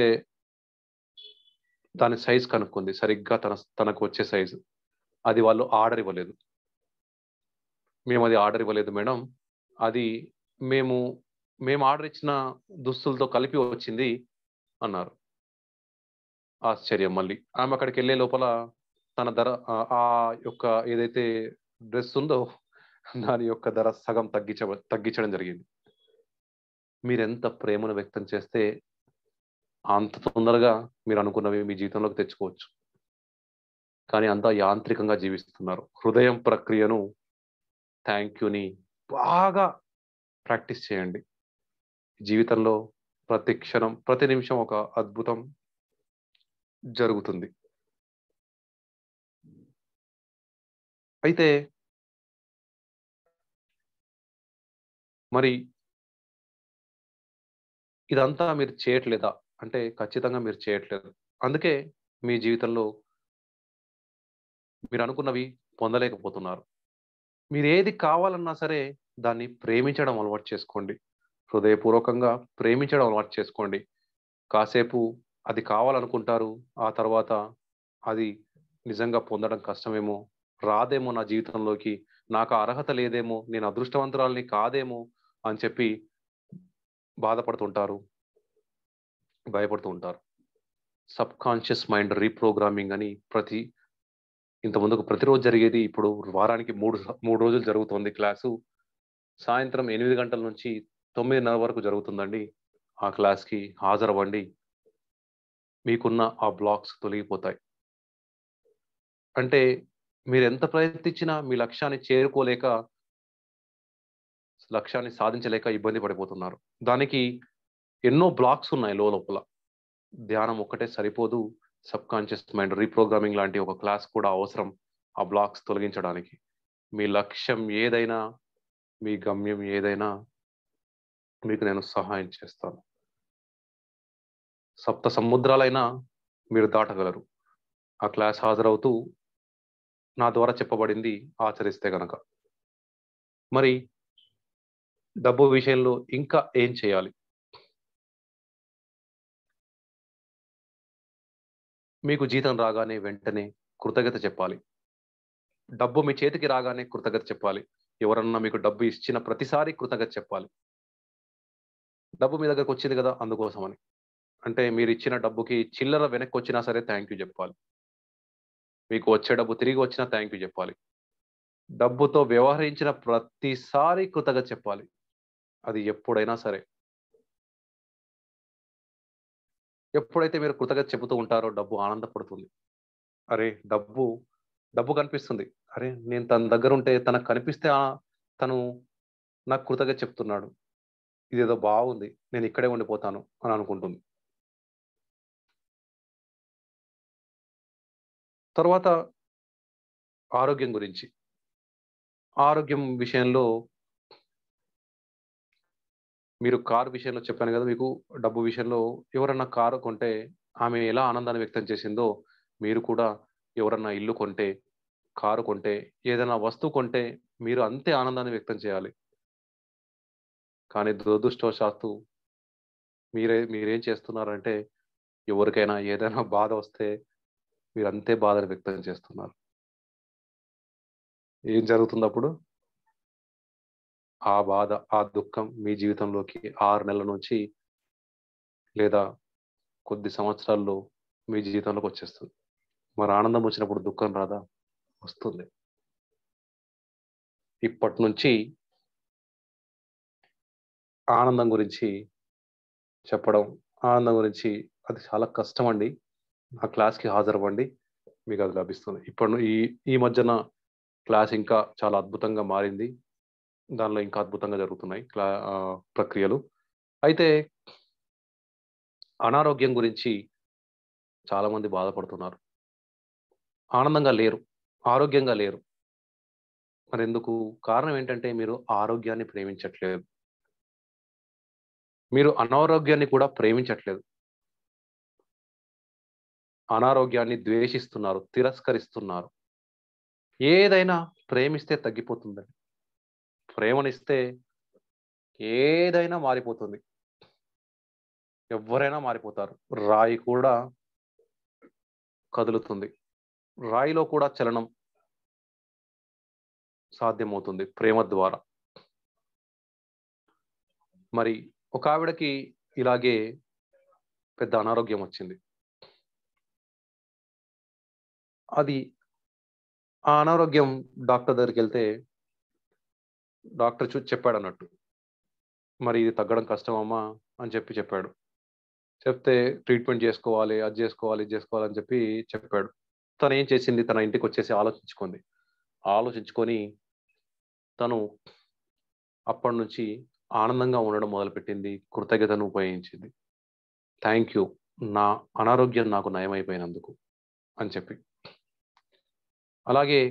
దాని సైజ్ కనుక్కుంది సరిగ్గా తన తనకు వచ్చే సైజు అది వాళ్ళు ఆర్డర్ ఇవ్వలేదు మేము అది ఆర్డర్ ఇవ్వలేదు మేడం అది మేము మేము ఆర్డర్ ఇచ్చిన దుస్తులతో కలిపి వచ్చింది అన్నారు ఆశ్చర్యం మళ్ళీ ఆమె అక్కడికి వెళ్ళే లోపల తన ధర ఆ- ఆ యొక్క ఏదైతే డ్రెస్ ఉందో దాని యొక్క ధర సగం తగ్గించ తగ్గించడం జరిగింది మీరు ఎంత ప్రేమను వ్యక్తం చేస్తే అంత తొందరగా మీరు అనుకున్నవి మీ జీవితంలోకి తెచ్చుకోవచ్చు కానీ అంతా యాంత్రికంగా జీవిస్తున్నారు హృదయం ప్రక్రియను థ్యాంక్ యూని బాగా ప్రాక్టీస్ చేయండి జీవితంలో ప్రతి క్షణం ప్రతి నిమిషం ఒక అద్భుతం జరుగుతుంది అయితే మరి ఇదంతా మీరు చేయట్లేదా అంటే ఖచ్చితంగా మీరు చేయట్లేదు అందుకే మీ జీవితంలో మీరు అనుకున్నవి పొందలేకపోతున్నారు మీరు ఏది కావాలన్నా సరే దాన్ని ప్రేమించడం అలవాటు చేసుకోండి హృదయపూర్వకంగా ప్రేమించడం అలవాటు చేసుకోండి కాసేపు అది కావాలనుకుంటారు ఆ తర్వాత అది నిజంగా పొందడం కష్టమేమో రాదేమో నా జీవితంలోకి నాకు ఆ అర్హత లేదేమో నేను అదృష్టవంతురాల్ని కాదేమో అని చెప్పి బాధపడుతుంటారు భయపడుతూ ఉంటారు సబ్ కాన్షియస్ మైండ్ రీప్రోగ్రామింగ్ అని ప్రతి ఇంత ముందుకు ప్రతిరోజు జరిగేది ఇప్పుడు వారానికి మూడు మూడు రోజులు జరుగుతుంది క్లాసు సాయంత్రం ఎనిమిది గంటల నుంచి తొమ్మిదిన్నర వరకు జరుగుతుందండి ఆ క్లాస్కి హాజరవ్వండి మీకున్న ఆ బ్లాక్స్ తొలగిపోతాయి అంటే మీరు ఎంత ప్రయత్నించినా మీ లక్ష్యాన్ని చేరుకోలేక లక్ష్యాన్ని సాధించలేక ఇబ్బంది పడిపోతున్నారు దానికి ఎన్నో బ్లాక్స్ ఉన్నాయి లోపల ధ్యానం ఒక్కటే సరిపోదు సబ్ కాన్షియస్ మైండ్ రీప్రోగ్రామింగ్ లాంటి ఒక క్లాస్ కూడా అవసరం ఆ బ్లాక్స్ తొలగించడానికి మీ లక్ష్యం ఏదైనా మీ గమ్యం ఏదైనా మీకు నేను సహాయం చేస్తాను సప్త సముద్రాలైనా మీరు దాటగలరు ఆ క్లాస్ హాజరవుతూ నా ద్వారా చెప్పబడింది ఆచరిస్తే గనక మరి డబ్బు విషయంలో ఇంకా ఏం చేయాలి మీకు జీతం రాగానే వెంటనే కృతజ్ఞత చెప్పాలి డబ్బు మీ చేతికి రాగానే కృతజ్ఞత చెప్పాలి ఎవరన్నా మీకు డబ్బు ఇచ్చిన ప్రతిసారి కృతజ్ఞత చెప్పాలి డబ్బు మీ దగ్గరకు వచ్చింది కదా అందుకోసమని అంటే మీరు ఇచ్చిన డబ్బుకి చిల్లర వెనక్కి వచ్చినా సరే థ్యాంక్ యూ చెప్పాలి మీకు వచ్చే డబ్బు తిరిగి వచ్చినా థ్యాంక్ యూ చెప్పాలి డబ్బుతో వ్యవహరించిన ప్రతిసారి కృతజ్ఞత చెప్పాలి అది ఎప్పుడైనా సరే ఎప్పుడైతే మీరు కృతజ్ఞత చెబుతూ ఉంటారో డబ్బు ఆనందపడుతుంది అరే డబ్బు డబ్బు కనిపిస్తుంది అరే నేను తన దగ్గర ఉంటే తనకు కనిపిస్తే తను నాకు కృతజ్ఞత చెప్తున్నాడు ఇదేదో బాగుంది నేను ఇక్కడే ఉండిపోతాను అని అనుకుంటుంది తర్వాత ఆరోగ్యం గురించి ఆరోగ్యం విషయంలో మీరు కారు విషయంలో చెప్పాను కదా మీకు డబ్బు విషయంలో ఎవరన్నా కారు కొంటే ఆమె ఎలా ఆనందాన్ని వ్యక్తం చేసిందో మీరు కూడా ఎవరన్నా ఇల్లు కొంటే కారు కొంటే ఏదైనా వస్తువు కొంటే మీరు అంతే ఆనందాన్ని వ్యక్తం చేయాలి కానీ దురదృష్టవశాత్తు మీరే మీరేం చేస్తున్నారంటే ఎవరికైనా ఏదైనా బాధ వస్తే మీరు అంతే బాధను వ్యక్తం చేస్తున్నారు ఏం జరుగుతుంది అప్పుడు ఆ బాధ ఆ దుఃఖం మీ జీవితంలోకి ఆరు నెలల నుంచి లేదా కొద్ది సంవత్సరాల్లో మీ జీవితంలోకి వచ్చేస్తుంది మరి ఆనందం వచ్చినప్పుడు దుఃఖం రాదా వస్తుంది ఇప్పటి నుంచి ఆనందం గురించి చెప్పడం ఆనందం గురించి అది చాలా కష్టం అండి ఆ క్లాస్కి హాజరవ్వండి మీకు అది లభిస్తుంది ఇప్పుడు ఈ ఈ మధ్యన క్లాస్ ఇంకా చాలా అద్భుతంగా మారింది దానిలో ఇంకా అద్భుతంగా జరుగుతున్నాయి క్లా ప్రక్రియలు అయితే అనారోగ్యం గురించి చాలా మంది బాధపడుతున్నారు ఆనందంగా లేరు ఆరోగ్యంగా లేరు మరి ఎందుకు కారణం ఏంటంటే మీరు ఆరోగ్యాన్ని ప్రేమించట్లేదు మీరు అనారోగ్యాన్ని కూడా ప్రేమించట్లేదు అనారోగ్యాన్ని ద్వేషిస్తున్నారు తిరస్కరిస్తున్నారు ఏదైనా ప్రేమిస్తే తగ్గిపోతుందండి ప్రేమనిస్తే ఏదైనా మారిపోతుంది ఎవరైనా మారిపోతారు రాయి కూడా కదులుతుంది రాయిలో కూడా చలనం సాధ్యమవుతుంది ప్రేమ ద్వారా మరి ఒక ఆవిడకి ఇలాగే పెద్ద అనారోగ్యం వచ్చింది అది ఆ అనారోగ్యం డాక్టర్ దగ్గరికి వెళ్తే డాక్టర్ చూ చెప్పాడు అన్నట్టు మరి ఇది తగ్గడం కష్టం అమ్మా అని చెప్పి చెప్పాడు చెప్తే ట్రీట్మెంట్ చేసుకోవాలి అది చేసుకోవాలి ఇది చేసుకోవాలి అని చెప్పి చెప్పాడు తను ఏం చేసింది తన ఇంటికి వచ్చేసి ఆలోచించుకుంది ఆలోచించుకొని తను అప్పటి నుంచి ఆనందంగా ఉండడం మొదలుపెట్టింది కృతజ్ఞతను ఉపయోగించింది థ్యాంక్ యూ నా అనారోగ్యం నాకు నయమైపోయినందుకు అని చెప్పి అలాగే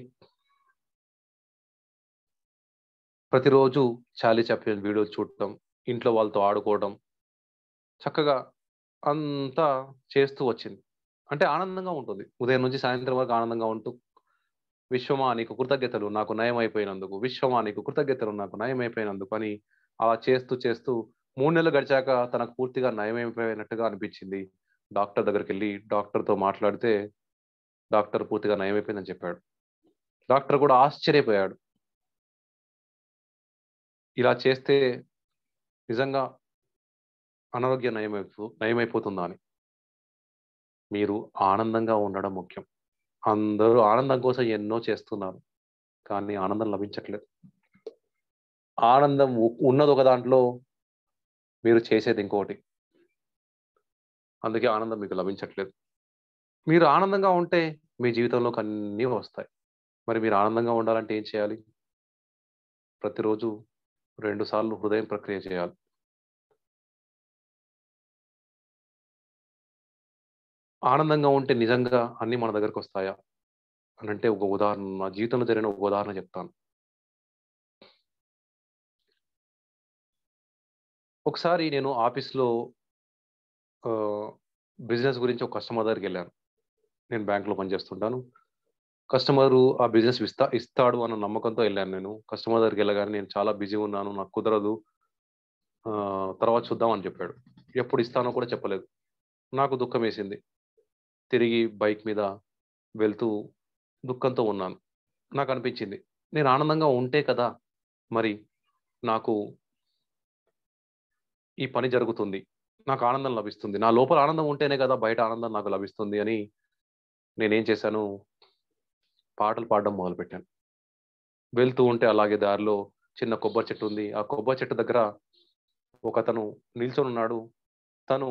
ప్రతిరోజు చాలీ చెప్పిన వీడియోలు చూడటం ఇంట్లో వాళ్ళతో ఆడుకోవడం చక్కగా అంతా చేస్తూ వచ్చింది అంటే ఆనందంగా ఉంటుంది ఉదయం నుంచి సాయంత్రం వరకు ఆనందంగా ఉంటూ విశ్వమా నీకు కృతజ్ఞతలు నాకు నయం అయిపోయినందుకు విశ్వమా నీకు కృతజ్ఞతలు నాకు నయం అయిపోయినందుకు అని అలా చేస్తూ చేస్తూ మూడు నెలలు గడిచాక తనకు పూర్తిగా నయం అయిపోయినట్టుగా అనిపించింది డాక్టర్ దగ్గరికి వెళ్ళి డాక్టర్తో మాట్లాడితే డాక్టర్ పూర్తిగా నయం అయిపోయిందని చెప్పాడు డాక్టర్ కూడా ఆశ్చర్యపోయాడు ఇలా చేస్తే నిజంగా అనారోగ్యం నయమైపో నయమైపోతుందా అని మీరు ఆనందంగా ఉండడం ముఖ్యం అందరూ ఆనందం కోసం ఎన్నో చేస్తున్నారు కానీ ఆనందం లభించట్లేదు ఆనందం ఉ- ఉన్నది ఒక దాంట్లో మీరు చేసేది ఇంకోటి అందుకే ఆనందం మీకు లభించట్లేదు మీరు ఆనందంగా ఉంటే మీ జీవితంలోకి అన్నీ వస్తాయి మరి మీరు ఆనందంగా ఉండాలంటే ఏం చేయాలి ప్రతిరోజు రెండు సార్లు హృదయం ప్రక్రియ చేయాలి ఆనందంగా ఉంటే నిజంగా అన్నీ మన దగ్గరకు వస్తాయా అని అంటే ఒక ఉదాహరణ నా జీవితంలో జరిగిన ఒక ఉదాహరణ చెప్తాను ఒకసారి నేను ఆఫీస్లో బిజినెస్ గురించి ఒక కస్టమర్ దగ్గరికి వెళ్ళాను నేను బ్యాంకులో పనిచేస్తుంటాను కస్టమరు ఆ బిజినెస్ ఇస్తా ఇస్తాడు అన్న నమ్మకంతో వెళ్ళాను నేను కస్టమర్ దగ్గరికి వెళ్ళగానే నేను చాలా బిజీ ఉన్నాను నాకు కుదరదు ఆ, తర్వాత చూద్దాం అని చెప్పాడు ఎప్పుడు ఇస్తానో కూడా చెప్పలేదు నాకు దుఃఖం వేసింది తిరిగి బైక్ మీద వెళ్తూ దుఃఖంతో ఉన్నాను నాకు అనిపించింది నేను ఆనందంగా ఉంటే కదా మరి నాకు ఈ పని జరుగుతుంది నాకు ఆనందం లభిస్తుంది నా లోపల ఆనందం ఉంటేనే కదా బయట ఆనందం నాకు లభిస్తుంది అని నేనేం చేశాను పాటలు పాడడం మొదలుపెట్టాను వెళ్తూ ఉంటే అలాగే దారిలో చిన్న కొబ్బరి చెట్టు ఉంది ఆ కొబ్బరి చెట్టు దగ్గర ఒక అతను నిల్చొని ఉన్నాడు తను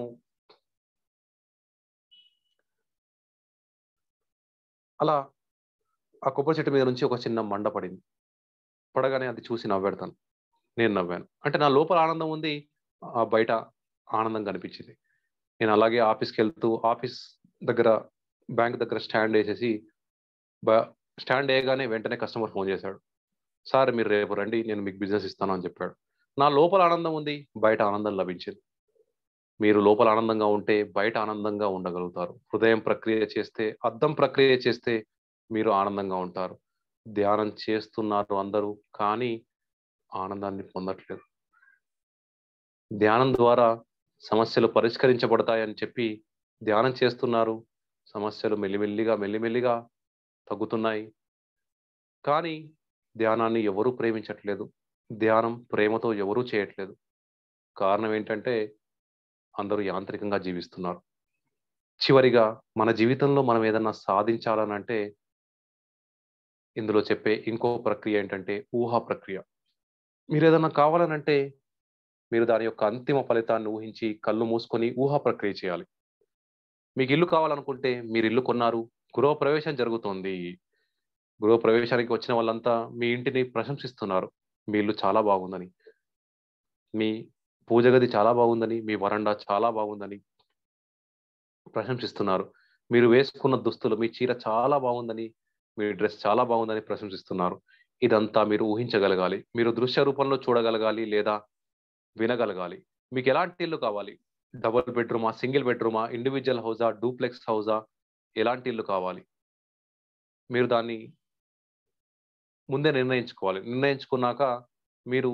అలా ఆ కొబ్బరి చెట్టు మీద నుంచి ఒక చిన్న మండ పడింది పడగానే అది చూసి నవ్వాడతాను నేను నవ్వాను అంటే నా లోపల ఆనందం ఉంది ఆ బయట ఆనందం కనిపించింది నేను అలాగే ఆఫీస్కి వెళ్తూ ఆఫీస్ దగ్గర బ్యాంక్ దగ్గర స్టాండ్ వేసేసి బ- స్టాండ్ వేయగానే వెంటనే కస్టమర్ ఫోన్ చేశాడు సార్ మీరు రేపు రండి నేను మీకు బిజినెస్ ఇస్తాను అని చెప్పాడు నా లోపల ఆనందం ఉంది బయట ఆనందం లభించింది మీరు లోపల ఆనందంగా ఉంటే బయట ఆనందంగా ఉండగలుగుతారు హృదయం ప్రక్రియ చేస్తే అద్దం ప్రక్రియ చేస్తే మీరు ఆనందంగా ఉంటారు ధ్యానం చేస్తున్నారు అందరూ కానీ ఆనందాన్ని పొందట్లేదు ధ్యానం ద్వారా సమస్యలు పరిష్కరించబడతాయని చెప్పి ధ్యానం చేస్తున్నారు సమస్యలు మెల్లిమెల్లిగా మెల్లిమెల్లిగా తగ్గుతున్నాయి కానీ ధ్యానాన్ని ఎవరూ ప్రేమించట్లేదు ధ్యానం ప్రేమతో ఎవరూ చేయట్లేదు కారణం ఏంటంటే అందరూ యాంత్రికంగా జీవిస్తున్నారు చివరిగా మన జీవితంలో మనం ఏదన్నా సాధించాలని అంటే ఇందులో చెప్పే ఇంకో ప్రక్రియ ఏంటంటే ఊహా ప్రక్రియ మీరు ఏదన్నా కావాలనంటే మీరు దాని యొక్క అంతిమ ఫలితాన్ని ఊహించి కళ్ళు మూసుకొని ఊహా ప్రక్రియ చేయాలి మీకు ఇల్లు కావాలనుకుంటే మీరు ఇల్లు కొన్నారు గృహ ప్రవేశం జరుగుతోంది గృహ ప్రవేశానికి వచ్చిన వాళ్ళంతా మీ ఇంటిని ప్రశంసిస్తున్నారు మీ ఇల్లు చాలా బాగుందని మీ పూజ గది చాలా బాగుందని మీ వరండా చాలా బాగుందని ప్రశంసిస్తున్నారు మీరు వేసుకున్న దుస్తులు మీ చీర చాలా బాగుందని మీ డ్రెస్ చాలా బాగుందని ప్రశంసిస్తున్నారు ఇదంతా మీరు ఊహించగలగాలి మీరు దృశ్య రూపంలో చూడగలగాలి లేదా వినగలగాలి మీకు ఎలాంటి ఇల్లు కావాలి డబుల్ బెడ్రూమా సింగిల్ బెడ్రూమా ఇండివిజువల్ హౌసా డూప్లెక్స్ హౌసా ఎలాంటి ఇల్లు కావాలి మీరు దాన్ని ముందే నిర్ణయించుకోవాలి నిర్ణయించుకున్నాక మీరు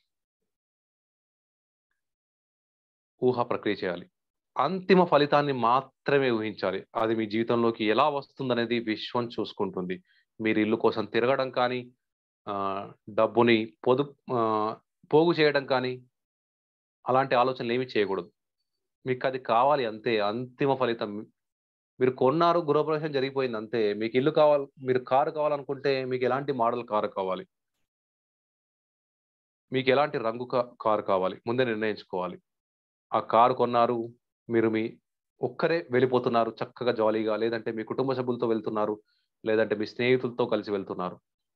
ఊహ ప్రక్రియ చేయాలి అంతిమ ఫలితాన్ని మాత్రమే ఊహించాలి అది మీ జీవితంలోకి ఎలా వస్తుందనేది విశ్వం చూసుకుంటుంది మీరు ఇల్లు కోసం తిరగడం కానీ ఆ, డబ్బుని పొదు ఆ, పోగు చేయడం కానీ అలాంటి ఆలోచనలు ఏమీ చేయకూడదు మీకు అది కావాలి అంతే అంతిమ ఫలితం మీరు కొన్నారు గృహప్రవేశం జరిగిపోయింది అంతే మీకు ఇల్లు కావాలి మీరు కారు కావాలనుకుంటే మీకు ఎలాంటి మోడల్ కారు కావాలి మీకు ఎలాంటి రంగు కా- కారు కావాలి ముందే నిర్ణయించుకోవాలి ఆ కారు కొన్నారు మీరు మీ ఒక్కరే వెళ్ళిపోతున్నారు చక్కగా జాలీగా లేదంటే మీ కుటుంబ సభ్యులతో వెళ్తున్నారు లేదంటే మీ స్నేహితులతో కలిసి వెళ్తున్నారు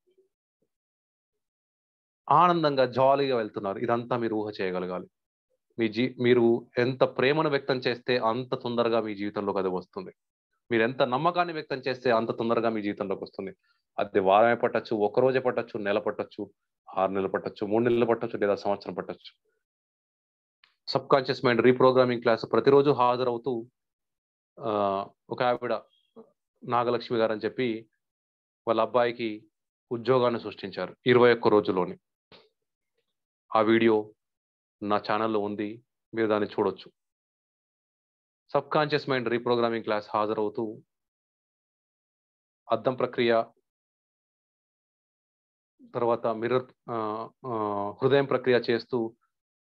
ఆనందంగా జాలీగా వెళ్తున్నారు ఇదంతా మీరు ఊహ చేయగలగాలి మీ జీ మీరు ఎంత ప్రేమను వ్యక్తం చేస్తే అంత తొందరగా మీ జీవితంలోకి అది వస్తుంది మీరు ఎంత నమ్మకాన్ని వ్యక్తం చేస్తే అంత తొందరగా మీ జీవితంలోకి వస్తుంది అది వారమే పట్టచ్చు ఒక రోజే పట్టచ్చు నెల పట్టచ్చు ఆరు నెలలు పట్టచ్చు మూడు నెలలు పట్టచ్చు లేదా సంవత్సరం పట్టచ్చు subconscious mind reprogramming class ప్రతిరోజు హాజరవుతూ ఆ, ఒక ఆవిడ నాగలక్ష్మి గారు అని చెప్పి వాళ్ళ అబ్బాయికి ఉద్యోగాన్ని సృష్టించారు ఇరవై ఒక్క రోజుల్లోనే ఆ వీడియో నా ఛానల్లో ఉంది మీరు దాన్ని చూడొచ్చు subconscious mind reprogramming class హాజరవుతూ అద్దం ప్రక్రియ తర్వాత మిర్రర్ హృదయం ప్రక్రియ చేస్తూ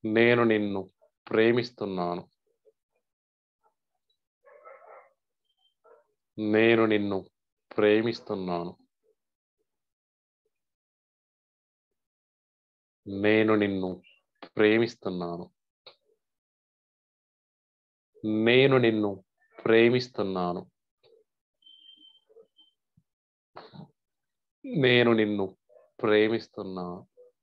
నేను నిన్ను ప్రేమిస్తున్నాను నేను నిన్ను ప్రేమిస్తున్నాను నేను నిన్ను ప్రేమిస్తున్నాను నేను నిన్ను ప్రేమిస్తున్నాను నేను నిన్ను ప్రేమిస్తున్నాను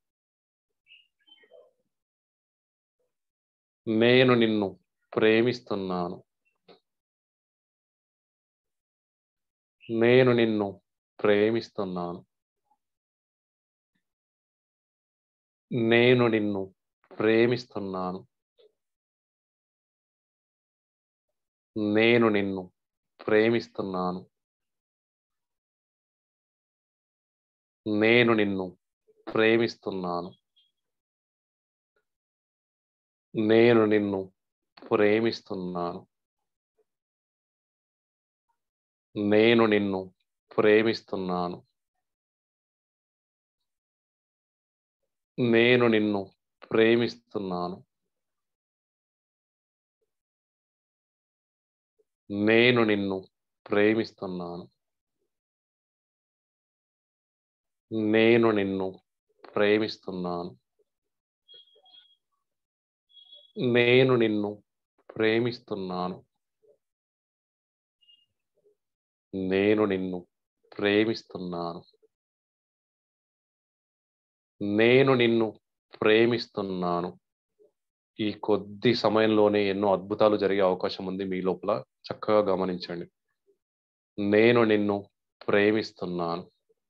నేను నిన్ను ప్రేమిస్తున్నాను నేను నిన్ను ప్రేమిస్తున్నాను నేను నిన్ను ప్రేమిస్తున్నాను నేను నిన్ను ప్రేమిస్తున్నాను నేను నిన్ను ప్రేమిస్తున్నాను నేను నిన్ను ప్రేమిస్తున్నాను నేను నిన్ను ప్రేమిస్తున్నాను నేను నిన్ను ప్రేమిస్తున్నాను నేను నిన్ను ప్రేమిస్తున్నాను నేను నిన్ను ప్రేమిస్తున్నాను నేను నిన్ను ప్రేమిస్తున్నాను నేను నిన్ను ప్రేమిస్తున్నాను నేను నిన్ను ప్రేమిస్తున్నాను ఈ కొద్ది సమయంలోనే ఎన్నో అద్భుతాలు జరిగే అవకాశం ఉంది మీ లోపల చక్కగా గమనించండి నేను నిన్ను ప్రేమిస్తున్నాను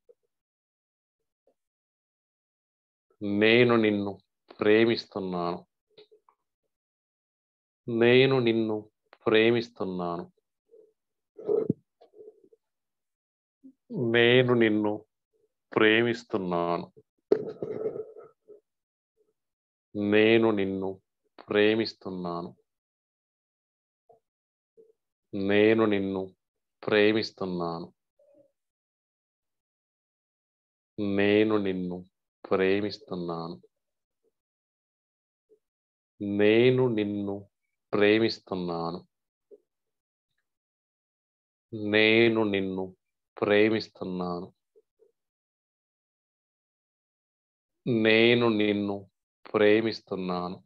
నేను నిన్ను ప్రేమిస్తున్నాను నేను నిన్ను ప్రేమిస్తున్నాను నేను నిన్ను ప్రేమిస్తున్నాను నేను నిన్ను ప్రేమిస్తున్నాను నేను నిన్ను ప్రేమిస్తున్నాను నేను నిన్ను ప్రేమిస్తున్నాను నేను నిన్ను ప్రేమిస్తున్నాను నేను నిన్ను ప్రేమిస్తున్నాను నేను నిన్ను ప్రేమిస్తున్నాను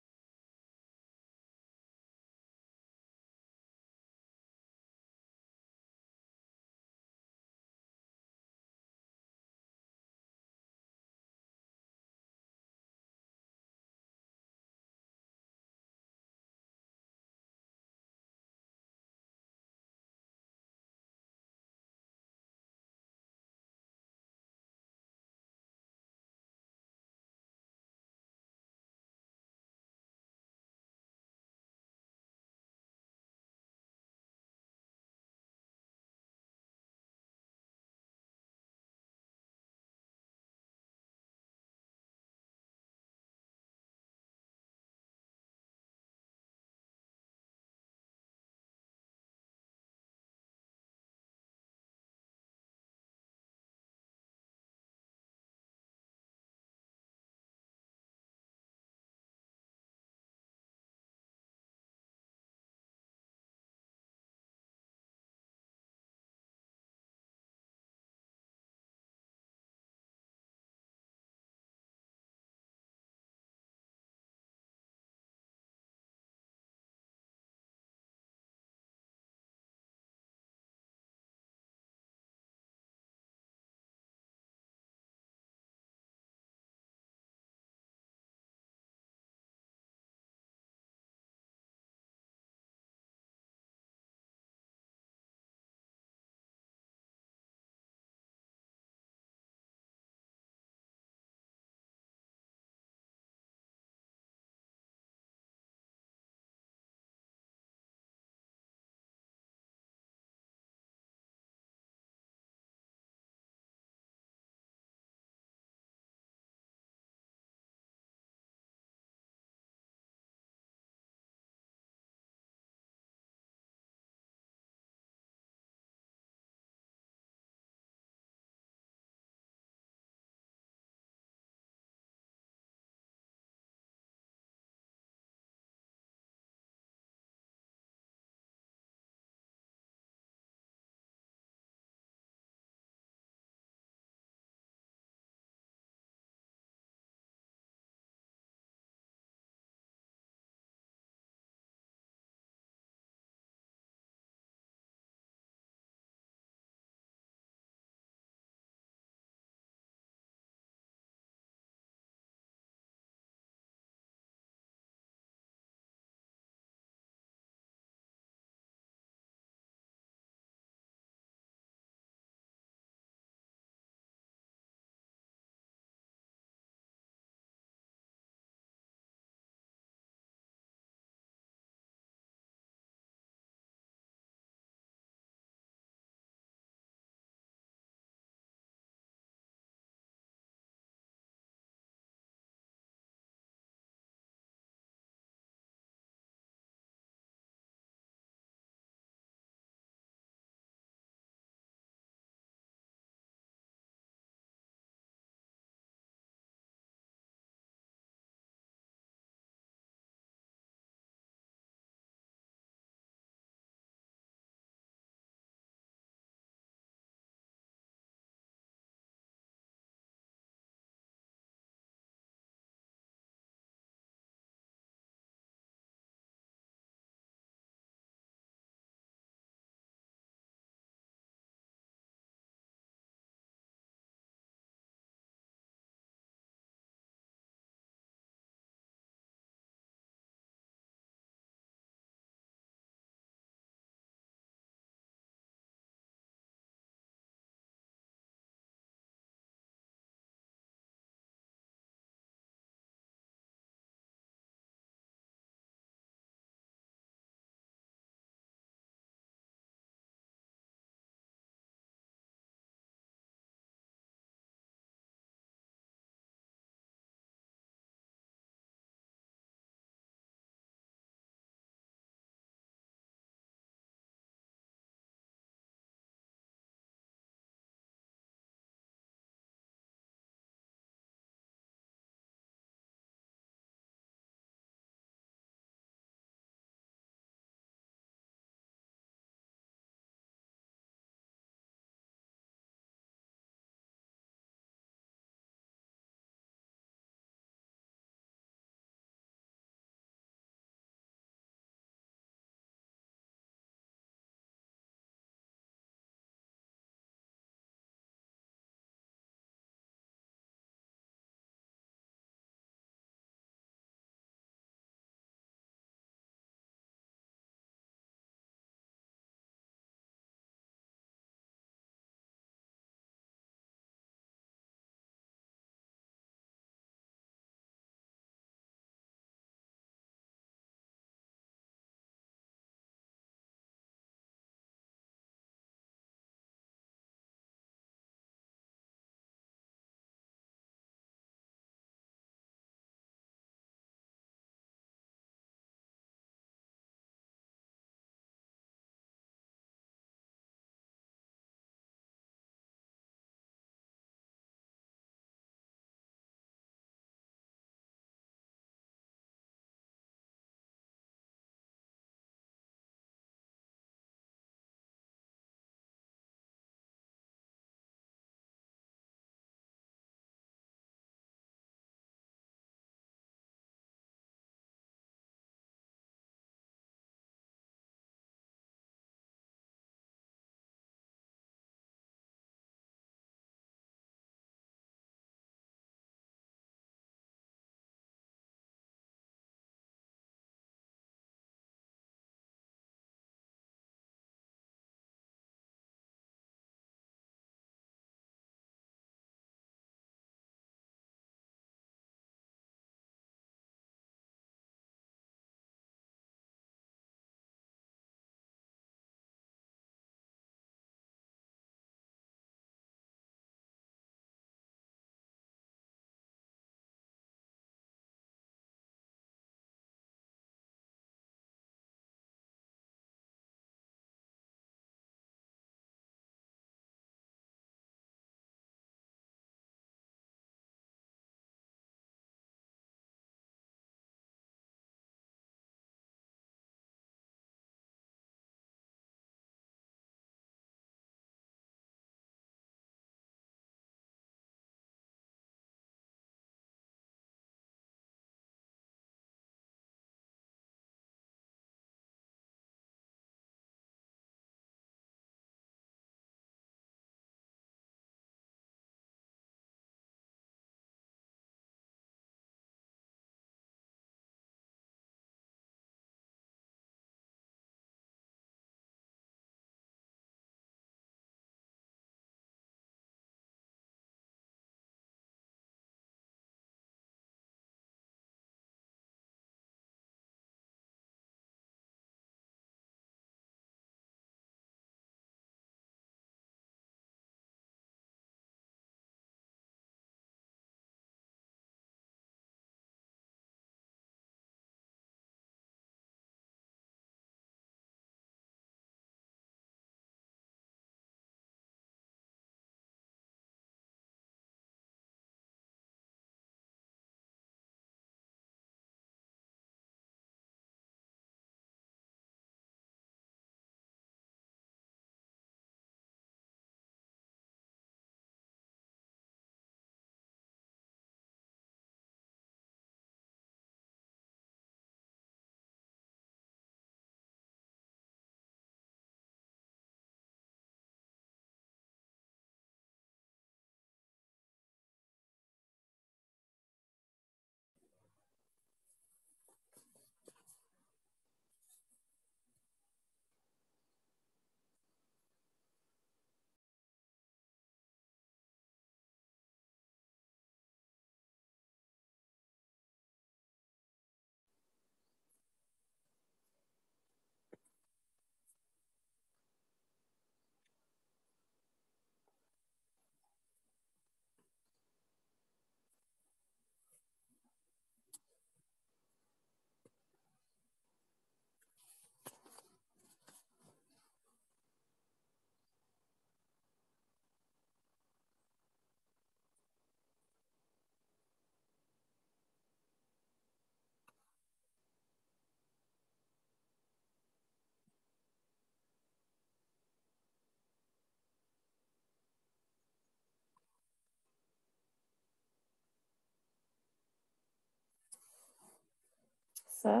సార్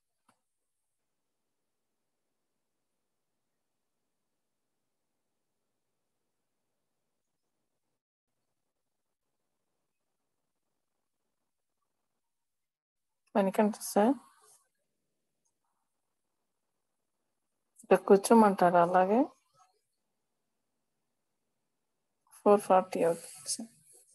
మణికంఠ సార్ ఇక్కడ కూర్చోమంటారా అలాగే ఫోర్ ఫార్టీ అవుతుంది సార్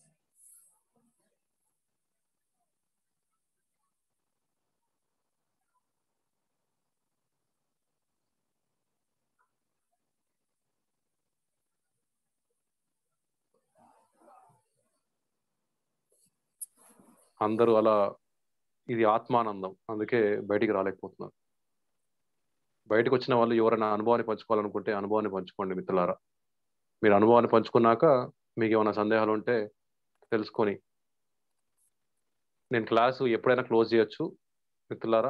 అందరూ అలా ఇది ఆత్మానందం అందుకే బయటికి రాలేకపోతున్నారు బయటకు వచ్చిన వాళ్ళు ఎవరైనా అనుభవాన్ని పంచుకోవాలనుకుంటే అనుభవాన్ని పంచుకోండి మిత్రులారా మీరు అనుభవాన్ని పంచుకున్నాక మీకు ఏమైనా సందేహాలు ఉంటే తెలుసుకొని నేను క్లాసు ఎప్పుడైనా క్లోజ్ చేయొచ్చు మిత్రులారా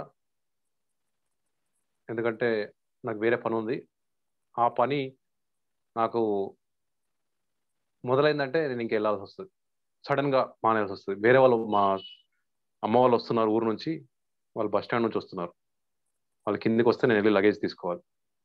ఎందుకంటే నాకు వేరే పని ఉంది ఆ పని నాకు మొదలైందంటే నేను ఇంక వెళ్ళాల్సి వస్తుంది సడన్ గా మానేయాల్సి వస్తుంది వేరే వాళ్ళు మా అమ్మ వాళ్ళు వస్తున్నారు ఊరు నుంచి వాళ్ళు బస్ స్టాండ్ నుంచి వస్తున్నారు వాళ్ళు కిందికి వస్తే నేను వెళ్ళి లగేజ్ తీసుకోవాలి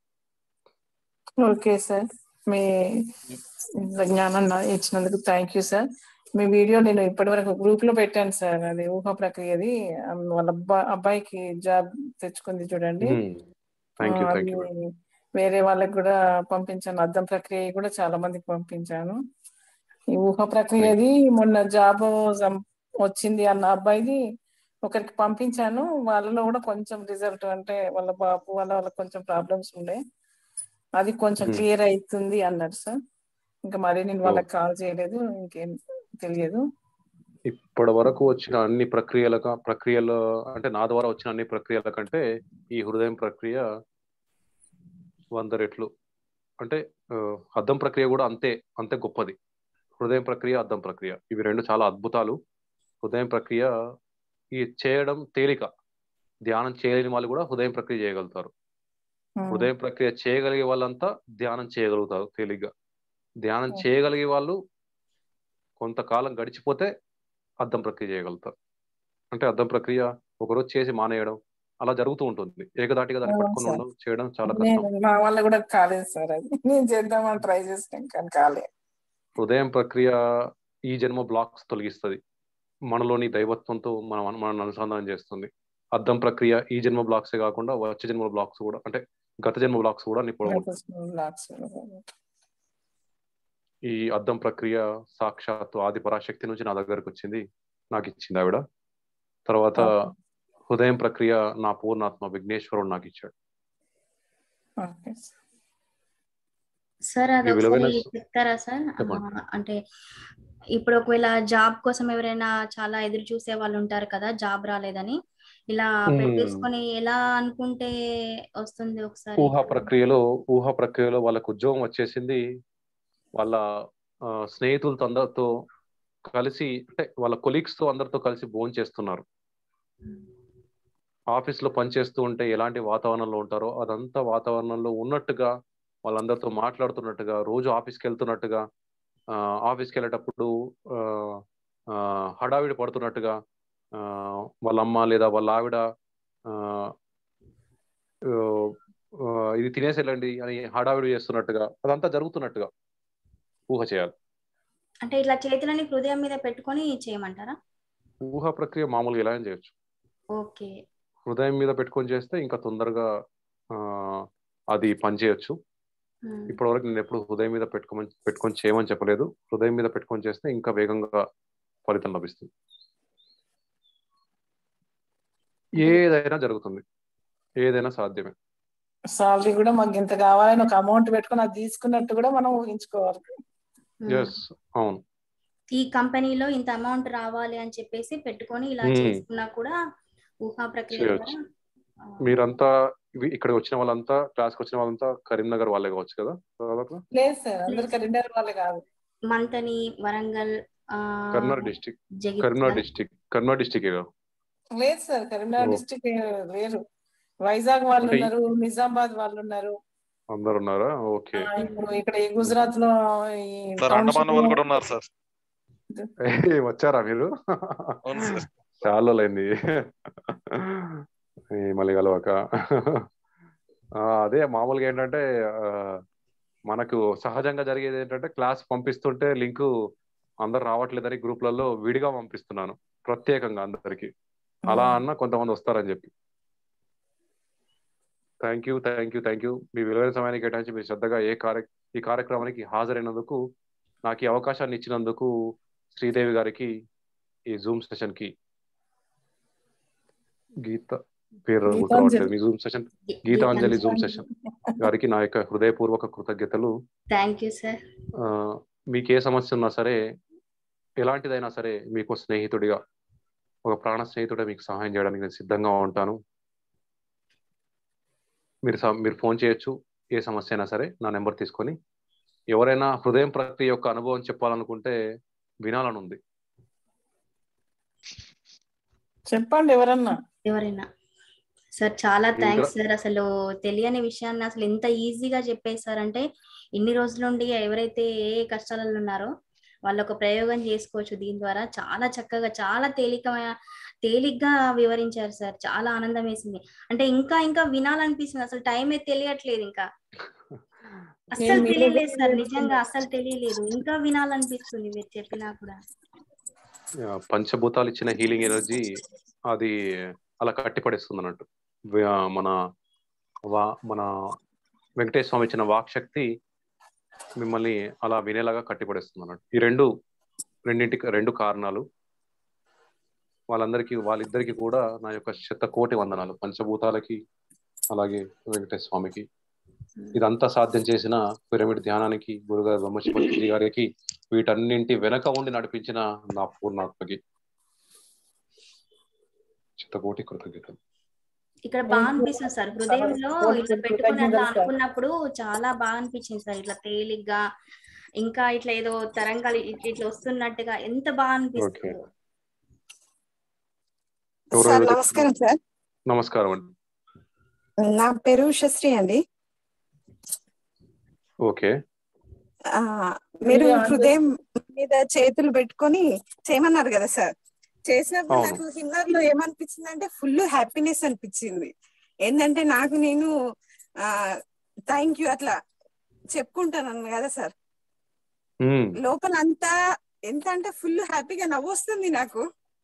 ఓకే సార్ మీ జ్ఞానం నా- ఇచ్చినందుకు థ్యాంక్ యూ సార్ మీ వీడియో నేను ఇప్పటి వరకు గ్రూప్ లో పెట్టాను సార్ అది ఊహా ప్రక్రియది ఆ, వాళ్ళ అబ్బా అబ్బాయికి జాబ్ తెచ్చుకుంది చూడండి థ్యాంక్ యూ ఆ, థ్యాంక్ యూ అది వేరే వాళ్ళకి కూడా పంపించాను అర్థం ప్రక్రియ కూడా చాలా మందికి పంపించాను ఈ ఊహ ప్రక్రియది మొన్న జాబ్ సం- వచ్చింది అన్న అబ్బాయిది ఒకరికి పంపించాను వాళ్ళలో కూడా కొంచెం రిజల్ట్ అంటే వాళ్ళ బాబు వాళ్ళ వాళ్ళకి కొంచెం ప్రాబ్లమ్స్ ఉండే అది కొంచెం Hmm. క్లియర్ అవుతుంది అన్నారు సార్ ఇంకా మరి నేను వాళ్ళకి కాల్ చేయలేదు ఇంకేం తెలియదు ఇప్పటి వరకు వచ్చిన అన్ని ప్రక్రియల ప్రక్రియలు అంటే నా ద్వారా వచ్చిన అన్ని ప్రక్రియల కంటే ఈ హృదయం ప్రక్రియ వంద రెట్లు అంటే ఆ, అద్దం ప్రక్రియ కూడా అంతే అంతే గొప్పది హృదయం ప్రక్రియ అద్దం ప్రక్రియ ఇవి రెండు చాలా అద్భుతాలు హృదయం ప్రక్రియ ఈ చేయడం తేలిక ధ్యానం చేయలేని వాళ్ళు కూడా హృదయం ప్రక్రియ చేయగలుగుతారు Hmm. హృదయం ప్రక్రియ చేయగలిగే వాళ్ళంతా ధ్యానం చేయగలుగుతారు తేలిగ్గా ధ్యానం Okay. చేయగలిగే వాళ్ళు కొంతకాలం గడిచిపోతే అద్దం ప్రక్రియ చేయగలుగుతారు అంటే అద్దం ప్రక్రియ ఒకరోజు చేసి మానేయడం అలా జరుగుతూ ఉంటుంది ఏకదాటిగా దాన్ని అవును పట్టుకుని సార్. ఉండడం చేయడం చాలా నేను కష్టం మా వల్ల కూడా కాలేదు సార్ అది నేను చేద్దామని ట్రై చేసినాం కానీ కాలేదు హృదయం ప్రక్రియ ఈ జన్మ బ్లాక్స్ తొలగిస్తుంది మనలోని దైవత్వంతో మనం మనం అనుసంధానం చేస్తుంది అద్దం ప్రక్రియ ఈ జన్మ బ్లాక్సే కాకుండా వచ్చే జన్మ బ్లాక్స్ కూడా అంటే గత జన్మ బ్లాక్స్ కూడా నిప్పుడు ఈ అద్దం ప్రక్రియ సాక్షాత్తు ఆది పరాశక్తి నుంచి నా దగ్గరకు వచ్చింది నాకు ఇచ్చింది ఆవిడ తర్వాత హృదయం ప్రక్రియ నా పూర్ణాత్మ విఘ్నేశ్వరుడు నాకు ఇచ్చాడు ఓకే సార్ సార్ అది ఈ విలువైన ఒకసారి చెప్తారా సార్ చెప్పండి. ఆ, అంటే ఇప్పుడు ఒకవేళ జాబ్ కోసం ఎవరైనా చాలా ఎదురు చూసే వాళ్ళు ఉంటారు కదా జాబ్ రాలేదని ఇలా మ్మ్. పెట్టేసుకొని ఎలా అనుకుంటే వస్తుంది ఒకసారి ఊహా ప్రక్రియలో ఊహా ప్రక్రియలో వాళ్ళకు ఉద్యోగం వచ్చేసింది వాళ్ళ ఆ, స్నేహితులతో అందరితో కలిసి అంటే వాళ్ళ కొలీగ్స్ తో అందరితో కలిసి భోజనం చేస్తున్నారు ఆఫీస్ లో పనిచేస్తూ ఉంటే ఎలాంటి వాతావరణంలో ఉంటారో అదంతా వాతావరణంలో ఉన్నట్టుగా వాళ్ళందరితో మాట్లాడుతున్నట్టుగా రోజు ఆఫీస్కి వెళ్తున్నట్టుగా ఆ, ఆఫీస్కి వెళ్ళేటప్పుడు ఆ, ఆ, హడావిడి పడుతున్నట్టుగా ఆ, వాళ్ళ అమ్మ లేదా వాళ్ళ ఆవిడ ఆ, ఆ, ఆ, ఇది తినేసి వెళ్ళండి అని హడావిడి చేస్తున్నట్టుగా అదంతా జరుగుతున్నట్టుగా ఊహ చేయాలి అంటే ఇట్లా చేతులని హృదయం మీద పెట్టుకొని చేయమంటారా ఊహ ప్రక్రియ మామూలుగా ఎలా అయినా చేయొచ్చు ఓకే హృదయం మీద పెట్టుకొని చేస్తే ఇంకా తొందరగా ఆ, అది పనిచేయొచ్చు మ్మ్. ఇప్పటివరకు నేను ఎప్పుడు హృదయం మీద పెట్టుకోమని పెట్టుకొని చేయమని చెప్పలేదు హృదయం మీద పెట్టుకొని చేస్తే ఇంకా వేగంగా ఫలితం లభిస్తుంది ఏదైనా జరుగుతుంది ఏదైనా సాధ్యమే సాలరీ కూడా మాకు ఇంత కావాలని ఒక అమౌంట్ పెట్టుకొని అది తీసుకున్నట్టు కూడా మనం ఊహించుకోవాలి మ్మ్. ఎస్ అవును ఈ కంపెనీలో ఇంత అమౌంట్ రావాలి అని చెప్పేసి పెట్టుకొని ఇలా మ్మ్. చేసుకున్నా కూడా ఊహా ప్రక్రియ చేయొచ్చు. ద్వారా ఆ, మీరంతా ఇవి- ఇక్కడికి వచ్చిన వాళ్ళంతా క్లాస్కి వచ్చిన వాళ్ళంతా కరీంనగర్ వాళ్ళే కావచ్చు కదా దాదాపు లేదు సార్ అందరు కరీంనగర్ వాళ్ళే కాదు మంతని వరంగల్ ఆ, Kurnool district Jagtial Karimnagar district Kurnool district లేదు సార్ కరీంనగర్ ఓ. డిస్టిక్ లేరు వైజాగ్ వాళ్ళు అంటే ఈ- ఉన్నారు నిజామాబాద్ వాళ్ళు ఉన్నారు అందరు ఉన్నారా ఓకే ఆ, ఇప్పుడు ఇక్కడ ఈ గుజరాత్ లో ఈ సార్ township అండమాన్ వాళ్ళు లో- కూడా ఉన్నారు సార్ వచ్చారా మీరు అవును సార్ చాలా రోజులైంది ఈ మళ్ళీ కలవక ఆ, అదే మామూలుగా ఏంటంటే ఆ, మనకు సహజంగా జరిగేది ఏంటంటే క్లాస్ పంపిస్తుంటే లింక్ అందరు రావట్లేదని గ్రూప్లలో విడిగా పంపిస్తున్నాను ప్రత్యేకంగా అందరికి అలా అన్న కొంతమంది వస్తారని చెప్పి thank you thank you thank you మీ విలువైన సమయాన్ని కేటాయించి మీరు శ్రద్ధగా ఏ కార్య ఈ కార్యక్రమానికి హాజరైనందుకు నాకు ఈ అవకాశాన్ని ఇచ్చినందుకు శ్రీదేవి గారికి ఈ జూమ్ సెషన్ కి గీత పేరు గీతాంజలి. గుర్తురావట్లేదు మీ zoom session Geethanjali zoom session గారికి నా యొక్క హృదయపూర్వక కృతజ్ఞతలు థ్యాంక్ యూ సార్ ఆ, మీకు ఏ సమస్య ఉన్నా సరే ఎలాంటిదైనా సరే మీకు స్నేహితుడిగా ఒక ప్రాణ స్నేహితుడే మీకు సహాయం చేయడానికి నేను సిద్ధంగా ఉంటాను మీరు స- మీరు ఫోన్ చేయొచ్చు ఏ సమస్య అయినా సరే నా నెంబర్ తీసుకొని ఎవరైనా హృదయం ప్రక్రియ యొక్క అనుభవం చెప్పాలనుకుంటే వినాలని ఉంది చెప్పండి ఎవరన్నా ఎవరైనా సార్ చాలా ఇంకా- థ్యాంక్స్ సార్ అసలు తెలియని విషయాన్ని అసలు ఎంత ఈజీగా చెప్పేశారంటే ఇన్ని రోజుల నుండి ఎవరైతే ఏ ఏ కష్టాలలో ఉన్నారో వాళ్ళు ఒక ప్రయోగం చేసుకోవచ్చు దీని ద్వారా చాలా చక్కగా చాలా తేలిక తేలిగ్గా వివరించారు సార్ చాలా ఆనందం వేసింది అంటే ఇంకా ఇంకా వినాలనిపిస్తుంది అసలు టైం తెలియట్లేదు ఇంకా అసలు నేను మీలో తెలియలేదు సార్ కూడా నిజంగా అసలు తెలియలేదు ఇంకా వినాలనిపిస్తుంది మీరు చెప్పినా కూడా ఆ, పంచభూతాలు ఇచ్చిన హీలింగ్ ఎనర్జీ అది అలా కట్టిపడేస్తుంది అన్నట్టు వ- మన వా మన వెంకటేశ్వర స్వామి ఇచ్చిన వాక్ శక్తి మిమ్మల్ని అలా వినేలాగా కట్టిపడేస్తుంది అన్నట్టు ఈ రెండు రెండింటికి రెండు కారణాలు వాళ్ళందరికీ వాళ్ళిద్దరికి కూడా నా యొక్క శత కోటి వందనాలు పంచభూతాలకి అలాగే వెంకటేశ్వర స్వామికి ఇదంతా సాధ్యం చేసిన పిరమిడ్ ధ్యానానికి గురుగారు బ్రహ్మశివజీ గారికి వీటన్నింటి వెనక ఉండి నడిపించిన నా పూర్ణాత్మకి చిత్తకోటి కృతజ్ఞతలు ఇక్కడ బాగా అనిపిస్తుంది సార్ హృదయంలో చాలా ఇట్లా పెట్టుకుని అట్లా కృతజ్ఞతలు సార్. అనుకున్నప్పుడు చాలా బాగా అనిపించింది సార్ ఇట్లా తేలిగ్గా ఇంకా ఇట్లా ఏదో తరంగాలు ఇట్లా ఇట్లా వస్తున్నట్టుగా ఎంత బాగా అనిపిస్తుంది ఎవరు సార్ ఎవరు నమస్కారం సార్ నమస్కారం అండి నా పేరు ఉషశ్రీ అండి ఓకే ఆ, మీరు మీరు అంటే- హృదయం మీద చేతులు పెట్టుకొని చేయమన్నారు కదా సార్ చేసినప్పుడు అవును. నాకు ఇన్నర్ లో ఏమనిపించింది అంటే ఫుల్ హ్యాపీనెస్ అనిపించింది ఏంటంటే నాకు నేను థ్యాంక్ యూ అట్లా చెప్పుకుంటాను కదా సార్ ఉమ్, లోపల అంతా ఎంత అంటే ఫుల్ హ్యాపీగా నవ్వొస్తుంది నాకు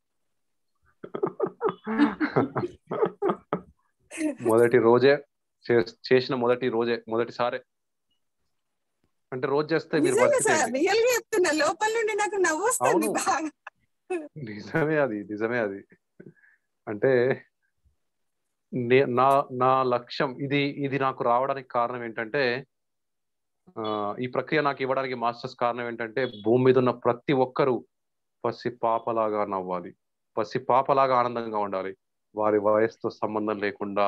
మొదటి రోజే చే- చేసిన మొదటి రోజే మొదటిసారే అంటే రోజు చేస్తే మీరు నిజంగా పరిస్థితి సార్ ఏంటి? రియల్ గా చెప్తున్నా లోపల నుండి నాకు నవ్వొస్తుంది అవును. బాగా నిజమే అది నిజమే అది అంటే నే- నా నా లక్ష్యం ఇది ఇది నాకు రావడానికి కారణం ఏంటంటే ఆ, ఈ ప్రక్రియ నాకు ఇవ్వడానికి మాస్టర్స్ కారణం ఏంటంటే భూమి మీద ఉన్న ప్రతి ఒక్కరూ పసి పాపలాగా నవ్వాలి పసి పాపలాగా ఆనందంగా ఉండాలి వారి వయసుతో సంబంధం లేకుండా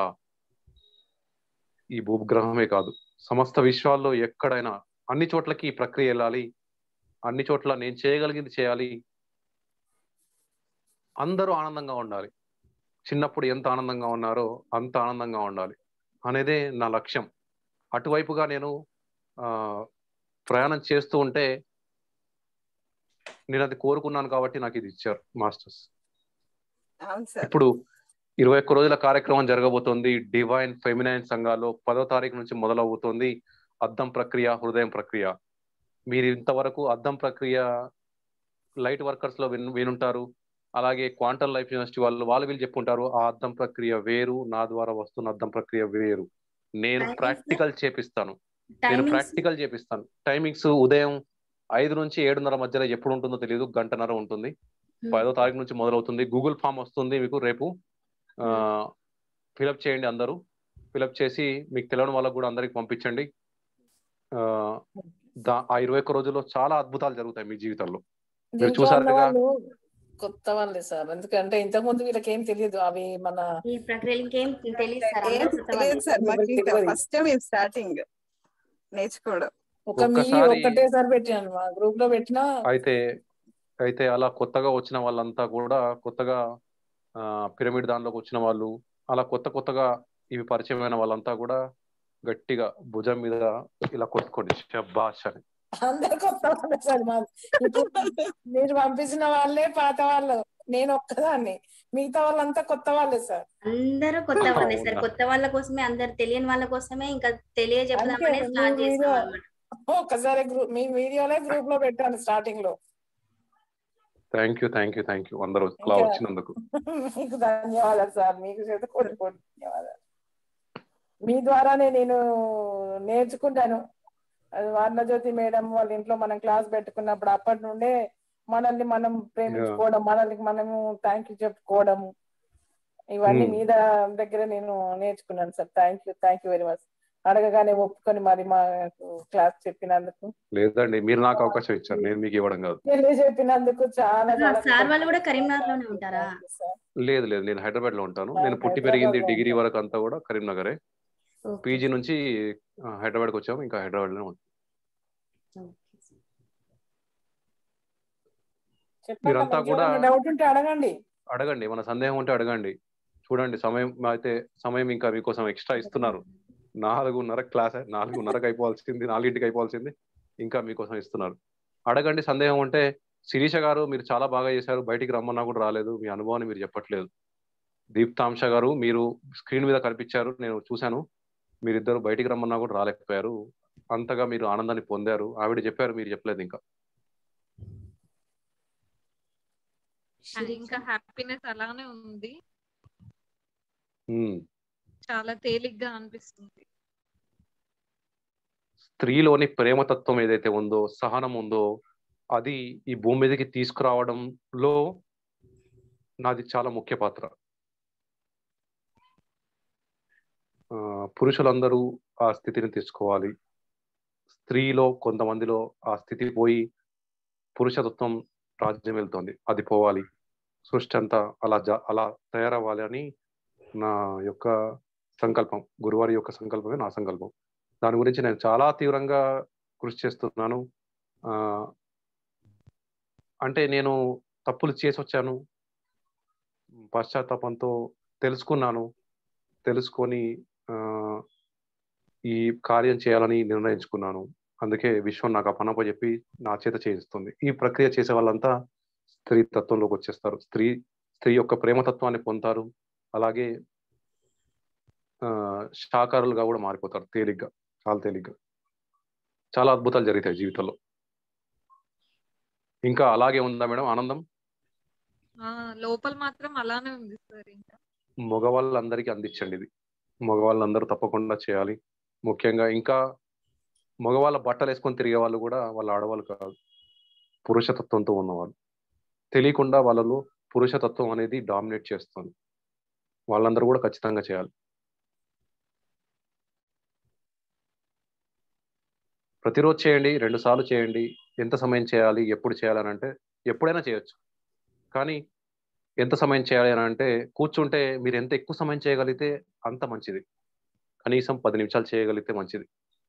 ఈ భూగ్రహమే కాదు సమస్త విశ్వాల్లో ఎక్కడైనా అన్ని చోట్లకి ఈ ప్రక్రియ వెళ్ళాలి అన్ని చోట్ల నేను చేయగలిగింది చేయాలి అందరూ ఆనందంగా ఉండాలి చిన్నప్పుడు ఎంత ఆనందంగా ఉన్నారో అంత ఆనందంగా ఉండాలి అనేదే నా లక్ష్యం అటువైపుగా నేను ఆ ప్రయాణం చేస్తూ ఉంటే నేను అది కోరుకున్నాను కాబట్టి నాకు ఇది ఇచ్చారు మాస్టర్స్ అవును సార్ ఇప్పుడు ఇరవై ఒక్క రోజుల కార్యక్రమం జరగబోతోంది డివైన్ ఫెమినైన్ సంఘాల్లో పదో తారీఖు నుంచి మొదలవుతోంది అద్దం ప్రక్రియ హృదయం ప్రక్రియ మీరు ఇంతవరకు అద్దం ప్రక్రియ లైట్ వర్కర్స్ లో విన్ వినుంటారు అలాగే క్వాంటల్ లైఫ్ యూనివర్సిటీ వాళ్ళు వాళ్ళు వీళ్ళు చెప్పుంటారు ఆ అద్దం ప్రక్రియ వేరు నా ద్వారా వస్తున్న అద్దం ప్రక్రియ వేరు నేను Timings? ప్రాక్టికల్ చేపిస్తాను నేను టైమింగ్స్ ప్రాక్టికల్ చేపిస్తాను టైమింగ్స్ ఉదయం ఐదు నుంచి ఏడున్నర మధ్యలో ఎప్పుడు ఉంటుందో తెలియదు గంటన్నర ఉంటుంది పదో తారీఖు నుంచి మొదలవుతుంది గూగుల్ ఫామ్ వస్తుంది మీకు రేపు ఫిలప్ చేయండి అందరూ ఫిలప్ చేసి మీకు తెలియని వాళ్ళకు కూడా అందరికి పంపించండి ఆ, దా- ఆ ఇరవై ఒక్క రోజుల్లో చాలా అద్భుతాలు జరుగుతాయి మీ జీవితంలో మీరు దీంట్లో చూసారు ఉన్న కదా? వాళ్ళు కొత్త వాళ్ళే సార్ ఎందుకంటే ఇంతకు ముందు వీళ్ళకి ఏం తెలియదు అవి మన ఈ ప్రక్రియ ఇంకేం తెలియదు సార్ ఏం అందరూ కొత్త తెలియదు సార్ మాకు ఇంకా తెలియదు. ఫస్ట్ టైం స్టార్టింగ్ నేర్చుకోవడం ఒక మీ ఒక్కసారి- ఒక్కటేసారి పెట్టాను మా గ్రూప్ లో పెట్టినా అయితే అయితే అలా కొత్తగా వచ్చిన వాళ్ళంతా కూడా కొత్తగా ఆ, పిరమిడ్ దానిలోకి వచ్చిన వాళ్ళు అలా కొత్త కొత్తగా ఇవి పరిచయమైన వాళ్ళంతా కూడా గట్టిగా భుజం మీద ఇలా కొట్టుకోండి శబాష్ అని అందరు కొత్త వాళ్ళే సార్ మా ఇప్పుడు మీరు పంపించిన వాళ్ళే పాత వాళ్ళు నేను ఒక్కదాన్ని మిగతా వాళ్ళంతా కొత్త వాళ్ళే సార్ అందరూ కొత్త వాళ్ళే సార్ అవునా? కొత్త వాళ్ళ కోసమే అందరు తెలియని వాళ్ళ కోసమే ఇంకా తెలియజెప్దామని అంతే, స్టార్ట్ మీరు చేసాం వీడియో- అన్నమాట ఒక్కసారి గ్రూప్ మీ వీడియోలే గ్రూప్ లో పెట్టాను స్టార్టింగ్ లో thank you thank you thank you అందరూ అలా ఇంకా- వచ్చినందుకు మీకు ధన్యవాదాలు సార్ మీకు చేత కోటి కోటి ధన్యవాదాలు మీ ద్వారానే నేను నేర్చుకుంటాను అది వర్ణజ్యోతి మేడం వాళ్ళ ఇంట్లో మనం క్లాస్ పెట్టుకున్నప్పుడు అప్పటి నుండే మనల్ని మనం ప్రేమించుకోవడం మనల్ని మనము థ్యాంక్ యూ చెప్పుకోవడం ఇవన్నీ Hmm. మీ దా- దగ్గర నేను నేర్చుకున్నాను sir thank you thank you very much అడగగానే ఒప్పుకొని మరి మా క్లాస్ చెప్పినందుకు లేదండి మీరు నాకు అవకాశం ఇచ్చారు నేను మీకు ఇవ్వడం కాదు తెలియజెప్పినందుకు చాలా చాలా సార్ వాళ్ళు కూడా కరీంనగర్ లోనే ఉంటారా Thank you, sir. లేదు లేదు నేను హైదరాబాద్ లో ఉంటాను నేను పుట్టి హైదరాబాద్ పెరిగింది లో డిగ్రీ ఉంటారు. వరకు అంతా కూడా కరీంనగరే ఓకే. పీజీ నుంచి హైదరాబాద్కి వచ్చాము ఇంకా హైదరాబాద్ లోనే ఉంటాం ఓకే. చెప్పండి మీరంతా మీకు కూడా- ఏమైనా డౌట్ ఉంటే అడగండి అడగండి మన సందేహం ఉంటే అడగండి చూడండి సమయం అయితే సమయం ఇంకా మీకోసం ఎక్స్ట్రా ఇస్తున్నారు నాలుగున్నర క్లాస్ నాలుగున్నరకు అయిపోవాల్సింది నాలుగింటికి అయిపోవాల్సింది ఇంకా మీకోసం ఇస్తున్నారు అడగండి సందేహం ఉంటే శిరీష గారు మీరు చాలా బాగా చేశారు బయటికి రమ్మన్నా కూడా రాలేదు మీ అనుభవాన్ని మీరు చెప్పట్లేదు దీప్తాంశ గారు మీరు స్క్రీన్ మీద కనిపించారు నేను చూశాను మీరిద్దరు బయటికి రమ్మన్నా కూడా రాలేకపోయారు అంతగా మీరు ఆనందాన్ని పొందారు ఆవిడ చెప్పారు మీరు చెప్పలేదు ఇంకా అది ఇంకా హ్యాపీనెస్ అలానే ఉంది ఉమ్. చాలా తేలిగ్గా అనిపిస్తుంది స్త్రీలోని ప్రేమతత్వం ఏదైతే ఉందో సహనం ఉందో అది ఈ భూమి మీదకి తీసుకురావడంలో నాది చాలా ముఖ్య పాత్ర ఆ, పురుషులందరూ ఆ స్థితిని తీసుకోవాలి స్త్రీలో కొంతమందిలో ఆ స్థితి పోయి పురుషతత్వం రాజ్యం వెళ్తోంది అది పోవాలి సృష్టి అంతా అలా జ అలా తయారవ్వాలి అని నా యొక్క సంకల్పం గురువారి యొక్క సంకల్పమే నా సంకల్పం దాని గురించి నేను చాలా తీవ్రంగా కృషి చేస్తున్నాను ఆ, అంటే నేను తప్పులు చేసి వచ్చాను పశ్చాత్తాపంతో తెలుసుకున్నాను తెలుసుకొని ఆ, ఈ కార్యం చేయాలని నిర్ణయించుకున్నాను అందుకే విశ్వం నాకు ఆ పనప చెప్పి నా చేత చేయిస్తుంది ఈ ప్రక్రియ చేసే వాళ్ళంతా స్త్రీ తత్వంలోకి వచ్చేస్తారు స్త్రీ స్త్రీ యొక్క ప్రేమతత్వాన్ని పొందుతారు అలాగే ఆ, శాకారులుగా కూడా మారిపోతారు తేలిగ్గా చాలా తేలిగ్గా చాలా అద్భుతాలు జరుగుతాయి జీవితంలో ఇంకా అలాగే ఉందా మేడం ఆనందం ఆ లోపల మాత్రం అలానే ఉంది సార్ ఇంకా మగవాళ్ళందరికీ అందించండి ఇది మగవాళ్ళందరూ తప్పకుండా చేయాలి ముఖ్యంగా ఇంకా మగవాళ్ళ బట్టలు వేసుకొని తిరిగే వాళ్ళు కూడా వాళ్ళ ఆడవాళ్ళు కాదు పురుషతత్వంతో ఉన్నవాళ్ళు తెలియకుండా వాళ్ళలో పురుషతత్వం అనేది డామినేట్ చేస్తుంది వాళ్ళందరూ కూడా ఖచ్చితంగా చేయాలి ప్రతిరోజు చేయండి రెండు సార్లు చేయండి ఎంత సమయం చేయాలి ఎప్పుడు చేయాలని అంటే ఎప్పుడైనా చేయొచ్చు కానీ ఎంత సమయం చేయాలి అని అంటే కూర్చుంటే మీరు ఎంత ఎక్కువ సమయం చేయగలిగితే అంత మంచిది కనీసం పది నిమిషాలు చేయగలిగితే మంచిది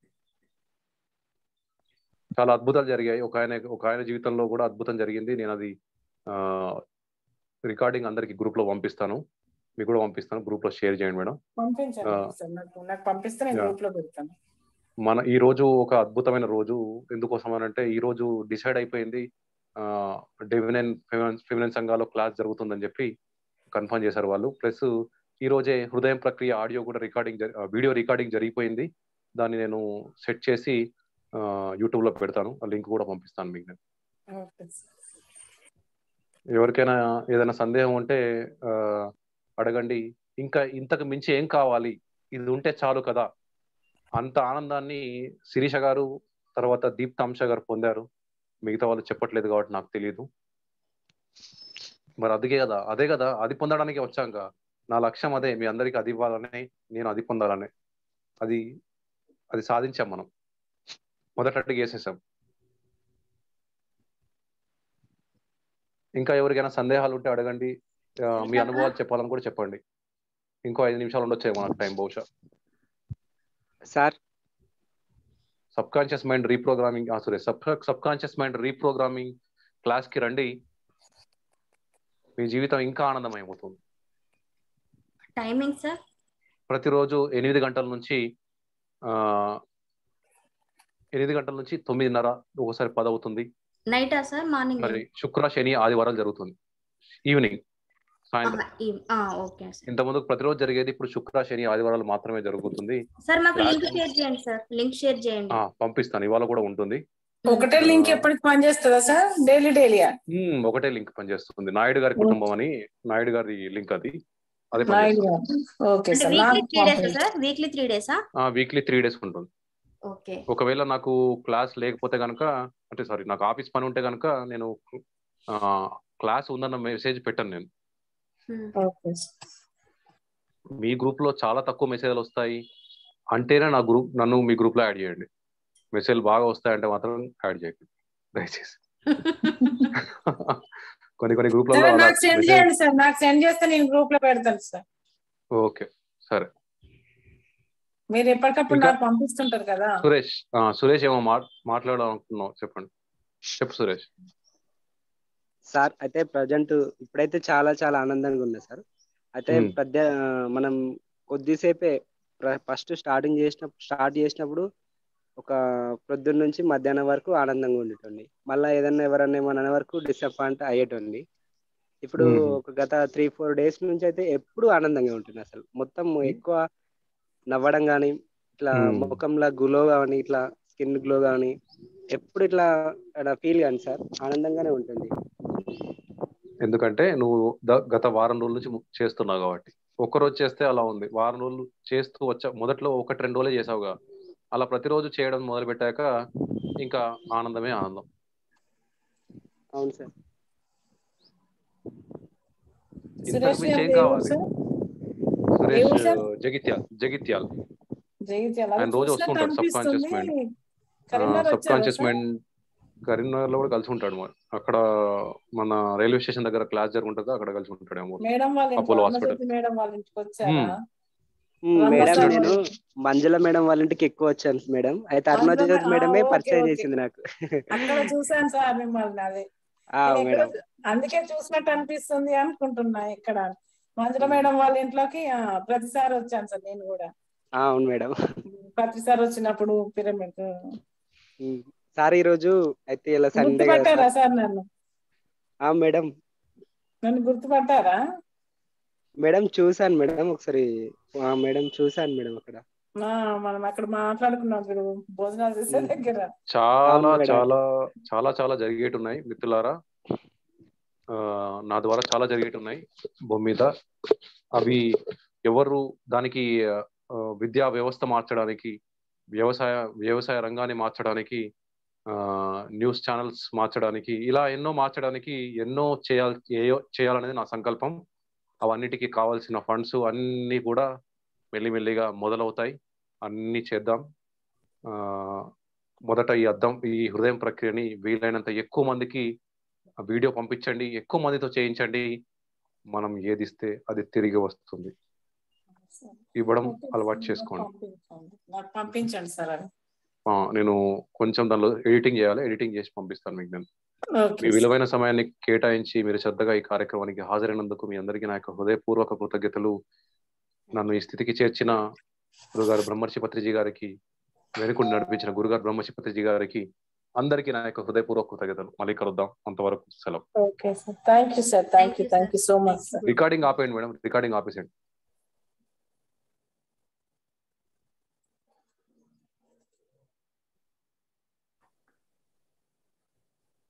చాలా అద్భుతాలు జరిగాయి ఒక ఆయన ఒక ఆయన జీవితంలో కూడా అద్భుతం జరిగింది నేను అది రికార్డింగ్ అందరికి గ్రూప్ లో పంపిస్తాను మీకు కూడా పంపిస్తాను గ్రూప్ లో షేర్ చేయండి మేడం పంపించండి ఆ. సార్ నాకు నాకు పంపిస్తే నేను యా. గ్రూప్ లో పెడతాను మన ఈ రోజు ఒక అద్భుతమైన రోజు ఎందుకోసం అని అంటే ఈ రోజు డిసైడ్ అయిపోయింది డివినెన్ ఫిమినన్ సంఘాలో క్లాస్ జరుగుతుందని చెప్పి కన్ఫర్మ్ చేశారు వాళ్ళు ప్లస్ ఈ రోజే హృదయం ప్రక్రియ ఆడియో కూడా రికార్డింగ్ వీడియో రికార్డింగ్ జరిగిపోయింది దాన్ని నేను సెట్ చేసి యూట్యూబ్ లో పెడతాను ఆ లింక్ కూడా పంపిస్తాను మీకు నేను. Okay sir. ఎవరికైనా ఏదైనా సందేహం ఉంటే ఆ, అడగండి ఇంకా ఇంతకు మించి ఏం కావాలి ఇది ఉంటే చాలు కదా అంత ఆనందాన్ని శిరీష గారు తర్వాత దీప్తాంశ గారు పొందారు మిగతా వాళ్ళు చెప్పట్లేదు కాబట్టి నాకు తెలియదు మరి అదిగే కదా అదే కదా అది పొందడానికి వచ్చాక నా లక్ష్యం అదే మీ అందరికి అది ఇవ్వాలని నేను అది పొందాలని అది అది సాధించాం మనం మొదట అడుగు వేసేసాం ఇంకా ఎవరికైనా సందేహాలు ఉంటే అడగండి ఆ, మీ అనుభవాలు చెప్పాలని కూడా చెప్పండి ఇంకో ఐదు నిమిషాలు ఉండొచ్చే మనకు టైం బహుశా sir subconscious mind reprogramming sorry sub subconscious mind reprogramming class కి రండి మీ జీవితం ఇంకా ఆనందమయమవుతుంది టైమింగ్ సార్ ప్రతిరోజు ఎనిమిది గంటల నుంచి ఆ ఎనిమిది గంటల నుంచి తొమ్మిదిన్నర ఒకసారి పది అవుతుంది నైటా సార్ మార్నింగ్ మరి శుక్ర శని ఆదివారాలు జరుగుతుంది ఈవినింగ్ సాయంత్రం ఓకే సార్ ఇంతకుముందు ప్రతిరోజు జరిగేది ఇప్పుడు శుక్ర శని ఆదివారాలు మాత్రమే జరుగుతుంది సార్ మాకు Class- లింక్ షేర్ చేయండి సార్ లింక్ షేర్ చేయండి ఆ పంపిస్తాను ఇవాళ కూడా ఉంటుంది ఒకటే లింక్ ఎప్పటికి పనిచేస్తుందా సార్ డైలీ డైలీయా మ్మ్, ఒకటే లింక్ పనిచేస్తుంది నాయుడు గారి కుటుంబం అని నాయుడు గారి లింక్ అది అదే నాయుడు పనిచేస్తుంది గారు ఓకే అంటే సార్ వీక్లీ నాకు త్రీ డేస్ పంపించండి. సార్ వీక్లీ త్రీ డేసా వీక్లీ త్రీ డేస్ ఉంటుంది ఓకే ఒకవేళ నాకు క్లాస్ లేకపోతే కనుక అంటే సారీ నాకు ఆఫీస్ పని ఉంటే కనుక నేను క్లాస్ ఉందన్న మెసేజ్ పెట్టాను నేను ఓకే సార్. మీ గ్రూప్ లో చాలా తక్కువ మెసేజ్లు వస్తాయి అంటేనే నా గ్రూప్ నన్ను మీ గ్రూప్ లో యాడ్ చేయండి మెసేజ్లు బాగా వస్తాయంటే మాత్రం యాడ్ చేయండి దయచేసి కొన్ని కొన్ని సరే గ్రూప్లలో నాకు సెండ్ చేయండి సార్ నాకు సెండ్ చేస్తే నేను గ్రూప్ లో పెడతాను సార్ ఓకే సరే మీరు ఎప్పటికప్పుడు ఇంకా- నాకు పంపిస్తుంటారు కదా సురేష్ ఆ, సురేష్ ఏమో మాట్ మాట్లాడాలనుకున్నావు చెప్పండి చెప్పు సురేష్ సార్ అయితే ప్రజెంట్ ఇప్పుడైతే చాలా చాలా ఆనందంగా ఉంది సార్ అయితే Hmm. పెద్ద మనం కొద్దిసేపే ఫస్ట్ స్టార్టింగ్ చేసినప్పుడు స్టార్ట్ చేసినప్పుడు ఒక ప్రొద్దున్న నుంచి మధ్యాహ్నం వరకు ఆనందంగా ఉండేటండి మళ్ళీ ఏదన్నా ఎవరన్నా ఏమన్నా అనే వరకు డిసప్పాయింట్ అయ్యేటండి ఇప్పుడు Mhm. ఒక గత త్రీ ఫోర్ డేస్ నుంచి అయితే ఎప్పుడు ఆనందంగా ఉంటుంది అసలు మొత్తం ఎక్కువ నవ్వడం కానీ ఇట్లా Hmm. ముఖంలో గ్లో కానీ ఇట్లా స్కిన్ గ్లో కానీ ఎప్పుడు ఇట్లా ఫీల్ కానీ సార్ ఆనందంగానే ఉంటుంది ఎందుకంటే నువ్వు ద- గత వారం రోజుల నుంచి ము- చేస్తున్నావు కాబట్టి ఒక్క రోజు చేస్తే అలా ఉంది వారం రోజులు చేస్తూ వచ్చా మొదట్లో ఒకటి రెండు రోజులే చేసావుగా అలా ప్రతిరోజు చేయడం మొదలు పెట్టాక ఇంకా ఆనందమే ఆనందం అవును సార్ ఇంతకు సురేష్ మించి గారు ఏం ఏ ఊరు కావాలి సార్? సురేష్ ఊరు సార్? జగిత్యాల్ జగిత్యాల్ జగిత్యాల ఆయన రోజు చూసినట్టు వస్తుంటాడు, అనిపిస్తుంది. subconscious కరీంనగర్ సబ్ వచ్చారా కాన్షియస్ సార్? మైండ్ కరీంనగర్ లో కూడా కలిసి ఉంటాడు మరి అక్కడ మన రైల్వే స్టేషన్ దగ్గర క్లాస్ జరుగుంటుంది అక్కడ కలిసి ఉంటాడేమో మేడం వాళ్ళ ఇంట్లో అపోలో అరుణజ్యోతి హాస్పిటల్. మేడం వాళ్ళ ఇంటికి వచ్చారా మ్మ్. మ్మ్, రమ్మ మేడం సార్ నేను వాళ్ళు- మంజుల మేడం వాళ్ళ ఇంటికి ఎక్కువ వచ్చాను మేడం అయితే మంజుల అరుణాచల్ మే- మేడమే ఆ, ఓకే, పరిచయం ఓకే. చేసింది నాకు అక్కడ చూసాను సార్ మిమ్మల్ని అదే ఆ నేను ఎక్కడ మేడం చూ- అందుకే చూసినట్టు అనిపిస్తుంది అనుకుంటున్నా ఇక్కడ మంజుల మేడం వాళ్ళ ఇంట్లోకి ఆ, ప్రతిసారి వచ్చాను సార్ నేను కూడా ఆ, అవును మేడం ప్రతిసారి వచ్చినప్పుడు పిరమిడ్ మ్మ్. సార్ ఈ రోజు అయితే ఇలా సండే కదా గుర్తుపట్టారా సార్ సార్ నన్ను ఆ మేడం నన్ను గుర్తుపట్టారా మేడం చూసాను మేడం ఒకసారి ఆ, మేడం చూసాను మేడం అక్కడ ఆ, మనం అక్కడ మాట్లాడుకున్నాం ఇప్పుడు భోజనాలు చేసే దగ్గర చాలా అవును మేడం. చాలా చాలా చాలా జరిగేటున్నాయి మిత్రులారా ఆ, నా ద్వారా చాలా జరిగేటున్నాయి భూమి మీద అవి ఎవరు దానికి ఆ, విద్యా వ్యవస్థ మార్చడానికి వ్యవసాయ వ్యవసాయ రంగాన్ని మార్చడానికి ఆ, న్యూస్ ఛానల్స్ మార్చడానికి ఇలా ఎన్నో మార్చడానికి ఎన్నో చేయాలి ఏయో- చేయాలనేది నా సంకల్పం అవన్నిటికీ కావాల్సిన ఫండ్స్ అన్నీ కూడా మెల్లిమెల్లిగా మొదలవుతాయి అన్నీ చేద్దాం ఆ, మొదట ఈ అద్దం ఈ హృదయం ప్రక్రియని వీలైనంత ఎక్కువ మందికి ఆ వీడియో పంపించండి ఎక్కువ మందితో చేయించండి మనం ఏది ఇస్తే అది తిరిగి వస్తుంది ఇవ్వడం అలవాటు చేసుకోండి పంపించండి. నాకు పంపించండి సార్ అది ఆ, నేను కొంచెం దానిలో ఎడిటింగ్ చేయాలి ఎడిటింగ్ చేసి పంపిస్తాను మీకు నేను ఓకే మీ విలువైన సమయాన్ని కేటాయించి మీరు శ్రద్ధగా ఈ కార్యక్రమానికి హాజరైనందుకు మీ అందరికీ నా యొక్క హృదయపూర్వక కృతజ్ఞతలు నన్ను ఈ స్థితికి చేర్చిన గురుగారు బ్రహ్మర్షి పత్రిజీ గారికి వెనుకుండి నడిపించిన గురుగారు బ్రహ్మర్షి పత్రిజీ గారికి అందరికీ నా యొక్క హృదయపూర్వక కృతజ్ఞతలు మళ్ళీ కలుద్దాం అంతవరకు సెలవు okay sir thank you sir thank you thank you so much sir recording ఆపేయండి మేడం రికార్డింగ్ ఆపేసేయండి